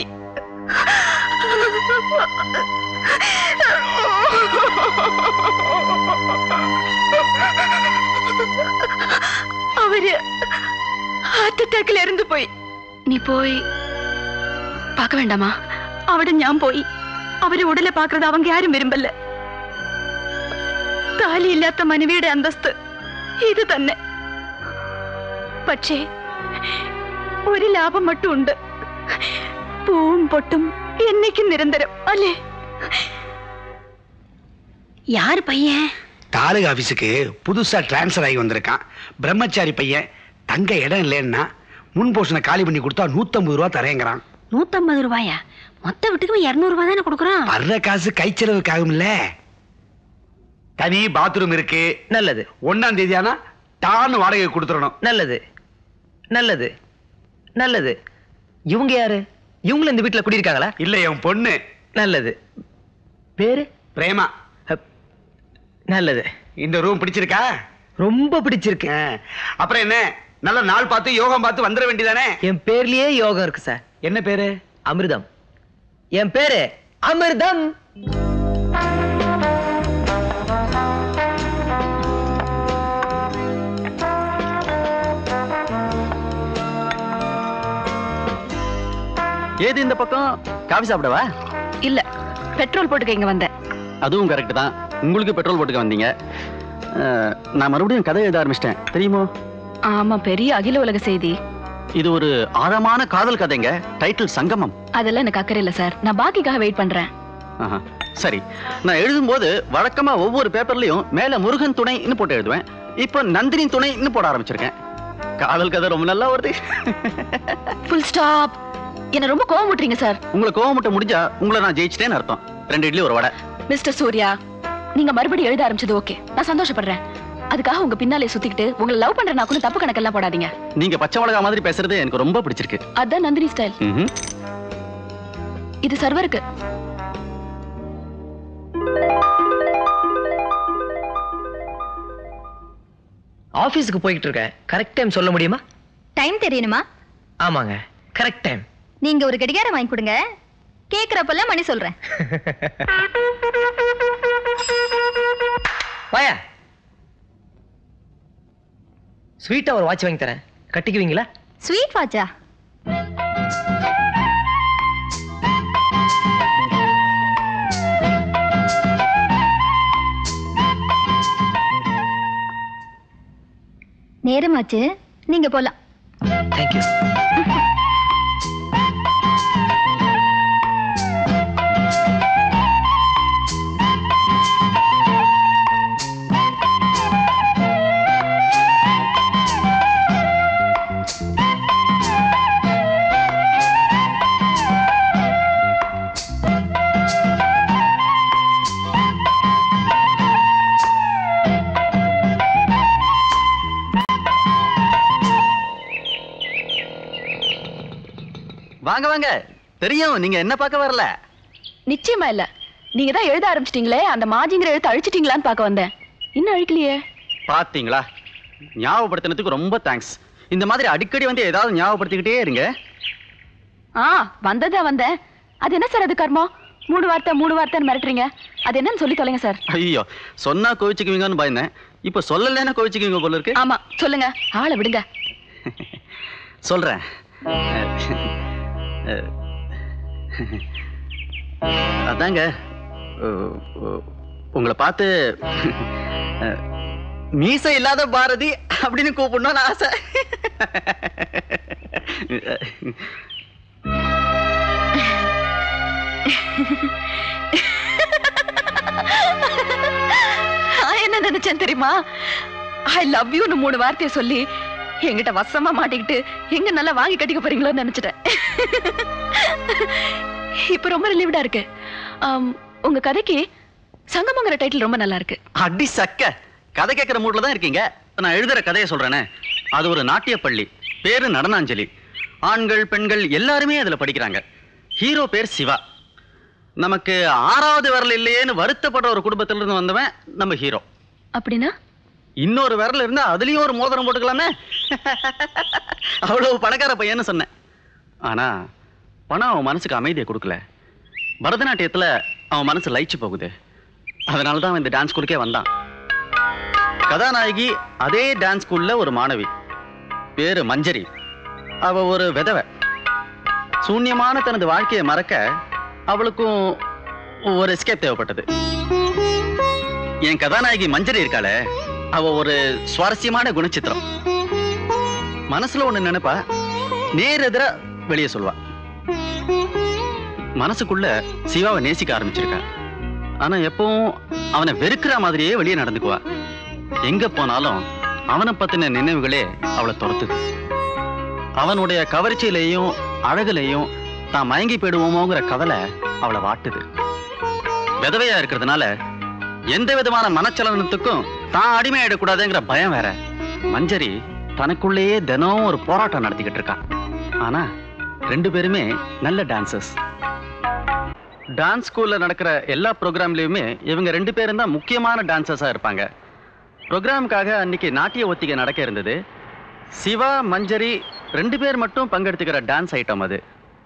അവര് ഹാർട്ട് അറ്റാക്കിൽ ഇറന്നു പോയി നീ പോയി பார்க்க வேண்டாமா അവിടെ ഞാൻ പോയി അവരെ ഉടലെ പാക്കുന്നത് അവങ്ക ആരും വരുമ്പല്ല താലിയില്ലാത്ത മനവിയുടെ അന്തസ്ത് ഇത് തന്നെ പക്ഷേ ഒരു ലാഭം മട്ടും ഉണ്ട് പൂവും പൊട്ടും എന്നേക്കും നിരന്തരം അല്ലേ யாரு பையன் தாலுகா ஆபீஸுக்கு புதுசா டிரான்ஸ்ஃபர் ஆகி வந்திருக்கான் பிரம்மச்சாரி பையன் தங்க இடம் இல்லைன்னா முன் போஷனை காலி பண்ணி கொடுத்தா நூத்தம்பது ரூபா தரேங்கிறான் நூத்தம்பது ரூபாயா மொத்த வீட்டுக்கு இருநூறு ரூபாய் தானே கொடுக்குறோம் வர்ற காசு கை செலவுக்கு ஆகும்ல தனி பாத்ரூம் இருக்கு நல்லது ஒன்னாம் தேதி ஆனா டான்னு வாடகை கொடுத்துடணும் நல்லது நல்லது நல்லது இவங்க யாரு இவங்களும் இந்த வீட்டுல குடியிருக்காங்களா இல்ல என் பொண்ணு நல்லது பேரு பிரேமா நல்லது இந்த ரூம் பிடிச்சிருக்கா ரொம்ப பிடிச்சிருக்கு அப்புறம் என்ன நல்ல நாள் பார்த்து யோகம் பார்த்து வந்துட வேண்டியதானே என் பேர்லயே யோகம் இருக்கு சார் என்ன பேரு அமிர்தம் என் பேரு அமிர்தம் ஏது இந்த பக்கம் காஃபி சாப்பிடவா இல்ல பெட்ரோல் போட்டுக்க இங்க வந்தேன் அதுவும் கரெக்ட் தான் உங்களுக்கு பெட்ரோல் போட்டுக்க வந்தீங்க அஹ், நான் மறுபடியும் கதை எழுத ஆரம்பிச்சிட்டேன் தெரியுமோ ஆமா பெரிய அகில உலக செய்தி இது ஒரு ஆழமான காதல் கதைங்க டைட்டில் சங்கமம் அதெல்லாம் எனக்கு அக்கறை இல்ல சார் நான் பாக்கிக்காக வெயிட் பண்றேன் ஆஹா. சரி நான் எழுதும்போது வழக்கமா ஒவ்வொரு பேப்பர்லயும் மேல முருகன் துணைன்னு போட்டு எழுதுவேன் இப்போ நந்தினி துணைன்னு போட ஆரம்பிச்சிருக்கேன் காதல் கதை ரொம்ப நல்லா வருது ஃபுல் ஸ்டாப் என்ன ரொம்ப கோவம் விட்டுறீங்க சார் உங்களை கோவம் முடிஞ்சா உங்களை நான் ஜெயிச்சிட்டேன்னு அர்த்தம் ரெண்டு இட்லி ஒரு வடை மிஸ்டர் சூர்யா நீங்க மறுபடியும் எழுத ஆரம்பிச்சது ஓகே நான் சந்தோஷப்படுறேன் அதுக்காக உங்க பின்னாலே சுத்திக்கிட்டு உங்களை லவ் பண்ற நான் கூட தப்பு கணக்கெல்லாம் போடாதீங்க நீங்க பச்சை மிளகா மாதிரி பேசுறது எனக்கு ரொம்ப பிடிச்சிருக்கு அதான் நந்தினி ஸ்டைல் ம்ஹும். இது சர்வருக்கு ஆபீஸ்க்கு போய்கிட்டு இருக்கேன் கரெக்ட் டைம் சொல்ல முடியுமா டைம் தெரியணுமா ஆமாங்க கரெக்ட் டைம் நீங்க ஒரு கடிகாரம் வாங்கி கொடுங்க கேக்குறப்பெல்லாம் மணி சொல்றேன் வாயா ஸ்வீட்டா ஒரு வாட்ச் வாங்கி தரேன் கட்டிக்குவீங்களா ஸ்வீட் வாட்சா நேரமாச்சு நீங்க போலாம் தேங்க்யூ வாங்க வாங்க தெரியும் நீங்க என்ன பார்க்க வரல நிச்சயமா இல்ல நீங்க தான் எழுத ஆரம்பிச்சிட்டீங்களே அந்த மாஜிங்கிற எழுத்து அழிச்சிட்டீங்களான்னு பார்க்க வந்தேன் இன்னும் அழிக்கலையே பாத்தீங்களா ஞாபகப்படுத்தினதுக்கு ரொம்ப தேங்க்ஸ் இந்த மாதிரி அடிக்கடி வந்து ஏதாவது ஞாபகப்படுத்திக்கிட்டே இருங்க ஆ வந்ததா வந்தேன் அது என்ன சார் அது கர்மம் மூணு வார்த்தை மூணு வார்த்தைன்னு மிரட்டுறீங்க அது என்னன்னு சொல்லி தொலைங்க சார் ஐயோ சொன்னா கோவிச்சுக்குவீங்கன்னு பயந்தேன் இப்ப சொல்லலைன்னா கோவிச்சுக்குவீங்க போல இருக்கு ஆமா சொல்லுங்க ஆளை விடுங்க சொல்றேன் அஹ், அதாங்க அஹ், அஹ், உங்களை பார்த்து அஹ், மீசை இல்லாத பாரதி அப்படின்னு கூப்பிடணும்னு ஆசை நான் என்ன நினைச்சேன் தெரியுமா ஐ லவ் யூன்னு மூணு வார்த்தையை சொல்லி என்கிட்ட வசமா மாட்டிக்கிட்டு எங்க நல்லா வாங்கி கட்டிக்க போறீங்களோன்னு நினைச்சிட்டேன் இப்ப ரொம்ப ரிலீவ்டா இருக்கு ஆம், உங்க கதைக்கு சங்கமங்கிற டைட்டில் ரொம்ப நல்லா இருக்கு அடி சக்க கதை கேட்கிற மூட்ல தான் இருக்கீங்க நான் எழுதுற கதையை சொல்றேனே அது ஒரு நாட்டிய பள்ளி பேரு நடனாஞ்சலி ஆண்கள் பெண்கள் எல்லாருமே அதுல படிக்கிறாங்க ஹீரோ பேர் சிவா நமக்கு ஆறாவது விரல் இல்லையேன்னு வருத்தப்படுற ஒரு குடும்பத்துல இருந்து வந்தவன் நம்ம ஹீரோ அப்படின்னா இன்னொரு விரல் இருந்தா அதுலயும் ஒரு மோதிரம் போட்டுக்கலாமே அவ்வளவு பணக்கார பையன்னு சொன்னேன் ஆனா பணம் அவன் மனசுக்கு அமைதியை கொடுக்கல பரதநாட்டியத்துல அவன் மனசு லயிச்சு போகுது அதனால தான் அவன் இந்த டான்ஸ் குழுக்கே வந்தான் கதாநாயகி அதே டான்ஸ் ஸ்கூல்ல ஒரு மாணவி பேரு மஞ்சரி அவ ஒரு விதவை சூன்யமான தனது வாழ்க்கையை மறக்க அவளுக்கும் ஒரு எஸ்கேப் தேவைப்பட்டது என் கதாநாயகி மஞ்சரி இருக்காளே அவ ஒரு சுவாரஸ்யமான குணச்சித்திரம் மனசுல ஒண்ணு நினைப்பா நேர் எதிரா வெளியே சொல்லுவா மனசுக்குள்ள சிவாவை நேசிக்க ஆரம்பிச்சிருக்கா ஆனா எப்பவும் அவனை வெறுக்கிற மாதிரியே வெளியே நடந்துக்குவா எங்க போனாலும் அவனை பத்தின நினைவுகளே அவளை துரத்துது அவனுடைய கவர்ச்சியிலையும் அழகுலையும் தான் மயங்கி போயிடுவோமோங்கிற கவலை அவளை வாட்டுது விதவையா இருக்கிறதுனால எந்த விதமான மனச்சலனத்துக்கும் தான் அடிமையாயிடக்கூடாதுங்கிற பயம் வேற மஞ்சரி தனக்குள்ளேயே தினம் ஒரு போராட்டம் நடத்திக்கிட்டு இருக்கா ஆனா ரெண்டு பேருமே நல்ல டான்சர்ஸ் டான்ஸ் ஸ்கூல்ல நடக்கிற எல்லா ப்ரோக்ராம்லயுமே இவங்க ரெண்டு பேரும் தான் முக்கியமான டான்சர்ஸா இருப்பாங்க ப்ரோக்ராமுக்காக அன்னைக்கு நாட்டிய ஒத்திகை நடக்க இருந்தது சிவா மஞ்சரி ரெண்டு பேர் மட்டும் பங்கெடுத்துக்கிற டான்ஸ் ஐட்டம் அது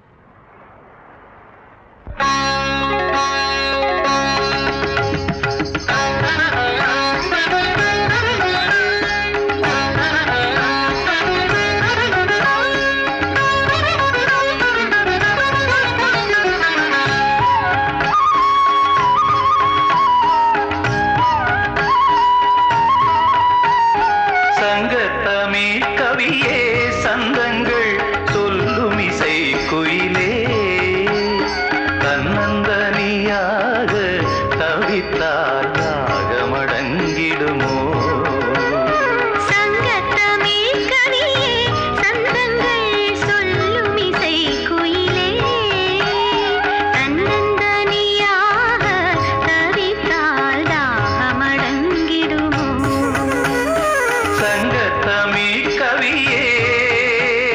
சங்கத்தமிழ் கவியே சந்தங்கள் சொல்லும் இசை குயிலே தன்னந்தனியாக தவித்தால் ராகமடங்கிடுமோ சங்கத்தமிழ் கவியே சந்தங்கள் சொல்லும் இசை குயிலே தன்னந்தனியாக தவித்தால் தாகமடங்கிடுமோ சங்கத்தமிழ் கவியே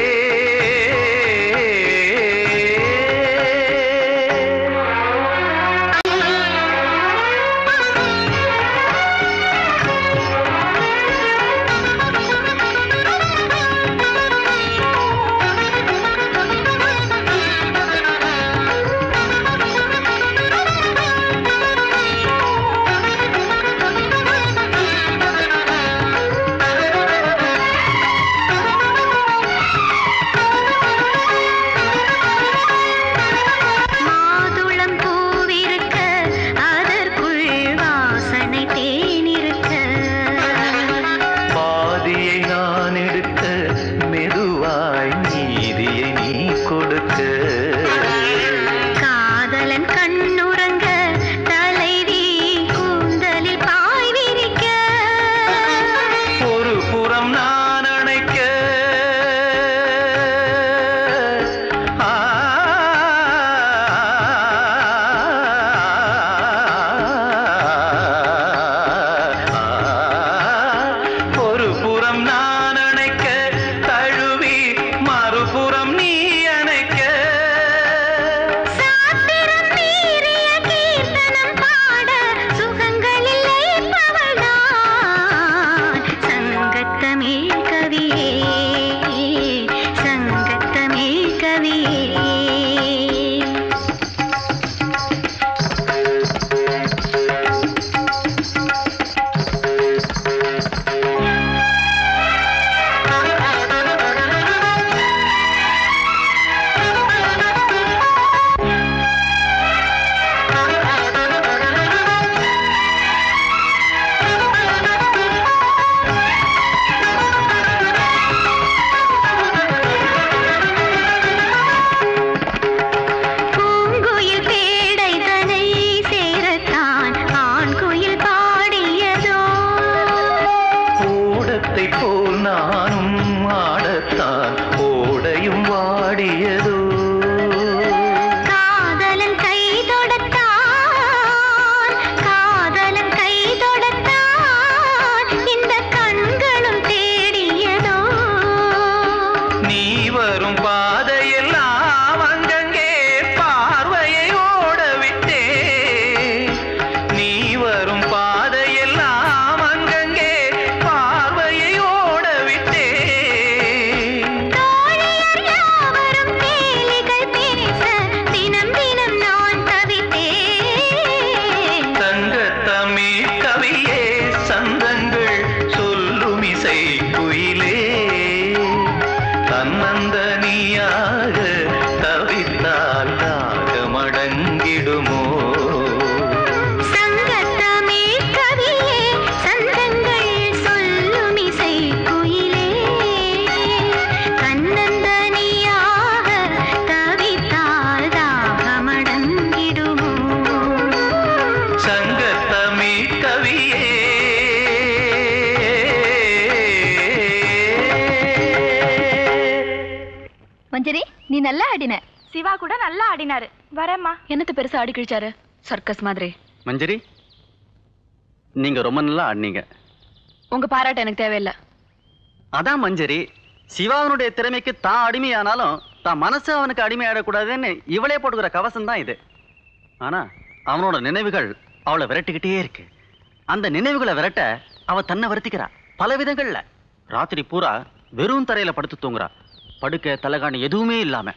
மஞ்சரி நீ நல்லா ஆடின சிவா கூட நல்லா ஆடினாரு வரேம்மா என்னத்த பெருசா ஆடி கிழிச்சாரு சர்க்கஸ் மாதிரி மஞ்சரி நீங்க ரொம்ப நல்லா ஆடினீங்க உங்க பாராட்டு எனக்கு தேவையில்லை அதான் மஞ்சரி சிவாவனுடைய திறமைக்கு தான் அடிமையானாலும் தான் மனசு அவனுக்கு அடிமையாடக்கூடாதுன்னு இவளே போட்டுக்கிற கவசம் தான் இது ஆனா அவனோட நினைவுகள் அவளை விரட்டிக்கிட்டே இருக்கு அந்த நினைவுகளை விரட்ட அவ தன்னை வருத்திக்கிறா பல விதங்கள்ல ராத்திரி பூரா வெறும் தரையில படுத்து தூங்குறா படுக்க தலகாணி எதுவுமே இல்லாம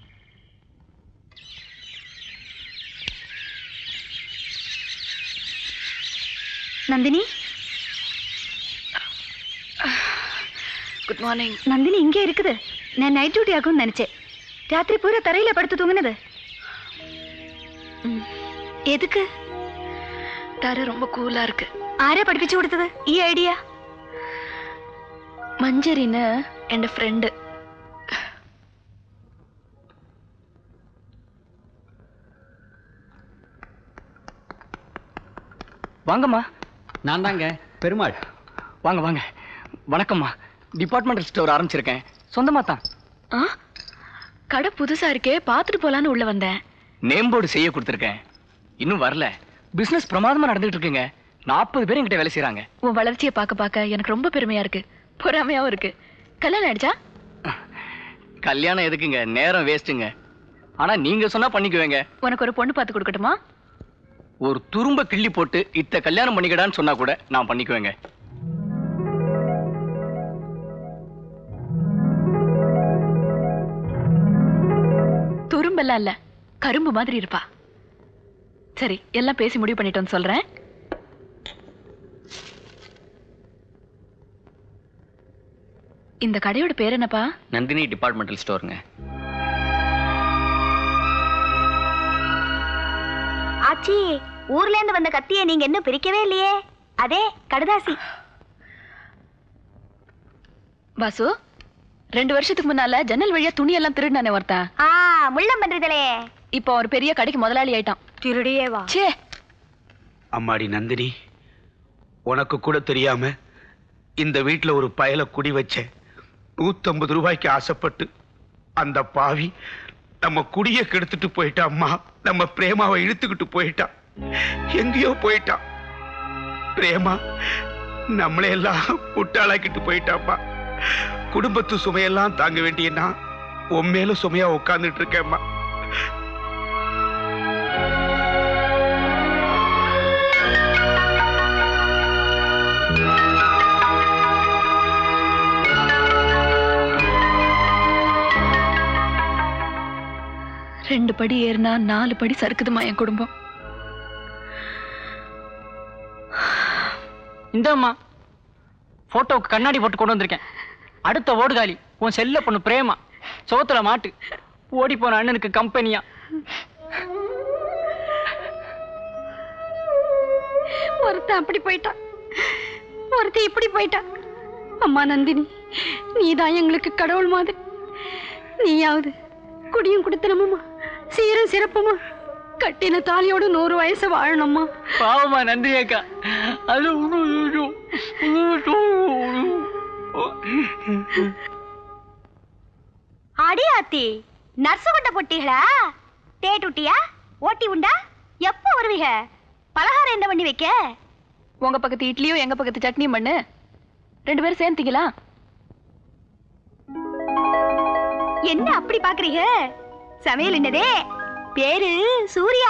நந்தினி குட் மார்னிங் நந்தினி இங்கே இருக்குது நான் நைட் டியூட்டி ஆகும்னு நினைச்சேன் ராத்திரி பூரா தரையில படுத்து தூங்குனது ம். எதுக்கு தர ரொம்ப கூலா இருக்கு ആരാ പഠിപ്പിച്ചു കൊടുത്തത് ഈ ഐഡിയ മഞ്ചരിന് എന്റെ ഫ്രണ്ട് வாங்கம்மா நான் தாங்க பெருமாள் வாங்க வாங்க வணக்கம்மா டிபார்ட்மெண்டல் ஸ்டோர் ஆரம்பிச்சிருக்கேன் சொந்தமா தான் ஆ கடை புதுசா இருக்கே பார்த்துட்டு போலான்னு உள்ள வந்தேன் நேம் போர்டு செய்ய கொடுத்துருக்கேன் இன்னும் வரல பிசினஸ் பிரமாதமா நடந்துட்டு இருக்குங்க நாற்பது பேர் என்கிட்ட வேலை செய்றாங்க உன் வளர்ச்சியை பார்க்க பார்க்க எனக்கு ரொம்ப பெருமையா இருக்கு பொறாமையாவும் இருக்கு கல்யாணம் ஆயிடுச்சா கல்யாணம் எதுக்குங்க நேரம் வேஸ்ட்டுங்க ஆனா நீங்க சொன்னா பண்ணிக்குவேங்க உனக்கு ஒரு பொண்ணு பார்த்து கொடுக்கட்டுமா ஒரு துரும்ப கிள்ளி போட்டு இத்த கல்யாணம் பண்ணிக்கடான்னு சொன்னா கூட நான் பண்ணிக்குவேங்க துரும்பெல்லாம் இல்ல கரும்பு மாதிரி இருப்பா சரி எல்லாம் பேசி முடிவு பண்ணிட்டோன்னு சொல்றேன் இந்த கடையோட பேர் என்னப்பா நந்தினி டிபார்ட்மெண்டல் ஸ்டோருங்க ஆச்சி ஊர்ல இருந்து வந்த கத்திய நீங்க இன்னும் பிரிக்கவே இல்லையே அதே கடுதாசி வாசு ரெண்டு வருஷத்துக்கு முன்னால ஜன்னல் வழியா துணி எல்லாம் திருடினானே ஒருத்தன் ஆ முள்ளம் பண்றதுலே இப்போ ஒரு பெரிய கடைக்கு முதலாளி ஆயிட்டான் திருடியே வா சே அம்மாடி நந்தினி உனக்கு கூட தெரியாம இந்த வீட்ல ஒரு பயல குடி வச்சேன் நூத்தம்பது ரூபாய்க்கு ஆசைப்பட்டு அந்த பாவி நம்ம குடிய கெடுத்துட்டு போயிட்டா அம்மா நம்ம பிரேமாவை இழுத்துக்கிட்டு போயிட்டான் எங்கேயோ போயிட்டான் பிரேமா நம்மளே எல்லாம் முட்டாளாக்கிட்டு போயிட்டாம்மா குடும்பத்து சுமையெல்லாம் தாங்க வேண்டியன்னா உன் மேல சுமையா உட்கார்ந்துட்டு இருக்கேம்மா ரெண்டு படி ஏறினா நாலு படி சறுக்குதுமா என் குடும்பம் இந்தம்மா போட்டோவுக்கு கண்ணாடி போட்டு கொண்டு வந்திருக்கேன் அடுத்த ஓடுகாலி உன் செல்ல பொண்ணு பிரேமா சோத்துல மாட்டு ஓடி போன அண்ணனுக்கு கம்பெனியா ஒருத்தன் அப்படி போயிட்டான் ஒருத்தன் இப்படி போயிட்டான் அம்மா நந்தினி நீதான் எங்களுக்கு கடவுள் மாதிரி நீயாவது குடியும் குடுத்தனமுமா சீரும் சிறப்புமா கட்டின தாலியோட நூறு வயசு வாழணும்மா பாவமா நன்றி அக்கா அது அடி ஆத்தி நர்சு கொண்ட பொட்டிகளா டேட்டுட்டியா ஓட்டி உண்டா எப்போ வருவீங்க பலகாரம் என்ன பண்ணி வைக்க உங்க பக்கத்து இட்லியும் எங்க பக்கத்து சட்னியும் பண்ணு ரெண்டு பேரும் சேர்ந்தீங்களா என்ன அப்படி பாக்குறீங்க சமையல் என்னதே பேரு சூர்யா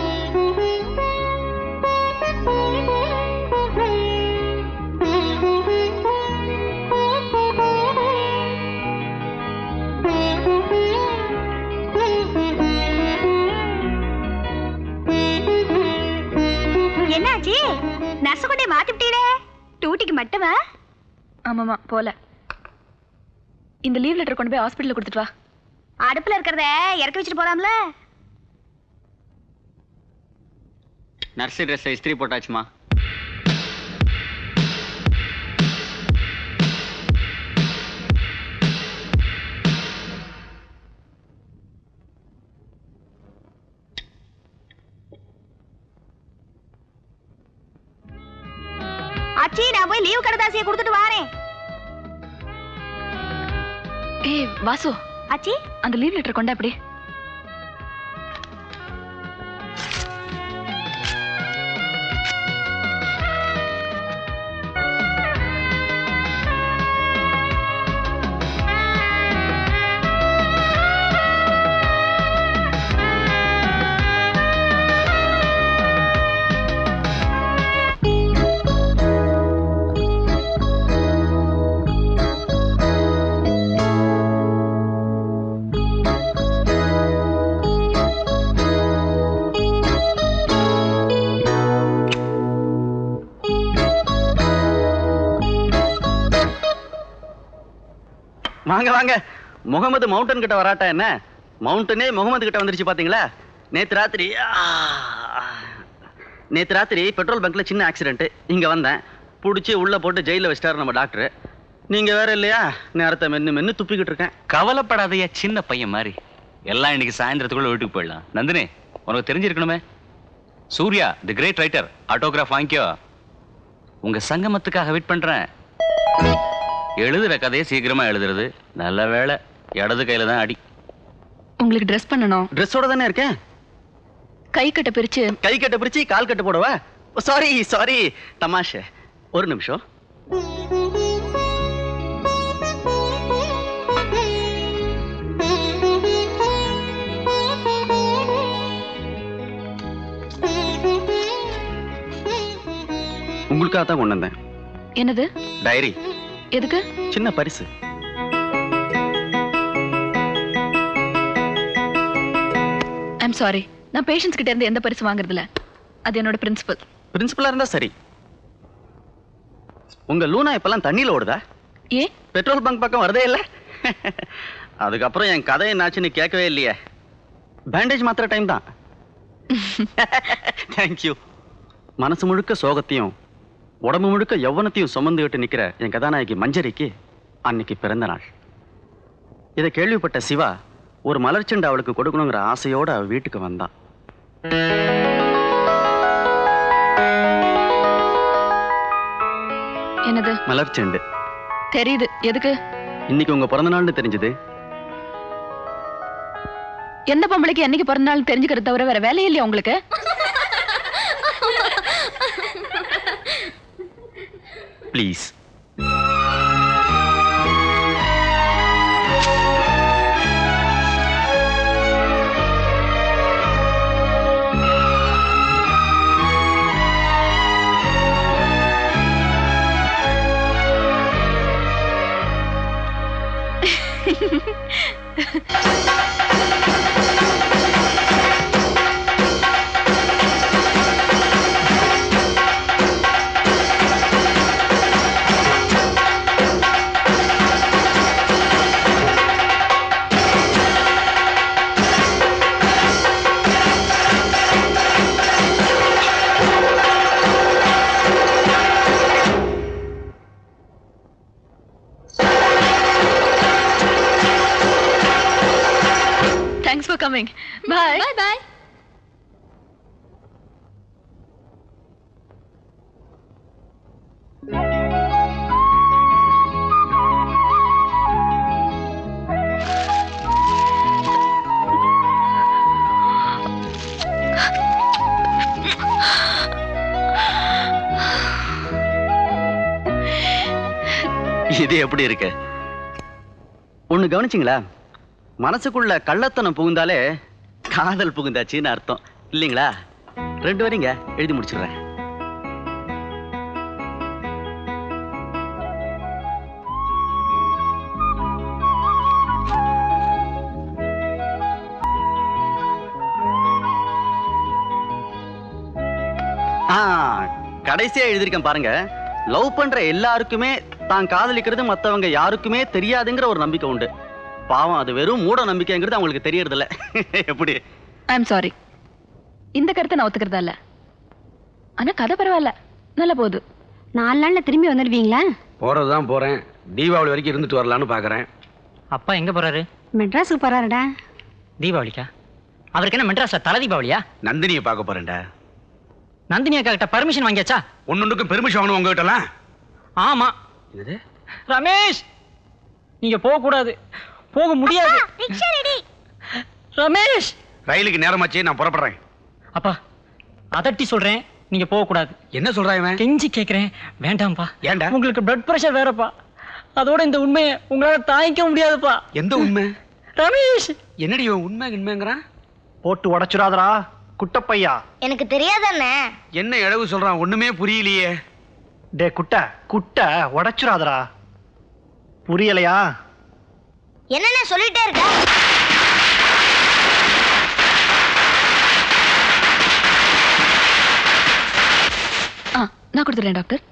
என்னாச்சு நர்சு கொண்டே மாத்தி விட்டீரே டூட்டிக்கு மட்டுமா ஆமாமா போல இந்த லீவ் லெட்டர் கொண்டு போய் ஹாஸ்பிட்டல்ல கொடுத்துட்டு வா அடுப்புல இருக்கிறத இறக்கி வச்சுட்டு போலாம்ல நர்ஸு ட்ரெஸ்ஸை இஸ்திரி போட்டாச்சுமா ஆச்சி நான் போய் லீவ் கடதாசியை கொடுத்துட்டு வாரேன் ஏய் வாசு ஆச்சி அந்த லீவ் லெட்டர் கொண்டா எப்படி வாங்க வாங்க முகமது மவுண்டன் கிட்ட வராட்டா என்ன மவுண்டனே முகமது கிட்ட வந்துருச்சு பாத்தீங்களா நேத்து ராத்திரி ஆ, நேத்து ராத்திரி பெட்ரோல் பங்க்ல சின்ன ஆக்சிடென்ட் இங்க வந்தேன் புடிச்சு உள்ள போட்டு ஜெயில வச்சிட்டாரு நம்ம டாக்டர் நீங்க வேற இல்லையா நேரத்தை மென்னு மென்னு துப்பிக்கிட்டு இருக்கேன் கவலைப்படாதயா சின்ன பையன் மாதிரி எல்லாம் இன்னைக்கு சாயந்தரத்துக்குள்ள வீட்டுக்கு போயிடலாம் நந்தினி உனக்கு தெரிஞ்சிருக்கணுமே Surya the great writer autograph வாங்கிக்கோ உங்க சங்கமத்துக்காக வெயிட் பண்றேன் எழுதுற கதையை சீக்கிரமா எழுதுறது நல்ல வேளை இடது கையில தான் அடி உங்களுக்கு ட்ரெஸ் பண்ணணும் ட்ரெஸ்ஸோட தானே இருக்கேன் கை கட்ட பிரிச்சு கை கட்ட பிரிச்சு கால் கட்ட போடவா சாரி சாரி தமாஷ் ஒரு நிமிஷம் உங்களுக்காக தான் கொண்டு வந்தேன் என்னது டைரி எதுக்கு சின்ன பரிசு ஐம் சாரி நான் பேஷண்ட்ஸ் கிட்ட இருந்து எந்த பரிசு வாங்குறது இல்ல அது என்னோட பிரின்சிபல் பிரின்சிபலா இருந்தா சரி உங்க லூனா இப்பெல்லாம் தண்ணியில ஓடுதா ஏ பெட்ரோல் பங்க் பக்கம் வரதே இல்ல அதுக்கப்புறம் என் கதை என்னாச்சுன்னு கேட்கவே இல்லையே பேண்டேஜ் மாத்திர டைம் தான் தேங்க்யூ மனசு முழுக்க சோகத்தையும் உடம்பு முழுக்க யௌவனத்தையும் சுமந்துகிட்டு நிக்கிற என் கதாநாயகி மஞ்சரிக்கு அன்னைக்கு பிறந்த நாள் இதை கேள்விப்பட்ட சிவா ஒரு மலர்ச்செண்டு அவளுக்கு கொடுக்கணுங்கிற ஆசையோட அவ வீட்டுக்கு வந்தான் என்னது மலர்ச்செண்டு தெரியுது எதுக்கு இன்னைக்கு உங்க பிறந்த நாள்னு தெரிஞ்சது எந்த பொம்பளைக்கு என்னைக்கு பிறந்த நாள் தெரிஞ்சுக்கிறது தவிர வேற வேலையே இல்லையா உங்களுக்கு please thanks for coming bye bye bye இது எப்படி இருக்கு ஒண்ணு கவனிச்சிங்களா மனசுக்குள்ள கள்ளத்தனம் புகுந்தாலே காதல் புகுந்தாச்சுன்னு அர்த்தம் இல்லைங்களா ரெண்டு வரிங்க எழுதி முடிச்சிடுறேன் ஆ கடைசியா எழுதியிருக்கேன் பாருங்க லவ் பண்ற எல்லாருக்குமே தான் காதலிக்கிறது மத்தவங்க யாருக்குமே தெரியாதுங்கிற ஒரு நம்பிக்கை உண்டு பாவம் அது வெறும் மூட நம்பிக்கைங்கிறது அவங்களுக்கு தெரியறது இல்ல எப்படி ஐம் சாரி இந்த கருத்தை நான் ஒத்துக்கிறதா இல்ல ஆனா கதை பரவாயில்ல நல்ல போகுது நாலு நாள்ல திரும்பி வந்துடுவீங்களா போறதுதான் போறேன் தீபாவளி வரைக்கும் இருந்துட்டு வரலான்னு பாக்குறேன் அப்பா எங்க போறாரு மெட்ராஸுக்கு போறாருடா தீபாவளிக்கா அவருக்கு என்ன மெட்ராஸ்ல தலை தீபாவளியா நந்தினியை பார்க்க போறேன்டா நந்தினி அக்கா கிட்ட பர்மிஷன் வாங்கியாச்சா ஒன்னொன்றுக்கும் பெருமிஷம் வாங்கணும் உங்ககிட்டலாம் ஆமா ரமேஷ் நீங்க போக கூடாது போக முடியாது ரிக்ஷா ரெடி ரமேஷ் ரயிலுக்கு நேரமாச்சு நான் புறப்படுறேன் அப்பா அதட்டி சொல்றேன் நீங்க போக கூடாது என்ன சொல்றா இவன் கெஞ்சி கேக்குறேன் வேண்டாம்ப்பா ஏன்டா உங்களுக்கு பிளட் பிரஷர் வேறப்பா அதோட இந்த உண்மையை உங்களால தாங்கிக்க முடியாதுப்பா எந்த உண்மை ரமேஷ் என்னடி இவன் உண்மை உண்மைங்கிறான் போட்டு உடைச்சுடாதடா குட்டப்பையா எனக்கு தெரியாதானே என்ன இழவு சொல்றான் ஒண்ணுமே புரியலையே டே குட்டை குட்டை உடைச்சுடாதடா புரியலையா என்னென்ன சொல்லிட்டே இருக்க ஆ நான் கொடுத்துறேன் டாக்டர்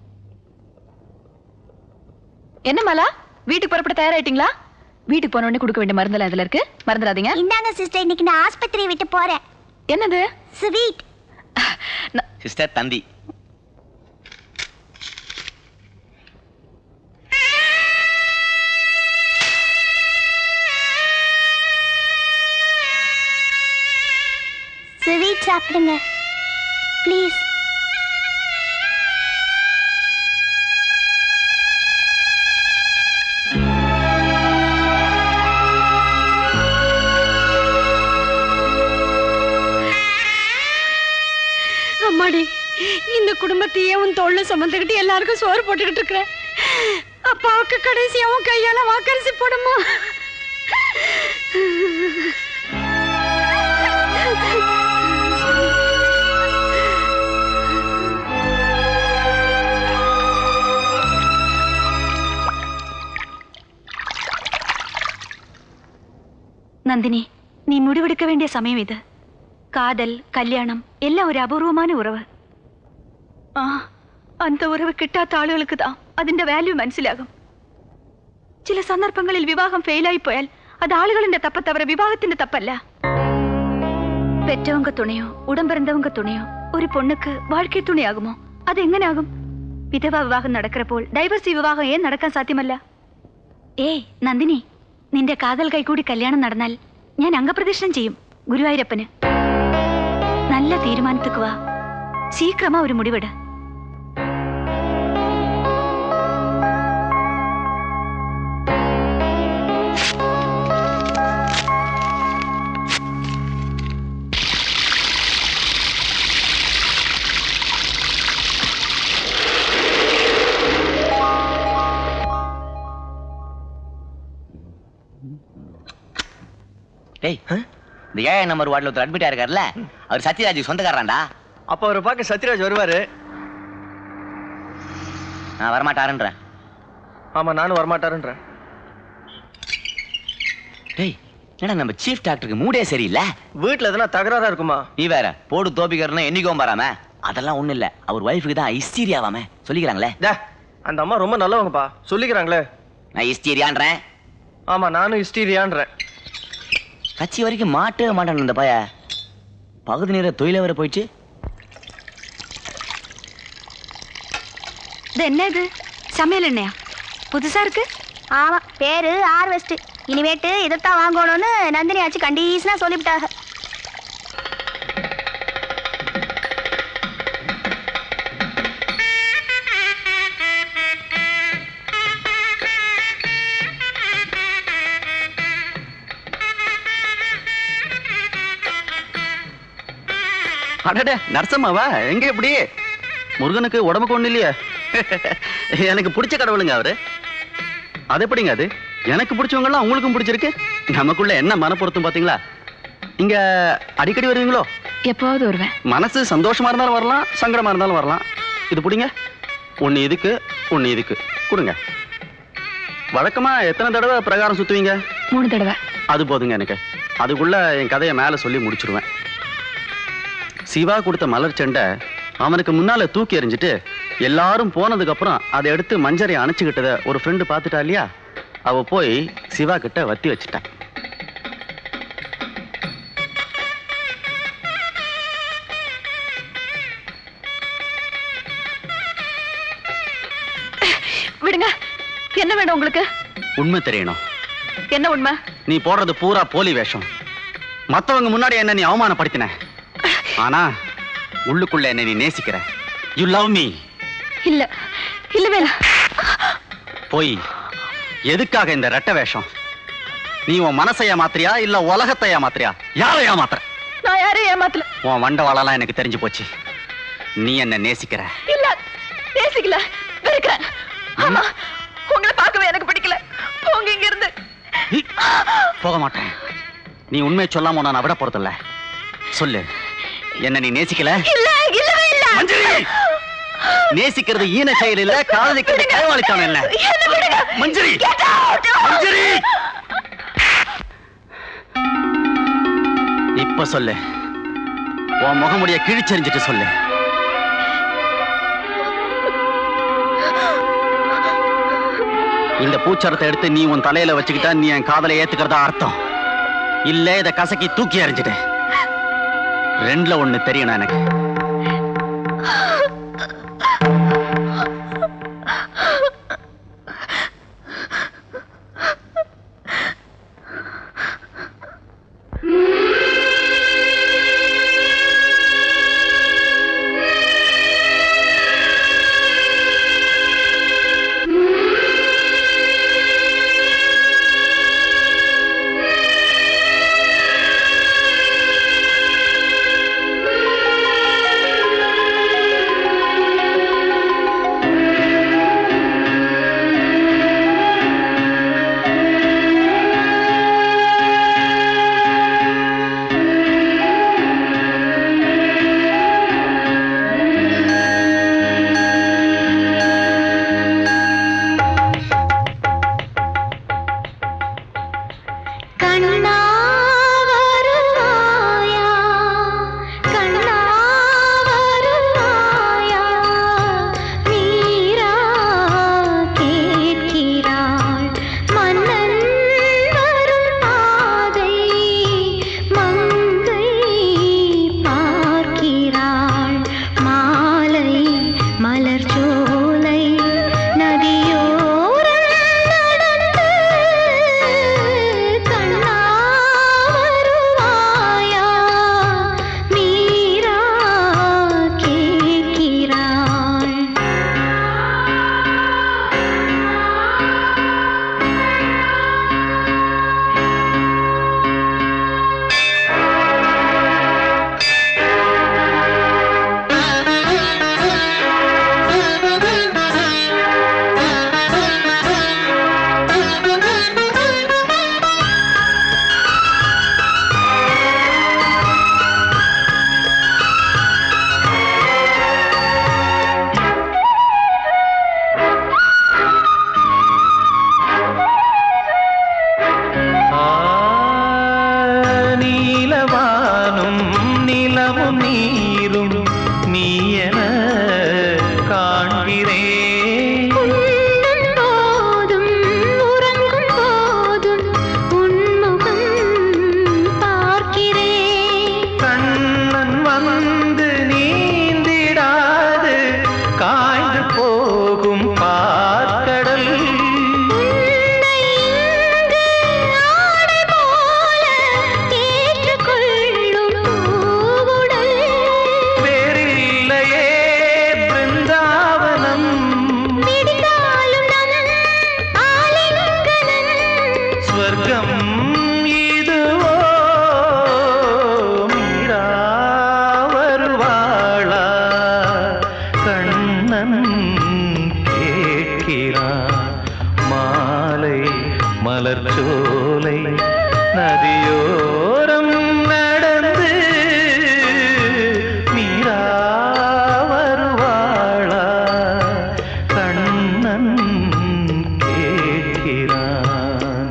என்ன மாலா வீட்டுக்கு புறப்பட தயாராயிட்டீங்களா வீட்டுக்கு போன உடனே கொடுக்க வேண்டிய மருந்தெல்லாம் இதுல இருக்கு மறந்துடாதீங்க இந்தாங்க சிஸ்டர் இன்னைக்கு நான் ஆஸ்பத்திரி விட்டு போறேன் என்னது ஸ்வீட் சிஸ்டர் தந்தி ஸ்வீட் சாப்பிடுங்க ப்ளீஸ் அம்மாடி இந்த குடும்பத்தையே உன் தோல்ல சுமந்துக்கிட்டு எல்லாருக்கும் சோறு போட்டுக்கிட்டு இருக்கிற அப்பாவுக்கு கடைசியாவும் கையால வாக்கரிசி போடுமா நந்தினி நீ முடிவெடுக்க வேண்டிய சமயம் இது காதல் கல்யாணம் எல்லாம் ஒரு அபூர்வமான உறவு ആ அந்த ഉറവ് കിട്ടാത്ത ആളുകൾക്ക് താ അതിന്റെ വാല്യൂ മനസ്സിലാകും ചില സന്ദർഭങ്ങളിൽ വിവാഹം ഫെയിലായി പോയാൽ അത് ആളുകളുടെ തപ്പ തവറ വിവാഹത്തിന്റെ തപ്പല്ല பெற்றவங்க துணையோ உடன் பிறந்தவங்க துணையோ ஒரு பொண்ணுக்கு வாழ்க்கை துணையாகுமோ அது எങ്ങനെ ஆகும் വിധവാ വിവാഹം നടக்கிறപ്പോൾ ഡൈവേഴ്സി വിവാഹം ഏൻ നടക്കാൻ സാധ്യമല്ല ഏയ് നന്ദിനി നിന്റെ കാതൽ കൈകൂടി കല്യാണം നടന്നാൽ ഞാൻ അംഗപ്രദക്ഷിണം ചെയ്യും ഗുരുവായൂരപ്പന് നല്ല തീരുമാനத்துக்கு வா சீக்கிரமா ஒரு முடிவெடு டேய் இந்த ஏழாம் நம்பர் வார்டில் ஒருத்தர் அட்மிட் ஆயிருக்காருல்ல அவர் சத்யராஜ் சொந்தக்காரன்டா அப்ப அவரை பார்க்க சத்யராஜ் வருவாரு நான் வரமாட்டாருன்றேன் ஆமா நானும் வரமாட்டாருன்றேன் டேய் என்னடா நம்ம சீஃப் டாக்டருக்கு மூடே சரியில்லை வீட்டுல எதனா தகராறா இருக்குமா நீ வேற போடு தோப்பிக்கிறன்னு என்னைக்கும் வராம அதெல்லாம் ஒண்ணும் இல்ல அவர் ஒய்ஃபுக்கு தான் ஹிஸ்டீரியாவாம சொல்லிக்கிறாங்களே டே, அந்த அம்மா ரொம்ப நல்லவங்கப்பா சொல்லிக்கிறாங்களே நான் ஹிஸ்டீரியான்றேன் ஆமா நானும் ஹிஸ்டீரியான்றேன் கட்சி வரைக்கும் மாட்டவே மாட்டான் இந்த பய பகுதி நேர தொழில வர போயிடுச்சு இது என்ன இது சமையல் எண்ணெயா புதுசா இருக்கு ஆமா பேரு ஹார்வெஸ்ட் இனிமேட்டு இதைத்தான் வாங்கணும்னு நந்தினி ஆச்சு கண்டீஷனா சொல்லிவிட்டாங்க அடடே நரசம்மாவா எங்க எப்படி முருகனுக்கு உடம்புக்கு ஒண்ணு இல்லையா எனக்கு பிடிச்ச கடவுளுங்க அவரு அது எப்படிங்க அது எனக்கு பிடிச்சவங்க எல்லாம் உங்களுக்கும் பிடிச்சிருக்கு நமக்குள்ள என்ன மனப்பொருத்தம் பாத்தீங்களா இங்க அடிக்கடி வருவீங்களோ எப்போவாவது வருவேன் மனசு சந்தோஷமா இருந்தாலும் வரலாம் சங்கடமா இருந்தாலும் வரலாம் இது பிடிங்க ஒண்ணு இதுக்கு ஒண்ணு இதுக்கு கொடுங்க வழக்கமா எத்தனை தடவை பிரகாரம் சுத்துவீங்க மூணு தடவை அது போதுங்க எனக்கு அதுக்குள்ள என் கதையை மேல சொல்லி முடிச்சிருவேன் சிவா கொடுத்த மலர் செண்டை அவனுக்கு முன்னால தூக்கி எறிஞ்சிட்டு எல்லாரும் போனதுக்கு அப்புறம் அதை எடுத்து மஞ்சரை அணைச்சுக்கிட்டத ஒரு ஃப்ரெண்டு பார்த்துட்டா இல்லையா அவ போய் சிவா கிட்ட வத்தி வச்சுட்டா விடுங்க என்ன வேணும் உங்களுக்கு உண்மை தெரியணும் என்ன உண்மை நீ போடுறது பூரா போலி வேஷம் மத்தவங்க முன்னாடி என்ன நீ அவமானப்படுத்தின ஆனா உள்ளுக்குள்ள என்ன நீ நேசிக்கிற யூ லவ் மீ இல்ல இல்ல வேணா போய் எதுக்காக இந்த ரெட்ட வேஷம் நீ உன் மனசை ஏமாத்துறியா இல்ல உலகத்தை ஏமாத்துறியா யாரை ஏமாத்துற நான் யாரையும் ஏமாத்தல உன் வண்டவாளெல்லாம் எனக்கு தெரிஞ்சு போச்சு நீ என்ன நேசிக்கிற இல்ல நேசிக்கல வெறுக்கிறேன் ஆமா உங்களை பார்க்கவே எனக்கு பிடிக்கல போங்க இங்க இருந்து போக மாட்டேன் நீ உண்மையை சொல்லாம நான் விட போறதில்ல சொல்லு என்ன நீ நேசிக்கல இல்ல இல்லவே இல்ல மஞ்சரி நேசிக்கிறது ஈன செயல் இல்ல காதலிக்கிறது கைவாளித்தனம் இல்ல என்ன விடுங்க மஞ்சரி Get out! மஞ்சரி இப்ப சொல்லு உன் முகமுடிய கிழிச்செறிஞ்சிட்டு சொல்லு இந்த பூச்சரத்தை எடுத்து நீ உன் தலையில வச்சுக்கிட்டா நீ என் காதலை ஏத்துக்கிறதா அர்த்தம் இல்ல இத கசக்கி தூக்கி எறிஞ்சிட்டு ரெண்டுல ஒண்ணு தெரியணும் எனக்கு கண்ணா வருவாயா கண்ணா வருவாயா மீரா கேட்கிறாள் மன்னன் வரும் பாதை மங்கை பார்க்கிறாள் மாலை மலர் சோலை நதியோரம் நடந்து கண்ணா வருவாயா மீரா கேட்கிறாள் நீலவானும் நிலவும் நீரும் நீ என காண்கிறேன் உண்ணும் போதும் உறங்கும் போதும் உன்முகம் பார்க்கிறேன் கண்ணன் வந்து நீந்திடாது காய்ந்து போகும் பார்க்கடல் ஆடை போல ஏற்றுக்கொள்ளும் பூவுடல் வேறில்லையே பிருந்தாவனம் விடிந்தாலும் நம் ஆலிங்கனம் ஸ்வர்க்கம் இதுவோ மீரா வருவாளா கண்ணன் கேட்கிறான் மாலை மலர் சோலை நதியோரம் நடந்து மீரா வருவாளா கண்ணன் கேட்கிறான்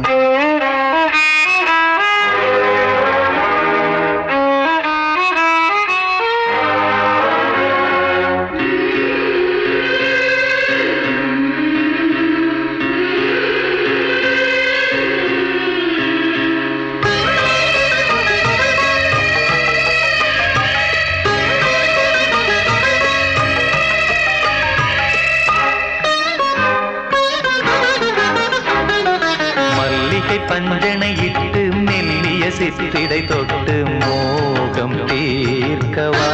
மல்லிகை பஞ்சனையிட்டு மெல்லிய சித்திடை தொட்டு மோகம் தீர்க்கவா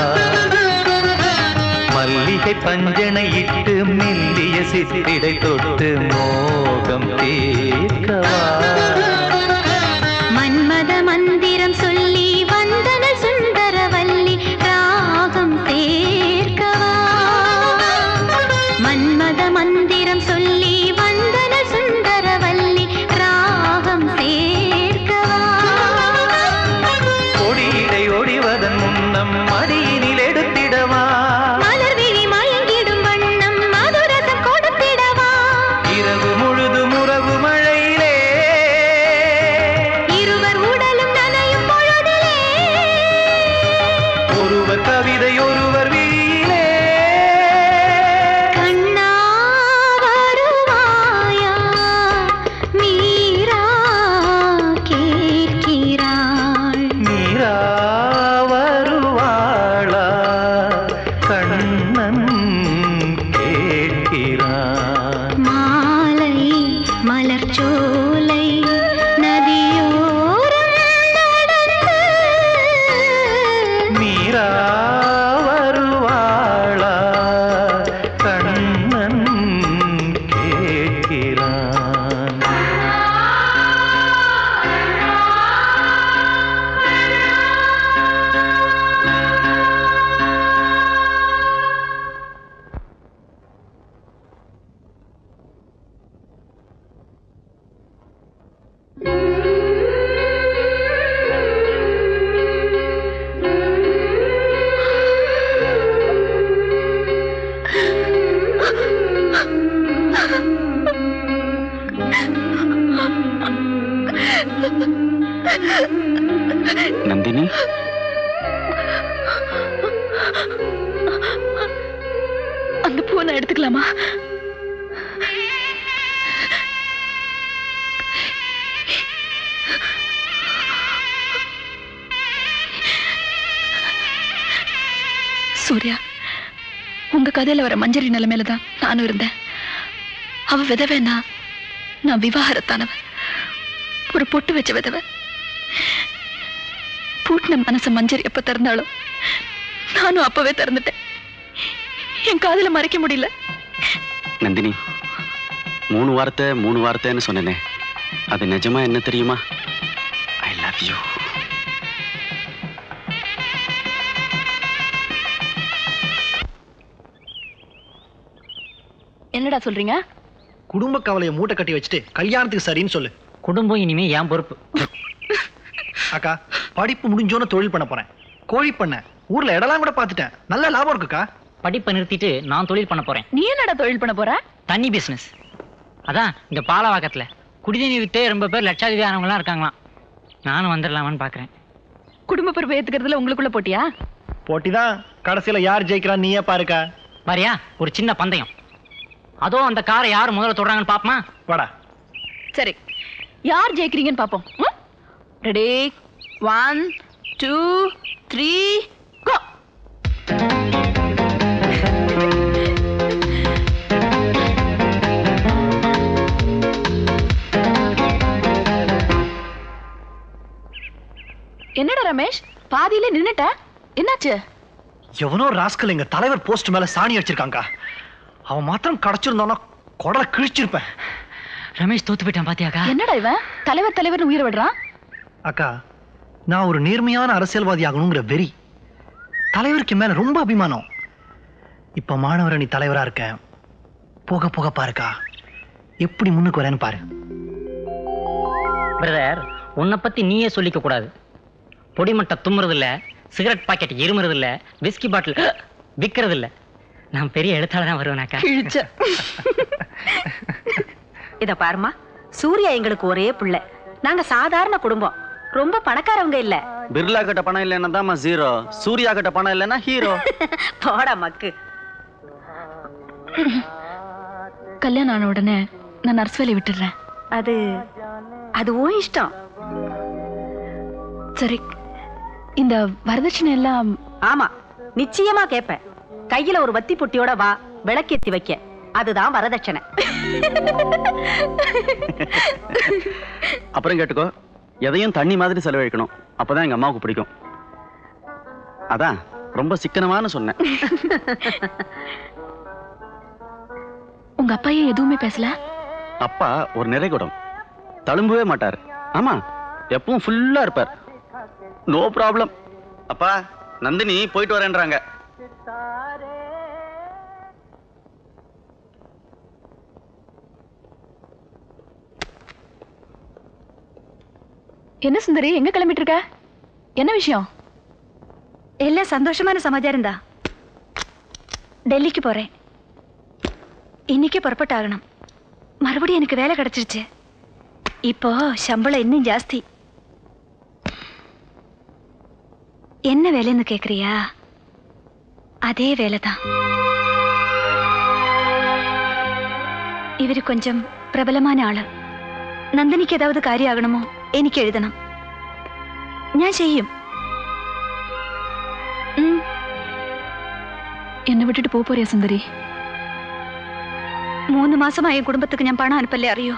மல்லிகை பஞ்சனையிட்டு மெல்லிய சித்திடை தொட்டு மோகம் தீர்க்கவா நந்தினி அந்த பூவை நான் எடுத்துக்கலாமா சூர்யா உங்க கதையில வர மஞ்சரி நிலைமையில தான் நானும் இருந்தேன் அவ விதவைன்னா நான் விவாகரத்தானவ ஒரு பொட்டு வச்ச விதவை பூட்டின மனச மஞ்சரி எப்ப திறந்தாலும் நானும் அப்பவே திறந்துட்டேன் என் காதுல மறைக்க முடியல நந்தினி மூணு வார்த்தை மூணு வார்த்தைன்னு சொன்னேனே அது நிஜமா என்ன தெரியுமா ஐ லவ் யூ என்னடா சொல்றீங்க குடும்ப கவலையை மூட்டை கட்டி வச்சுட்டு கல்யாணத்துக்கு சரின்னு சொல்லு குடும்பம் இனிமே என் பொறுப்பு அக்கா படிப்பு முடிஞ்சோன்னு தொழில் பண்ண போறேன் கோழி பண்ண ஊர்ல இடலாம் கூட பார்த்துட்டேன் நல்ல லாபம் இருக்குக்கா படிப்பை நிறுத்திட்டு நான் தொழில் பண்ண போறேன் நீ என்னடா தொழில் பண்ண போற தண்ணி பிசினஸ் அதான் இங்க பாலவாக்கத்துல குடிநீர் வித்தே ரொம்ப பேர் லட்சாதிபதி ஆனவங்களாம் இருக்காங்களாம் நானும் வந்துடலாமான்னு பாக்குறேன் குடும்ப பொறுப்பு ஏத்துக்கிறதுல உங்களுக்குள்ள போட்டியா போட்டிதான் கடைசியில யார் ஜெயிக்கிறா நீயே பாருக்கா பாரியா ஒரு சின்ன பந்தயம் அதோ அந்த காரை யார் முதல்ல தொடுறாங்கன்னு பாப்பமா வாடா சரி யார் ஜெயிக்கிறீங்கன்னு பாப்போம் ready one two three go என்னடா ரமேஷ் பாதியில நின்னுட்ட என்னாச்சு எவனோ ராஸ்கல் எங்க தலைவர் போஸ்ட் மேல சாணி அடிச்சிருக்காங்க அவன் மாத்திரம் கிடைச்சிருந்தானா குடலை கிழிச்சிருப்பேன் ரமேஷ் தோத்து போயிட்டான் பாத்தியாக்கா என்னடா இவன் தலைவர் தலைவர்னு உயிரை விடுறான் அக்கா நான் ஒரு நேர்மையான அரசியல்வாதி ஆகணுங்கிற வெறி தலைவருக்கு மேல ரொம்ப அபிமானம் இப்ப மாணவரணி தலைவரா இருக்கேன் போக போக பாருக்கா எப்படி முன்னுக்கு வரேன்னு பாரு பிரதர் உன்னை பத்தி நீயே சொல்லிக்க கூடாது பொடிமட்டை தும்முறது இல்ல சிகரெட் பாக்கெட் இருமுறது இல்ல விஸ்கி பாட்டில் விக்கிறது இல்ல நான் பெரிய எழுத்தாளர் தான் வருவேனாக்கா இத பாருமா சூர்யா எங்களுக்கு ஒரே பிள்ளை நாங்க சாதாரண குடும்பம் ரொம்ப பணக்காரவங்க இல்ல பிர்லா கிட்ட பணம் இல்லைன்னா தான் ஜீரோ சூர்யா கிட்ட பணம் இல்லைன்னா ஹீரோ போடா மக்கு கல்யாணம் ஆன உடனே நான் நர்ஸ் வேலையை விட்டுடுறேன் அது அது உன் இஷ்டம் சரி இந்த வரதட்சணை எல்லாம் ஆமா நிச்சயமா கேப்பேன் கையில ஒரு வத்தி புட்டியோட வா விளக்கேத்தி வைக்க அதுதான் வரதட்சணை அப்புறம் கேட்டுக்கோ எதையும் தண்ணி மாதிரி செலவழிக்கணும் அப்பதான் எங்க அம்மாவுக்கு பிடிக்கும் அதான் ரொம்ப சிக்கனமான சொன்னேன் உங்க அப்பா ஏன் எதுவுமே பேசல அப்பா ஒரு நிறைகுடம் தழும்பவே மாட்டார் ஆமா எப்பவும் ஃபுல்லா இருப்பார் நோ ப்ராப்ளம் அப்பா நந்தினி போயிட்டு வரேன்றாங்க என்ன சுந்தரி எங்க கிளம்பிட்டு இருக்க என்ன விஷயம் எல்லாம் சந்தோஷமான சமாச்சாரம் தான் டெல்லிக்கு போறேன் இன்னைக்கே புறப்பட்டாகணும் மறுபடியும் எனக்கு வேலை கிடைச்சிருச்சு இப்போ சம்பளம் இன்னும் ஜாஸ்தி என்ன வேலைன்னு கேக்குறியா அதே வேலை தான் ഇവര് കൊഞ്ചം പ്രബലമായ ആള് നന്ദനിക്ക് ഏതാവത് കാര്യമാകണമോ എനിക്ക് എഴുതണം ഞാൻ ചെയ്യും ഉം. എന്നെ വിട്ടിട്ട് പോ പോരിയ സുന്ദരി മൂന്ന് മാസമായി കുടുംബത്തേക്ക് ഞാൻ പണം അനുപ്പല്ലേ അറിയോ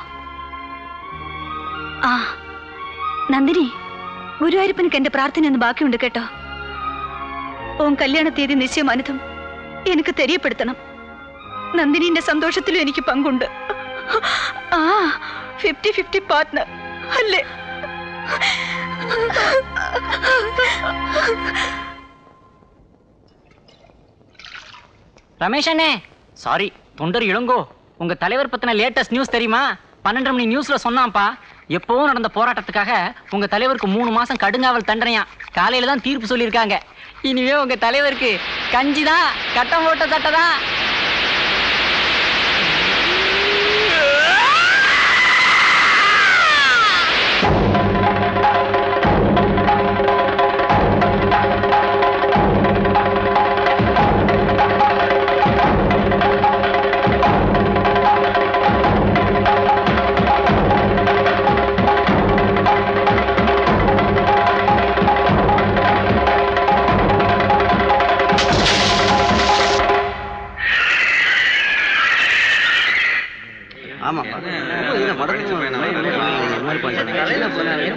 ആ നന്ദിനി ഗുരുവായൂരപ്പനക്ക് എന്റെ പ്രാർത്ഥന ഒന്ന് ബാക്കിയുണ്ട് കേട്ടോ ഓൻ കല്യാണ തീയതി നിശ്ചയമാനതും എനിക്ക് തെரியപ്പെടുത്തണം നന്ദിനിന്റെ സന്തോഷത്തിലും എനിക്ക് പങ്കുണ്ട് ആ ഫിഫ്റ്റി ഫിഫ്റ്റി പാർട്ട്ണർ അല്ലേ ரமேஷ் அண்ணே சாரி தொண்டர் இளங்கோ உங்க தலைவர் பத்தின லேட்டஸ்ட் நியூஸ் தெரியுமா பன்னெண்டு மணி நியூஸ்ல சொன்னான்ப்பா எப்பவும் நடந்த போராட்டத்துக்காக உங்க தலைவருக்கு மூணு மாசம் கடுங்காவல் தண்டனையா காலையில தான் தீர்ப்பு சொல்லியிருக்காங்க இனிமே உங்க தலைவருக்கு கஞ்சி தான் கட்டம் போட்ட சட்டை தான்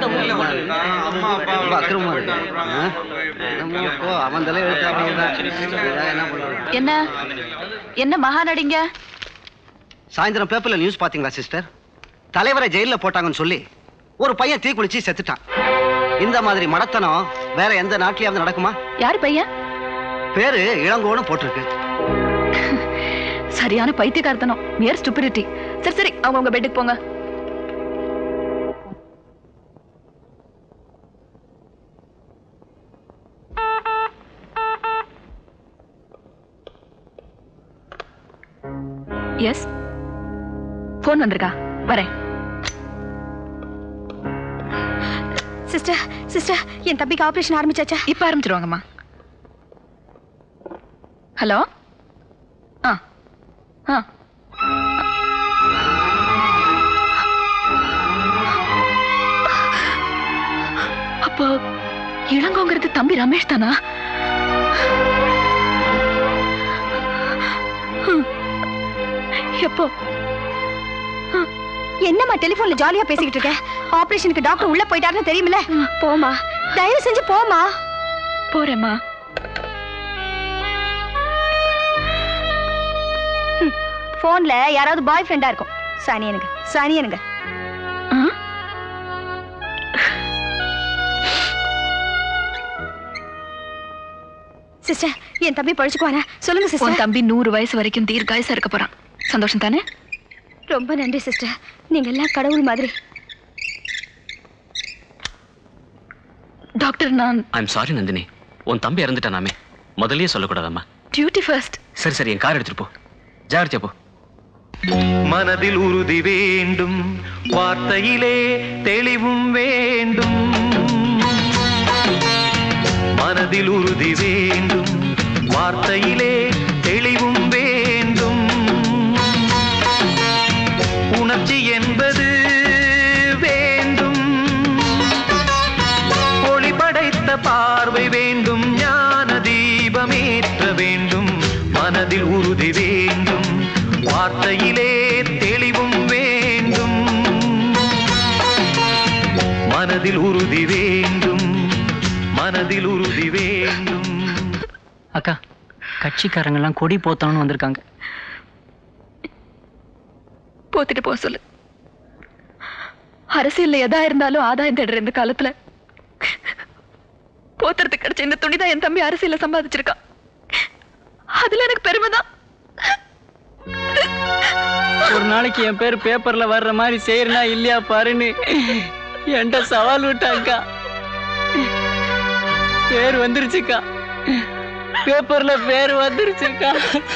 ரொம்ப அக்கிரமமா இருக்கு ஆ? என்னமோ போ, அவன் தலை எழுத்தா என்ன பண்றது என்ன என்ன மகாநடிங்க சாயந்தரம் பேப்பர்ல நியூஸ் பாத்தீங்களா சிஸ்டர் தலைவரை ஜெயில்ல போட்டாங்கன்னு சொல்லி ஒரு பையன் தீக்குளிச்சு செத்துட்டான் இந்த மாதிரி மடத்தனம் வேற எந்த நாட்டிலயாவது நடக்குமா யாரு பையன் பேரு இளங்கோன்னு போட்டிருக்கு சரியான பைத்தியக்காரத்தனம் நியர் ஸ்டூபிடிட்டி சரி சரி அவங்க உங்க பெட்டுக்கு போங்க எஸ் ஃபோன் வந்திருக்கா வரேன் சிஸ்டர் சிஸ்டர் என் தம்பிக்கு ஆபரேஷன் ஆரம்பிச்சாச்சா இப்ப ஆரம்பிச்சிருவாங்கம்மா ஹலோ ஆ ஆ அப்போ இளங்கோங்கிறது தம்பி ரமேஷ் தானா ஹம். எப்போ என்னம்மா டெலிபோன்ல ஜாலியா பேசிக்கிட்டு இருக்க ஆபரேஷனுக்கு டாக்டர் உள்ள போயிட்டாருன்னு தெரியுமில போமா தயவு செஞ்சு போமா போறேம்மா போன்ல யாராவது பாய் ஃப்ரெண்டா இருக்கும் சனியனுங்க சனியனுங்க சிஸ்டர் என் தம்பி பழிச்சுக்குவானா சொல்லுங்க உன் சிஸ்டர் தம்பி நூறு வயசு வரைக்கும் தீர்காயசா இருக்க போறான் சந்தோஷம் தானே ரொம்ப நன்றி சிஸ்டர் நீங்க எல்லாம் கடவுள் மாதிரி டாக்டர் நான் ஐம் சாரி நந்தினி உன் தம்பி இறந்துட்டானாமே முதல்லயே சொல்லக்கூடாதம்மா டியூட்டி ஃபர்ஸ்ட் சரி சரி என் கார் எடுத்துட்டு போ ஜாகிரதையா போ மனதில் உறுதி வேண்டும் வார்த்தையிலே தெளிவும் வேண்டும் மனதில் உறுதி வேண்டும் வார்த்தையிலே தெளிவும் வேண்டும் உணர்ச்சி என்பது வேண்டும் ஒளி படைத்த பார்வை வேண்டும் ஞான தீபமேற்ற வேண்டும் மனதில் உறுதி வேண்டும் வார்த்தையிலே தெளிவும் வேண்டும் மனதில் உறுதி வேண்டும் மனதில் உறுதி வேண்டும் அக்கா கட்சிக்காரங்க எல்லாம் கொடி போத்தணும்னு வந்திருக்காங்க போத்திட்டு போக சொல்லு அரசியல்ல எதா இருந்தாலும் ஆதாயம் தேடுற இந்த காலத்துல போத்துறதுக்கு கிடைச்ச இந்த துணிதான் என் தம்பி அரசியல்ல சம்பாதிச்சிருக்கான் அதுல எனக்கு பெருமைதான் ஒரு நாளைக்கு என் பேர் பேப்பர்ல வர்ற மாதிரி செய்யறனா இல்லையா பாருன்னு என்கிட்ட சவால் விட்டாக்கா பேர் வந்துருச்சுக்கா பேப்பர்ல பேர் வந்துருச்சுக்கா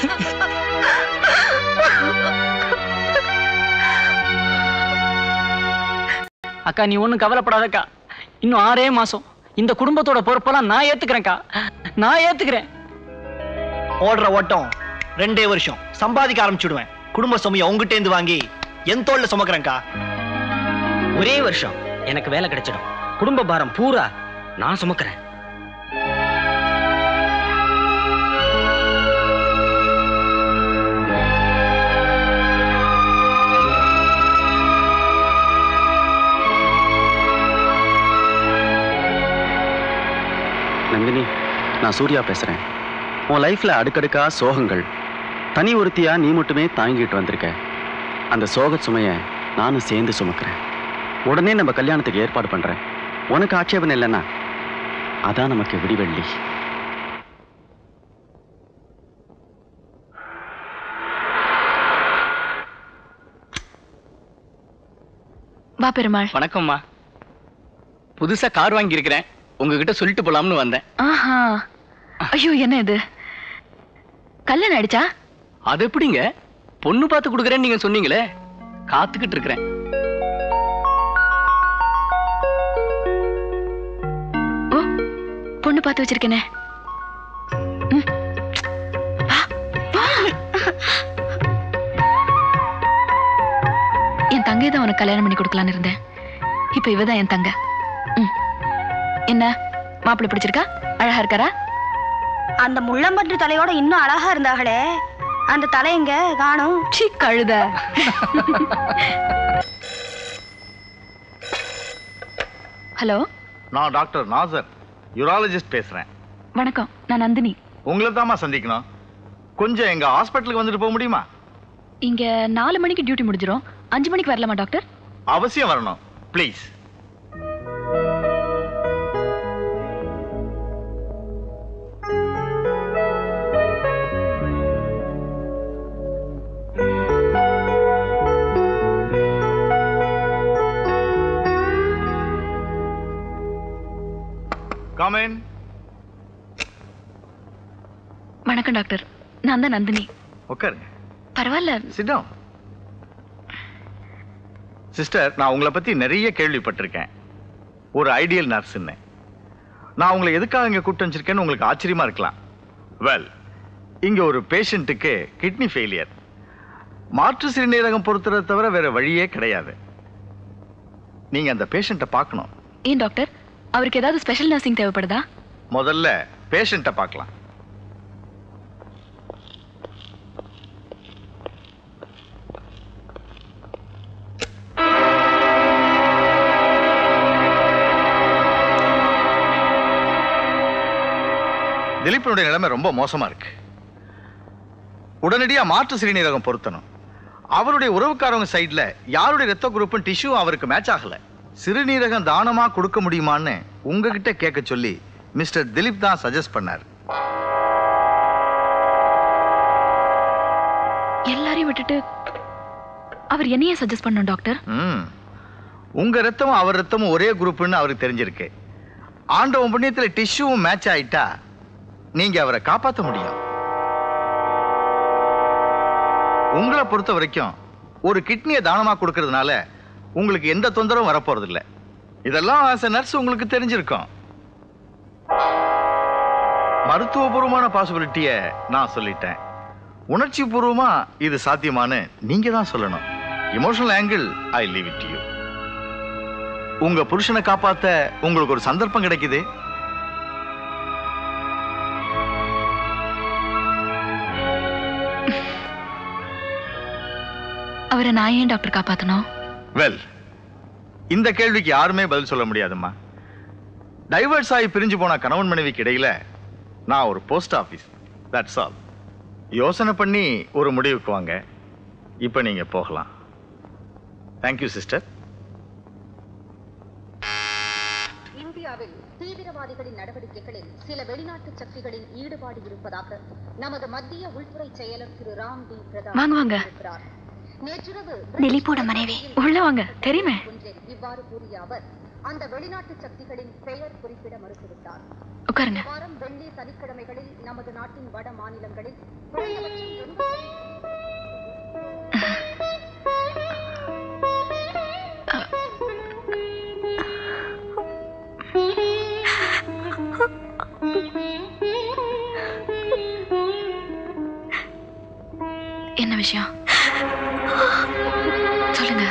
அக்கா நீ ஒண்ணும் கவலைப்படாதக்கா இன்னும் ஆறே மாசம் இந்த குடும்பத்தோட பொறுப்பெல்லாம் நான் ஏத்துக்கிறேன்க்கா நான் ஏத்துக்கிறேன் ஓடுற ஓட்டம் ரெண்டே வருஷம் சம்பாதிக்க ஆரம்பிச்சுடுவேன் குடும்ப சுமையை உங்ககிட்ட இருந்து வாங்கி என் தோல்ல சுமக்கிறேன்க்கா ஒரே வருஷம் எனக்கு வேலை கிடைச்சிடும் குடும்ப பாரம் பூரா நான் சுமக்கிறேன் நந்தினி நான் சூர்யா பேசுறேன் உன் லைஃப்ல அடுக்கடுக்கா சோகங்கள் தனி ஒருத்தியா நீ மட்டுமே தாங்கிட்டு வந்திருக்க அந்த சோக சுமைய நானும் சேர்ந்து சுமக்கிறேன் உடனே நம்ம கல்யாணத்துக்கு ஏற்பாடு பண்றேன் உனக்கு ஆட்சேபம் இல்லைன்னா அதான் நமக்கு விடிவெள்ளி வா பெருமாள் வணக்கம்மா புதுசா கார் வாங்கி இருக்கிறேன் உங்ககிட்ட சொல்லிட்டு போலாம்னு வந்தேன் ஆஹா ஐயோ என்ன இது கல்யாணம் ஆயிடுச்சா அது எப்படிங்க பொண்ணு பார்த்து கொடுக்குறேன்னு நீங்க சொன்னீங்களே காத்துக்கிட்டு இருக்கிறேன் ஓ பொண்ணு பார்த்து வச்சிருக்கேனே ம். வா, வா. என் தங்கை தான் உனக்கு கல்யாணம் பண்ணி கொடுக்கலான்னு இருந்தேன் இப்ப இவதான் என் தங்க ம். என்ன மாப்பிள்ளை பிடிச்சிருக்கா அழகா இருக்காரா அந்த முள்ளம்பன்று தலையோட இன்னும் அழகா இருந்தாங்களே அந்த தலை எங்க காணும் சீ கழுத ஹலோ நான் டாக்டர் நாசர் யூராலஜிஸ்ட் பேசுறேன் வணக்கம் நான் நந்தினி உங்களை தாம்மா சந்திக்கணும் கொஞ்சம் எங்க ஹாஸ்பிட்டலுக்கு வந்துட்டு போக முடியுமா இங்க நாலு மணிக்கு டியூட்டி முடிஞ்சிரும் அஞ்சு மணிக்கு வரலாமா டாக்டர் அவசியம் வரணும் ப்ளீஸ் காமன் வணக்கம் டாக்டர் நான் தான் நந்தினி உட்காருங்க பரவாயில்ல சிடம் சிஸ்டர் நான் உங்களை பத்தி நிறைய கேள்விப்பட்டிருக்கேன் ஒரு ஐடியல் நர்ஸ்ன்னு நான் உங்களை எதுக்காக இங்க கூப்பிட்டு வச்சிருக்கேன்னு உங்களுக்கு ஆச்சரியமா இருக்கலாம் வெல் இங்க ஒரு பேஷண்ட்டுக்கு கிட்னி ஃபெயிலியர் மாற்று சிறுநீரகம் பொறுத்துறதை தவிர வேற வழியே கிடையாது நீங்க அந்த பேஷண்ட்டை பார்க்கணும் ஏன் டாக்டர் அவருக்கு ஏதாவது ஸ்பெஷல் நர்சிங் தேவைப்படுதா முதல்ல பேஷண்ட்டை பார்க்கலாம் திலீப்பனுடைய நிலைமை ரொம்ப மோசமா இருக்கு உடனடியா மாற்று சிறுநீரகம் பொருத்தணும் அவருடைய உறவுக்காரவங்க சைடுல யாருடைய ரத்த குரூப்பும் டிஷ்யூ அவருக்கு மேட்ச் ஆகல சிறுநீரகம் தானமா கொடுக்க முடியுமான்னு உங்ககிட்ட கேட்க சொல்லி மிஸ்டர் திலீப் தான் சஜஸ்ட் பண்ணார் எல்லாரையும் விட்டுட்டு அவர் என்னையே சஜஸ்ட் பண்ணோம் டாக்டர் ம். உங்க ரத்தமும் அவர் ரத்தமும் ஒரே குரூப்னு அவருக்கு தெரிஞ்சிருக்கு ஆண்டவன் புண்ணியத்துல டிஷ்யூவும் மேட்ச் ஆயிட்டா நீங்க அவரை காப்பாத்த முடியும் உங்களை பொறுத்த வரைக்கும் ஒரு கிட்னியை தானமா கொடுக்கறதுனால உங்களுக்கு எந்த தொந்தரவும் வரப்போறது இல்ல இதெல்லாம் ஆஸ் நர்ஸ் உங்களுக்கு தெரிஞ்சிருக்கும் மருத்துவபூர்வமான பாசிபிலிட்டிய நான் சொல்லிட்டேன் உணர்ச்சி பூர்வமா இது சாத்தியமான்னு நீங்க தான் சொல்லணும் emotional angle I leave it you உங்க புருஷனை காப்பாத்த உங்களுக்கு ஒரு சந்தர்ப்பம் கிடைக்குது அவரை நான் ஏன் டாக்டர் காப்பாத்தணும் வெல் இந்த கேள்விக்கு யாருமே பதில் சொல்ல முடியாதும்மா டைவர்ஸ் ஆகி பிரிஞ்சு போன கணவன் மனைவிக்கு இடையில நான் ஒரு போஸ்ட் ஆபீஸ் தட்ஸ் ஆல் யோசனை பண்ணி ஒரு முடிவுக்கு வாங்க இப்போ நீங்க போகலாம் தேங்க்யூ சிஸ்டர் இந்தியாவில் தீவிரவாதிகளின் நடவடிக்கைகளில் சில வெளிநாட்டு சக்திகளின் ஈடுபாடு இருப்பதாக நமது மத்திய உள்துறை செயலர் திரு ராம் டி பிரதான் வாங்க, வாங்க. கூறியிருக்கிறார். நேற்றிரவு திலீப்போட மனைவி உள்ள வாங்க தெரியுமே ஒன்றில் இவ்வாறு கூறிய அவர் அந்த வெளிநாட்டு சக்திகளின் பெயர் குறிப்பிட மறுத்துவிட்டார் உட்காருங்க. இந்த வாரம் வெள்ளி சனிக்கிழமைகளில் நமது நாட்டின் வட மாநிலங்களில் குறைந்தபட்சம் எண்பது என்ன விஷயம் சொல்லுங்க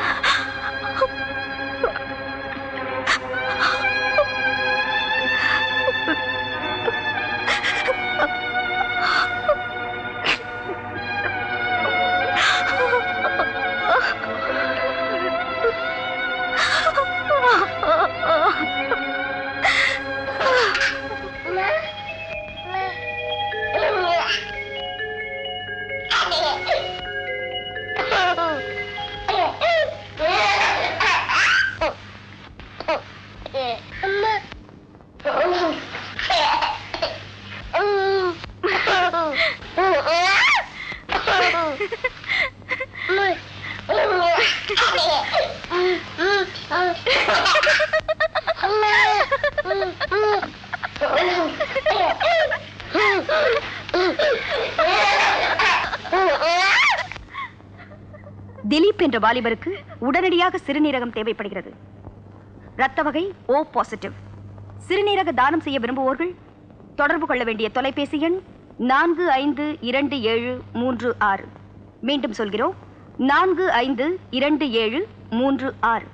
திலீப் என்ற வாலிபருக்கு உடனடியாக சிறுநீரகம் தேவைப்படுகிறது இரத்த வகை ஓ பாசிட்டிவ் சிறுநீரக தானம் செய்ய விரும்புவோர்கள் தொடர்பு கொள்ள வேண்டிய தொலைபேசி எண் நான்கு ஐந்து இரண்டு ஏழு மூன்று ஆறு மீண்டும் சொல்கிறோம் நான்கு ஐந்து இரண்டு ஏழு மூன்று ஆறு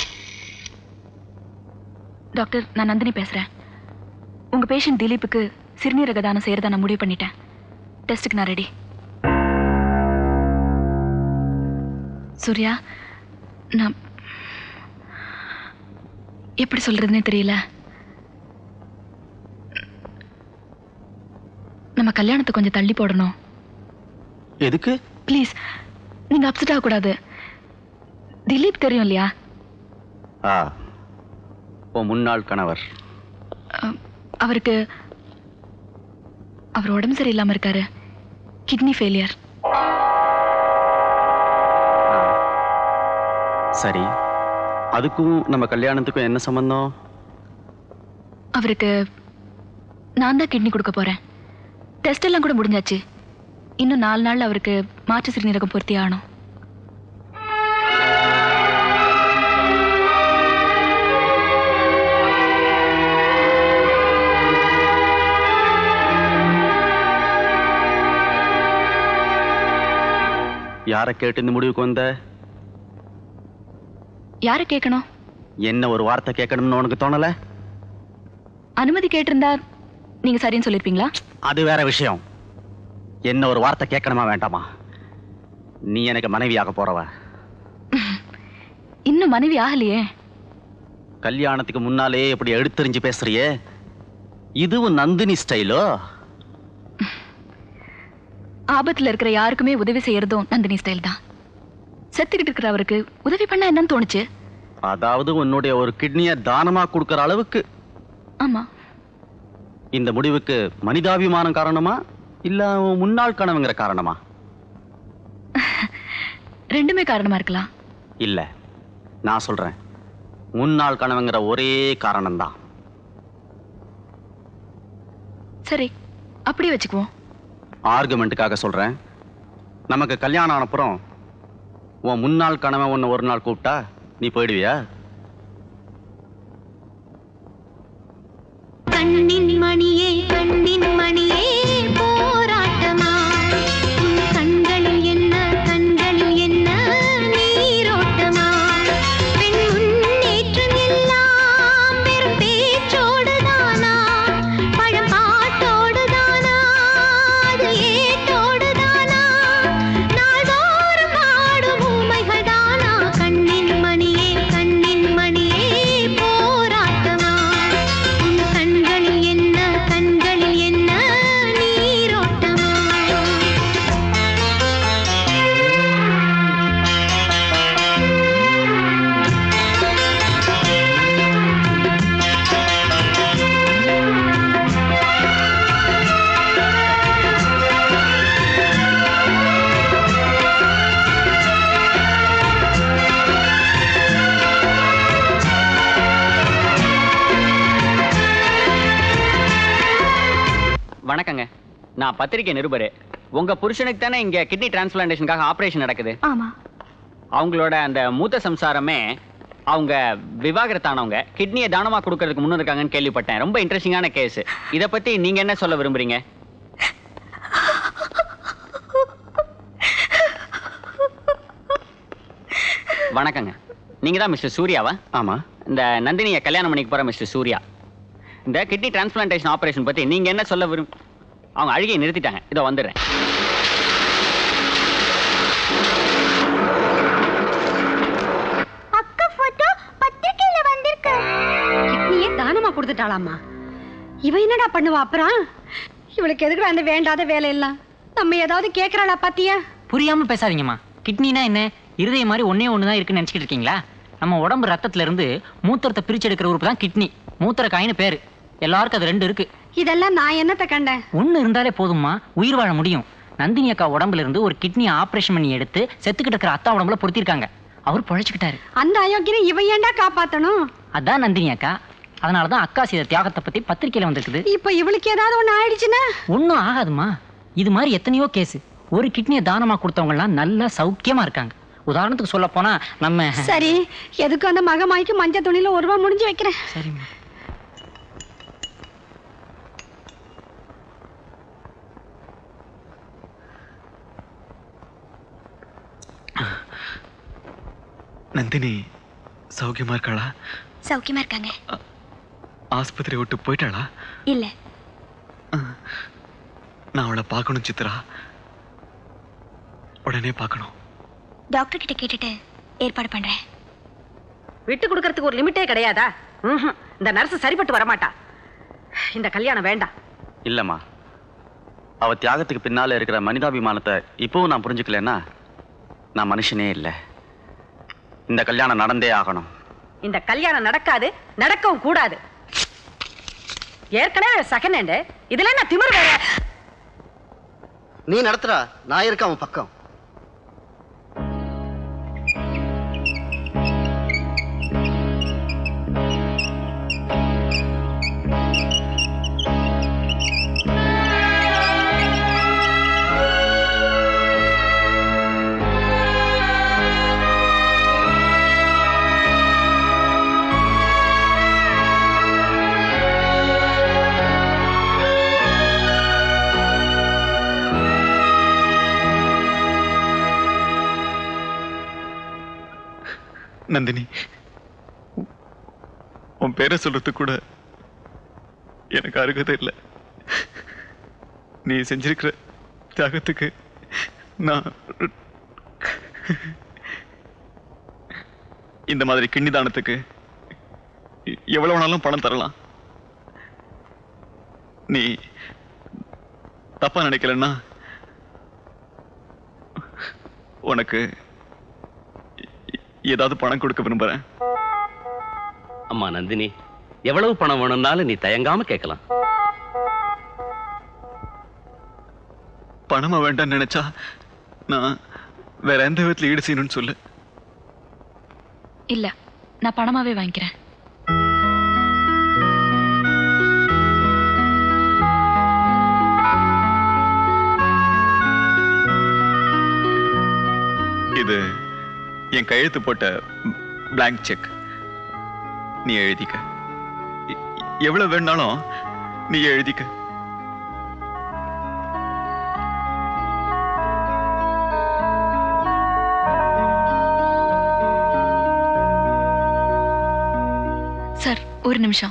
டாக்டர் நான் நந்தினி பேசுறேன் உங்க பேஷண்ட் திலீப்புக்கு சிறுநீரக தானம் செய்யறதா நான் முடிவு பண்ணிட்டேன் டெஸ்ட்டுக்கு நான் ரெடி சூர்யா நான் எப்படி சொல்றதுன்னே தெரியல நம்ம கல்யாணத்தை கொஞ்சம் தள்ளி போடணும் எதுக்கு ப்ளீஸ் நீங்க அப்செட் ஆகக்கூடாது திலீப் தெரியும் இல்லையா ஆ உன் முன்னாள் கணவர் அஹ், அவருக்கு அவர் உடம்பு சரியில்லாம இருக்காரு கிட்னி ஃபெயிலியர் சரி அதுக்கும் நம்ம கல்யாணத்துக்கும் என்ன சம்பந்தம் அவருக்கு நான் தான் கிட்னி கொடுக்க போறேன் டெஸ்ட் எல்லாம் கூட முடிஞ்சாச்சு இன்னும் நாலு நாள் அவருக்கு மாற்று சிறுநீரகம் பூர்த்தி ஆகணும் யாரை கேட்டு இந்த முடிவுக்கு வந்த யாரை கேட்கணும் என்ன ஒரு வார்த்தை கேட்கணும்னு உனக்கு தோணல அனுமதி கேட்டிருந்தா நீங்க சரின்னு சொல்லிருப்பீங்களா அது வேற விஷயம் என்ன ஒரு வார்த்தை கேட்கணுமா வேண்டாமா நீ எனக்கு மனைவியாக போறவ இன்னும் மனைவி ஆகலையே கல்யாணத்துக்கு முன்னாலே இப்படி எடுத்தெறிஞ்சு பேசுறியே இதுவும் நந்தினி ஸ்டைலோ ஆபத்துல இருக்கிற யாருக்குமே உதவி செய்யறதும் நந்தினி ஸ்டைல் தான் செத்துக்கிட்டு இருக்கிற அவருக்கு உதவி பண்ண என்னன்னு தோணுச்சு அதாவது உன்னுடைய ஒரு கிட்னியை தானமா கொடுக்கற அளவுக்கு ஆமா இந்த முடிவுக்கு மனிதாபிமானம் காரணமா இல்ல உன் முன்னாள் கனவுங்கிற காரணமா ரெண்டுமே காரணமா இருக்கலாம் இல்ல நான் சொல்றேன் முன்னாள் கனவுங்கிற ஒரே காரணம்தான் சரி அப்படியே வச்சுக்குவோம் ஆர்குமெண்ட்டுக்காக சொல்றேன் நமக்கு கல்யாணம் ஆனப்புறம் உன் முன்னாள் கணவன் உன்னை ஒரு நாள் கூப்பிட்டா நீ போயிடுவியா கண்ணின் மணியே கண்ணின் மணியே போராட்டமா உன் கண்களில் என்ன கண்களில் என்ன நீரோட்டமா பெண் முன்னேற்றம் எல்லாம் வெறும் பேச்சோடுதானா பழம் பாட்டோடுதானா அது ஏட்டோடுதானா நாள்தோறும் பாடும் ஊமைகள் தானா கண்ணின் மணியே கண்ணின் மணியே போராட்டமா உன் கண்களில் என்ன கண்களில் என்ன நீரோட்டமா வணக்கங்க நான் பத்திரிகை நிருபர் உங்க புருஷனுக்கு தானே இங்க கிட்னி டிரான்ஸ்பிளான்டேஷனுக்காக ஆபரேஷன் நடக்குது ஆமா அவங்களோட அந்த மூத்த சம்சாரமே அவங்க விவாகரத்தானவங்க கிட்னியை தானமா கொடுக்கறதுக்கு முன்ன இருக்காங்கன்னு கேள்விப்பட்டேன் ரொம்ப இன்ட்ரெஸ்டிங்கான கேஸ் இத பத்தி நீங்க என்ன சொல்ல விரும்புறீங்க வணக்கங்க நீங்க தான் மிஸ்டர் சூர்யாவா ஆமா இந்த நந்தினியை கல்யாணம் பண்ணிக்க போற மிஸ்டர் சூர்யா இந்த கிட்னி டிரான்ஸ்பிளான்டேஷன் ஆபரேஷன் பத்தி நீங்க என்ன சொல்ல விரும் அவங்க அழுகையை நிறுத்திட்டாங்க இதோ வந்துடுறேன் அக்கா போட்டோ பத்திரிக்கையில வந்திருக்கு கிட்னியே தானமா கொடுத்துட்டாளாமா இவ என்னடா பண்ணுவா அப்புறம் இவளுக்கு எதுக்குடா அந்த வேண்டாத வேலை எல்லாம் நம்ம ஏதாவது கேக்குறாளா பாத்தியா புரியாம பேசாதீங்கம்மா கிட்னினா என்ன இருதயம் மாதிரி ஒண்ணே ஒன்று தான் இருக்குன்னு நினச்சிக்கிட்டு இருக்கீங்களா நம்ம உடம்பு ரத்தத்துல இருந்து மூத்திரத்தை பிரிச்சு எடுக்கிற உறுப்பு தான் கிட்னி மூத்திர காயின்னு பேரு எல்லாருக்கும் அது ரெண்டு இருக்கு இதெல்லாம் நான் என்னத்தை கண்டேன் ஒண்ணு இருந்தாலே போதும்மா உயிர் வாழ முடியும் நந்தினி அக்கா உடம்புல இருந்து ஒரு கிட்னியை ஆபரேஷன் பண்ணி எடுத்து செத்துக்கிட்டு இருக்கிற அத்தா உடம்புல பொருத்திருக்காங்க அவர் பொழைச்சுக்கிட்டாரு அந்த அயோக்கியனை இவ ஏன்டா காப்பாத்தணும் அதான் நந்தினி அக்கா அதனால தான் அக்கா செய்த தியாகத்தை பத்தி பத்திரிக்கையில வந்திருக்குது இப்ப இவளுக்கு ஏதாவது ஒண்ணு ஆயிடுச்சுன்னா ஒன்றும் ஆகாதுமா இது மாதிரி எத்தனையோ கேஸ் ஒரு கிட்னியை தானமா கொடுத்தவங்கலாம் நல்லா சௌக்கியமா இருக்காங்க உதாரணத்துக்கு சொல்ல போனா நம்ம சரி எதுக்கும் அந்த மகமாய்க்கு மஞ்சள் துணியில ஒரு ரூபா முடிஞ்சு வைக்கிறேன் சரிம்மா நந்தினி சௌக்கியமா இருக்காளா சௌக்கியமா இருக்காங்க ஆஸ்பத்திரி விட்டு போயிட்டாளா இல்ல அஹ், நான் அவளை பார்க்கணும் சித்ரா உடனே பார்க்கணும் டாக்டர் கிட்ட கேட்டுட்டு ஏற்பாடு பண்றேன் விட்டு கொடுக்கறதுக்கு ஒரு லிமிட்டே கிடையாதா ம்ஹும். இந்த நர்ஸ் சரிப்பட்டு வரமாட்டா இந்த கல்யாணம் வேண்டாம் இல்லம்மா அவ தியாகத்துக்கு பின்னால இருக்கிற மனிதாபிமானத்தை இப்பவும் நான் புரிஞ்சுக்கலன்னா நான் மனுஷனே இல்லை இந்த கல்யாணம் நடந்தே ஆகணும் இந்த கல்யாணம் நடக்காது நடக்கவும் கூடாது ஏற்கனவே செகண்ட் ஹேண்டு இதுல என்ன திமிர் வேற நீ நடத்துறா நான் இருக்க அவன் பக்கம் நந்தினி உன் பேரை சொல்றதுக்கு கூட எனக்கு அருகதை இல்லை நீ செஞ்சிருக்கிற தியாகத்துக்கு நான் இந்த மாதிரி கிண்ணி தானத்துக்கு எ- எவ்வளவு நாளும் பணம் தரலாம் நீ தப்பா நினைக்கலன்னா உனக்கு எ- ஏதாவது பணம் கொடுக்க விரும்புறேன் அம்மா நந்தினி எவ்வளவு பணம் வேணும்னாலும் நீ தயங்காம கேட்கலாம் பணமா வேண்டாம்னு நினைச்சா நான் வேற எந்த விதத்துல ஈடு செய்யணும்னு சொல்லு இல்ல நான் பணமாவே வாங்கிக்கிறேன் இது என் கையெழுத்து போட்ட blank செக் நீ எழுதிக்க எ- எவ்வளவு வேணாலும் நீ எழுதிக்க சார் ஒரு நிமிஷம்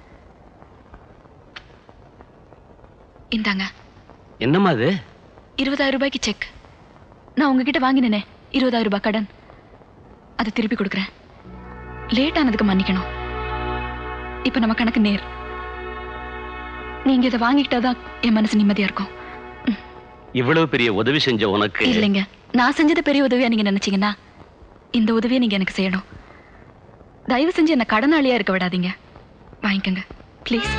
இந்தாங்க என்னம்மா அது இருபதாயிரம் ரூபாய்க்கு செக் நான் உங்ககிட்ட வாங்கினேனே இருபதாயிரம் ரூபாய் கடன் அதை திருப்பி கொடுக்குறேன் லேட் ஆனதுக்கு மன்னிக்கணும் இப்ப நம்ம கணக்கு நேர் நீங்க இதை வாங்கிக்கிட்டாதான் என் மனசு நிம்மதியா இருக்கும் இவ்வளவு பெரிய உதவி செஞ்ச உனக்கு இல்லைங்க நான் செஞ்சது பெரிய உதவியா நீங்க நினைச்சீங்கன்னா இந்த உதவியை நீங்க எனக்கு செய்யணும் தயவு செஞ்சு என்ன கடனாளியா இருக்க விடாதீங்க வாங்கிக்கோங்க ப்ளீஸ்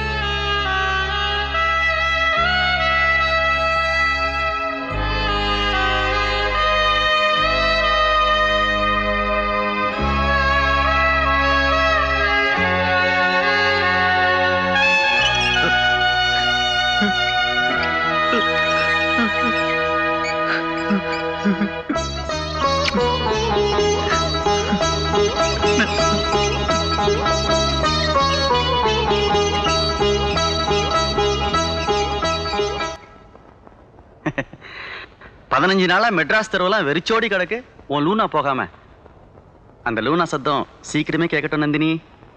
பதினஞ்சு நாளா மெட்ராஸ் தெருவெல்லாம் வெறிச்சோடி கிடக்கு உன் லூனா போகாம அந்த லூனா சத்தம் சீக்கிரமே கேட்கட்டும் நந்தினி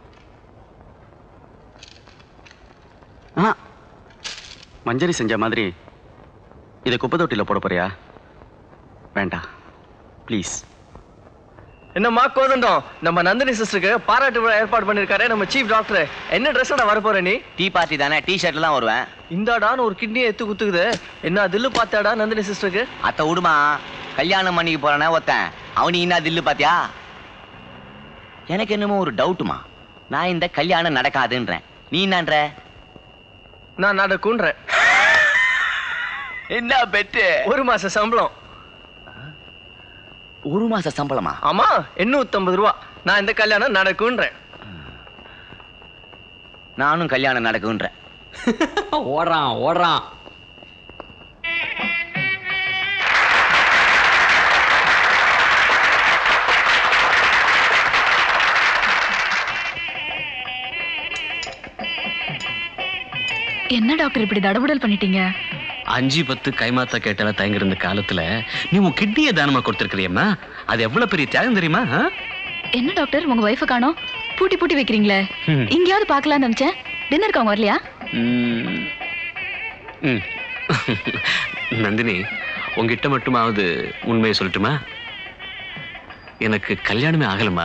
ஆ மஞ்சரி செஞ்ச மாதிரி இதை குப்பை தொட்டில போட போறியா வேண்டாம் ப்ளீஸ் என்னம்மா கோதண்டம் நம்ம நந்தினி சிஸ்டருக்கு பாராட்டு விழா ஏற்பாடு பண்ணிருக்காரு நம்ம சீஃப் டாக்டர் என்ன ட்ரெஸ்ஸோட வரப்போற நீ டீ பார்ட்டி தானே டீ ஷர்ட்ல தான் வருவேன் இந்தாடான்னு ஒரு கிட்னியை எத்து குத்துக்குது என்ன தில்லு பார்த்தாடா நந்தினி சிஸ்டருக்கு அத்தை விடுமா கல்யாணம் பண்ணிக்க போறானே ஒருத்தன் அவனி என்ன தில்லு பாத்தியா எனக்கு என்னமோ ஒரு டவுட்டுமா நான் இந்த கல்யாணம் நடக்காதுன்றேன் நீ என்னன்ற நான் நடக்குன்றேன் என்ன பெட்டு ஒரு மாச சம்பளம் ஒரு மாச சம்பளமா ஆமா எண்ணூத்தம்பது ரூபா நான் இந்த கல்யாணம் நடக்குன்றேன் நானும் கல்யாணம் நடக்குன்றேன் ஓடுறான் ஓடுறான் என்ன டாக்டர் இப்படி தடபுடல் பண்ணிட்டீங்க அஞ்சு பத்து கைமாத்தா கேட்டால தயங்கிருந்த காலத்துல நீ உன் கிட்னியை தானமா கொடுத்திருக்கிறியம்மா அது எவ்வளவு பெரிய தியாகம் தெரியுமா ஆ? என்ன டாக்டர் உங்க ஒய்ஃபை காணோம் பூட்டி பூட்டி வைக்கிறீங்களே ம். எங்கேயாவது பார்க்கலாம்னு நினைச்சேன் டின்னருக்கு அவங்க வரலையா ம். ம். நந்தினி உங்ககிட்ட மட்டுமாவது உண்மையை சொல்லட்டுமா எனக்கு கல்யாணமே ஆகலமா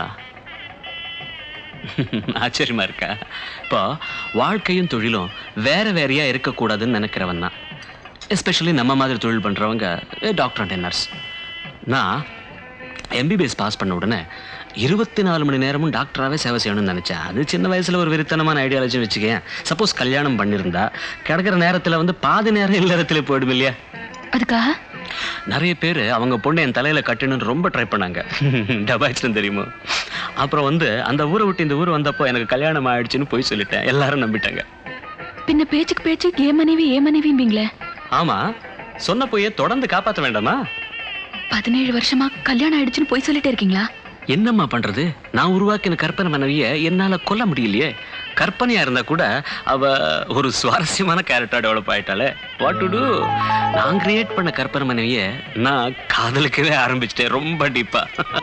ஆச்சரியமா இருக்கா இப்போ வாழ்க்கையும் தொழிலும் வேற வேறையா இருக்கக்கூடாதுன்னு நினைக்கிறவன் தான் எஸ்பெஷலி நம்ம மாதிரி தொழில் பண்றவங்க டாக்டர் அண்ட் நர்ஸ் நான் எம்பிபிஎஸ் பாஸ் பண்ண உடனே இருபத்தி நாலு மணி நேரமும் டாக்டராகவே சேவை செய்யணும்னு நினச்சேன் அது சின்ன வயசில் ஒரு வெறித்தனமான ஐடியாலஜி வச்சுக்கேன் சப்போஸ் கல்யாணம் பண்ணியிருந்தா கிடக்கிற நேரத்தில் வந்து பாதி நேரம் இல்லறத்தில் போயிடும் இல்லையா அதுக்காக நிறைய பேர் அவங்க பொண்ணை என் தலையில கட்டணும்னு ரொம்ப ட்ரை பண்ணாங்க டபாய்ச்சிடும் தெரியுமா அப்புறம் வந்து அந்த ஊரை விட்டு இந்த ஊர் வந்தப்போ எனக்கு கல்யாணம் ஆயிடுச்சுன்னு போய் சொல்லிட்டேன் எல்லாரும் நம்பிட்டாங்க பின்ன பேச்சுக்கு பேச்சு ஏ மனைவி ஏ மனைவிம்பீங்களே ஆமா சொன்ன போயே தொடர்ந்து காப்பாற்ற வேண்டாமா பதினேழு வருஷமா கல்யாணம் ஆயிடுச்சுன்னு போய் சொல்லிட்டே இருக்கீங்களா என்னம்மா பண்றது நான் உருவாக்கின கற்பனை மனைவிய என்னால கொல்ல முடியலையே கற்பனையா இருந்தா கூட அவ ஒரு சுவாரஸ்யமான கேரக்டர் டெவலப் ஆயிட்டாலே வாட் டு டூ நான் கிரியேட் பண்ண கற்பனை மனைவிய நான் காதலிக்கவே ஆரம்பிச்சிட்டேன் ரொம்ப டீப்பா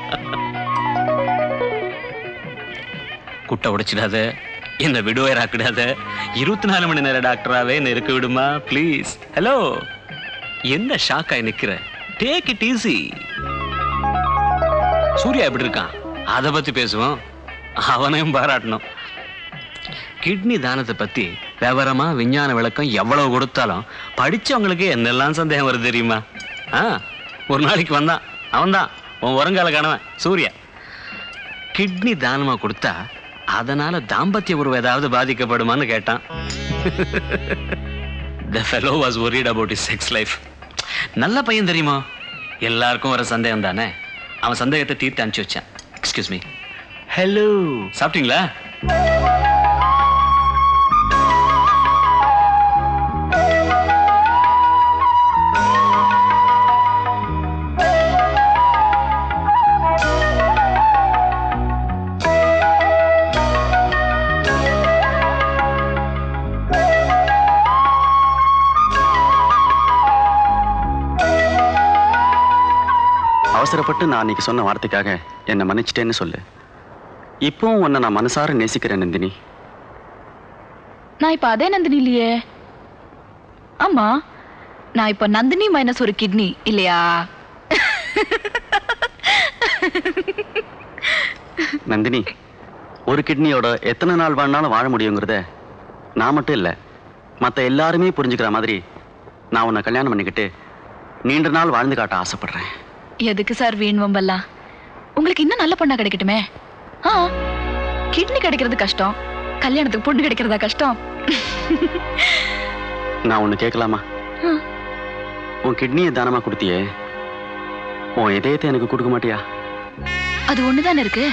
குட்டை உடைச்சிடாத என்ன விடுவேர் ஆக்கிடாத இருபத்தி நாலு மணி நேரம் டாக்டராவே என்ன இருக்க விடுமா ப்ளீஸ் ஹலோ என்ன ஷாக் ஆகி நிக்கிற டேக் இட் ஈஸி சூர்யா எப்படி இருக்கான் அதை பத்தி பேசுவோம் அவனையும் பாராட்டணும் கிட்னி தானத்தை பத்தி விவரமா விஞ்ஞான விளக்கம் எவ்வளவு கொடுத்தாலும் படிச்சவங்களுக்கு என்னெல்லாம் சந்தேகம் வருது தெரியுமா ஆ ஒரு நாளைக்கு வந்தான் அவன்தான் உன் வருங்கால கணவன் சூர்யா கிட்னி தானமா கொடுத்தா அதனால தாம்பத்திய உறவு ஏதாவது பாதிக்கப்படுமான்னு கேட்டான் The fellow was worried about his sex life. நல்ல பையன் தெரியுமா எல்லாருக்கும் வர சந்தேகம் தானே அவன் சந்தேகத்தை தீர்த்து அனுப்பிச்சு வச்சான் எக்ஸ்கியூஸ் மீ ஹலோ சாப்பிட்டீங்களா அவசரப்பட்டு நான் அன்னைக்கு சொன்ன வார்த்தைக்காக என்னை மன்னிச்சிட்டேன்னு சொல்லு இப்போவும் உன்னை நான் மனசார நேசிக்கிறேன் நந்தினி நான் இப்ப அதே நந்தினி இல்லையே ஆமா நான் இப்ப நந்தினி மைனஸ் ஒரு கிட்னி இல்லையா நந்தினி ஒரு கிட்னியோட எத்தனை நாள் வாழ்னாலும் வாழ முடியுங்கிறத நான் மட்டும் இல்லை மற்ற எல்லாருமே புரிஞ்சுக்கிற மாதிரி நான் உன்னை கல்யாணம் பண்ணிக்கிட்டு நீண்ட நாள் வாழ்ந்து காட்ட ஆசைப்படுறேன் எதுக்கு சார் வீண் வம்பெல்லாம் உங்களுக்கு இன்னும் நல்ல பொண்ணா கிடைக்கட்டுமே ஆ கிட்னி கிடைக்கிறது கஷ்டம் கல்யாணத்துக்கு பொண்ணு கிடைக்கிறதா கஷ்டம் நான் ஒன்று கேட்கலாமா ஆ. உன் கிட்னியை தானமா கொடுத்தியே உன் இதயத்தை எனக்கு கொடுக்க மாட்டியா அது ஒண்ணுதானே இருக்கு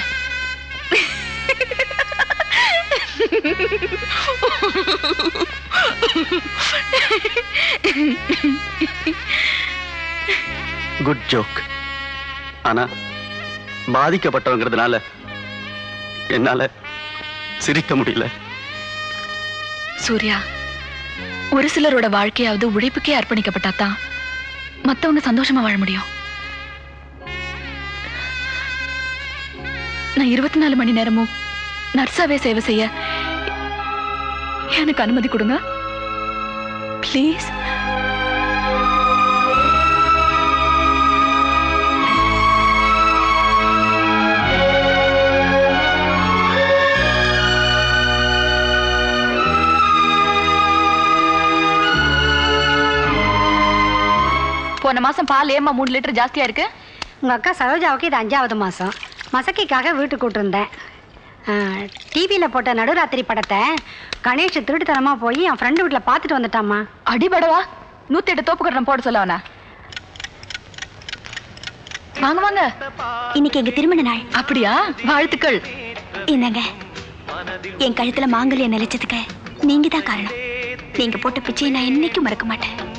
குட் ஜோக் ஆனா பாதிக்கப்பட்டவங்கிறதுனால என்னால சிரிக்க முடியல சூர்யா ஒரு சிலரோட வாழ்க்கையாவது உழைப்புக்கே அர்ப்பணிக்கப்பட்டாதான் மத்தவங்க சந்தோஷமா வாழ முடியும் நான் இருபத்தி நாலு மணி நேரமும் நர்ஸாவே சேவை செய்ய எனக்கு அனுமதி கொடுங்க ப்ளீஸ் போன மாசம் பால் ஏமா மூணு லிட்டர் ஜாஸ்தியா இருக்கு உங்கள் அக்கா சரோஜாவுக்கு இது அஞ்சாவது மாதம் மசக்கிக்காக வீட்டுக்கு கூட்டிருந்தேன் டிவியில் போட்ட நடுராத்திரி படத்தை கணேஷ் திருட்டுத்தனமாக போய் என் ஃப்ரெண்டு வீட்டில் பார்த்துட்டு வந்துட்டாம்மா அடிபடவா நூத்தி எட்டு தோப்பு கட்டணம் போட சொல்ல அவன வாங்க வாங்க இன்னைக்கு எங்க திருமண நாள் அப்படியா வாழ்த்துக்கள் என்னங்க என் கழுத்துல மாங்கல்யம் நிலைச்சதுக்கு நீங்க தான் காரணம் நீங்க போட்ட பிச்சையை நான் என்னைக்கும் மறக்க மாட்டேன்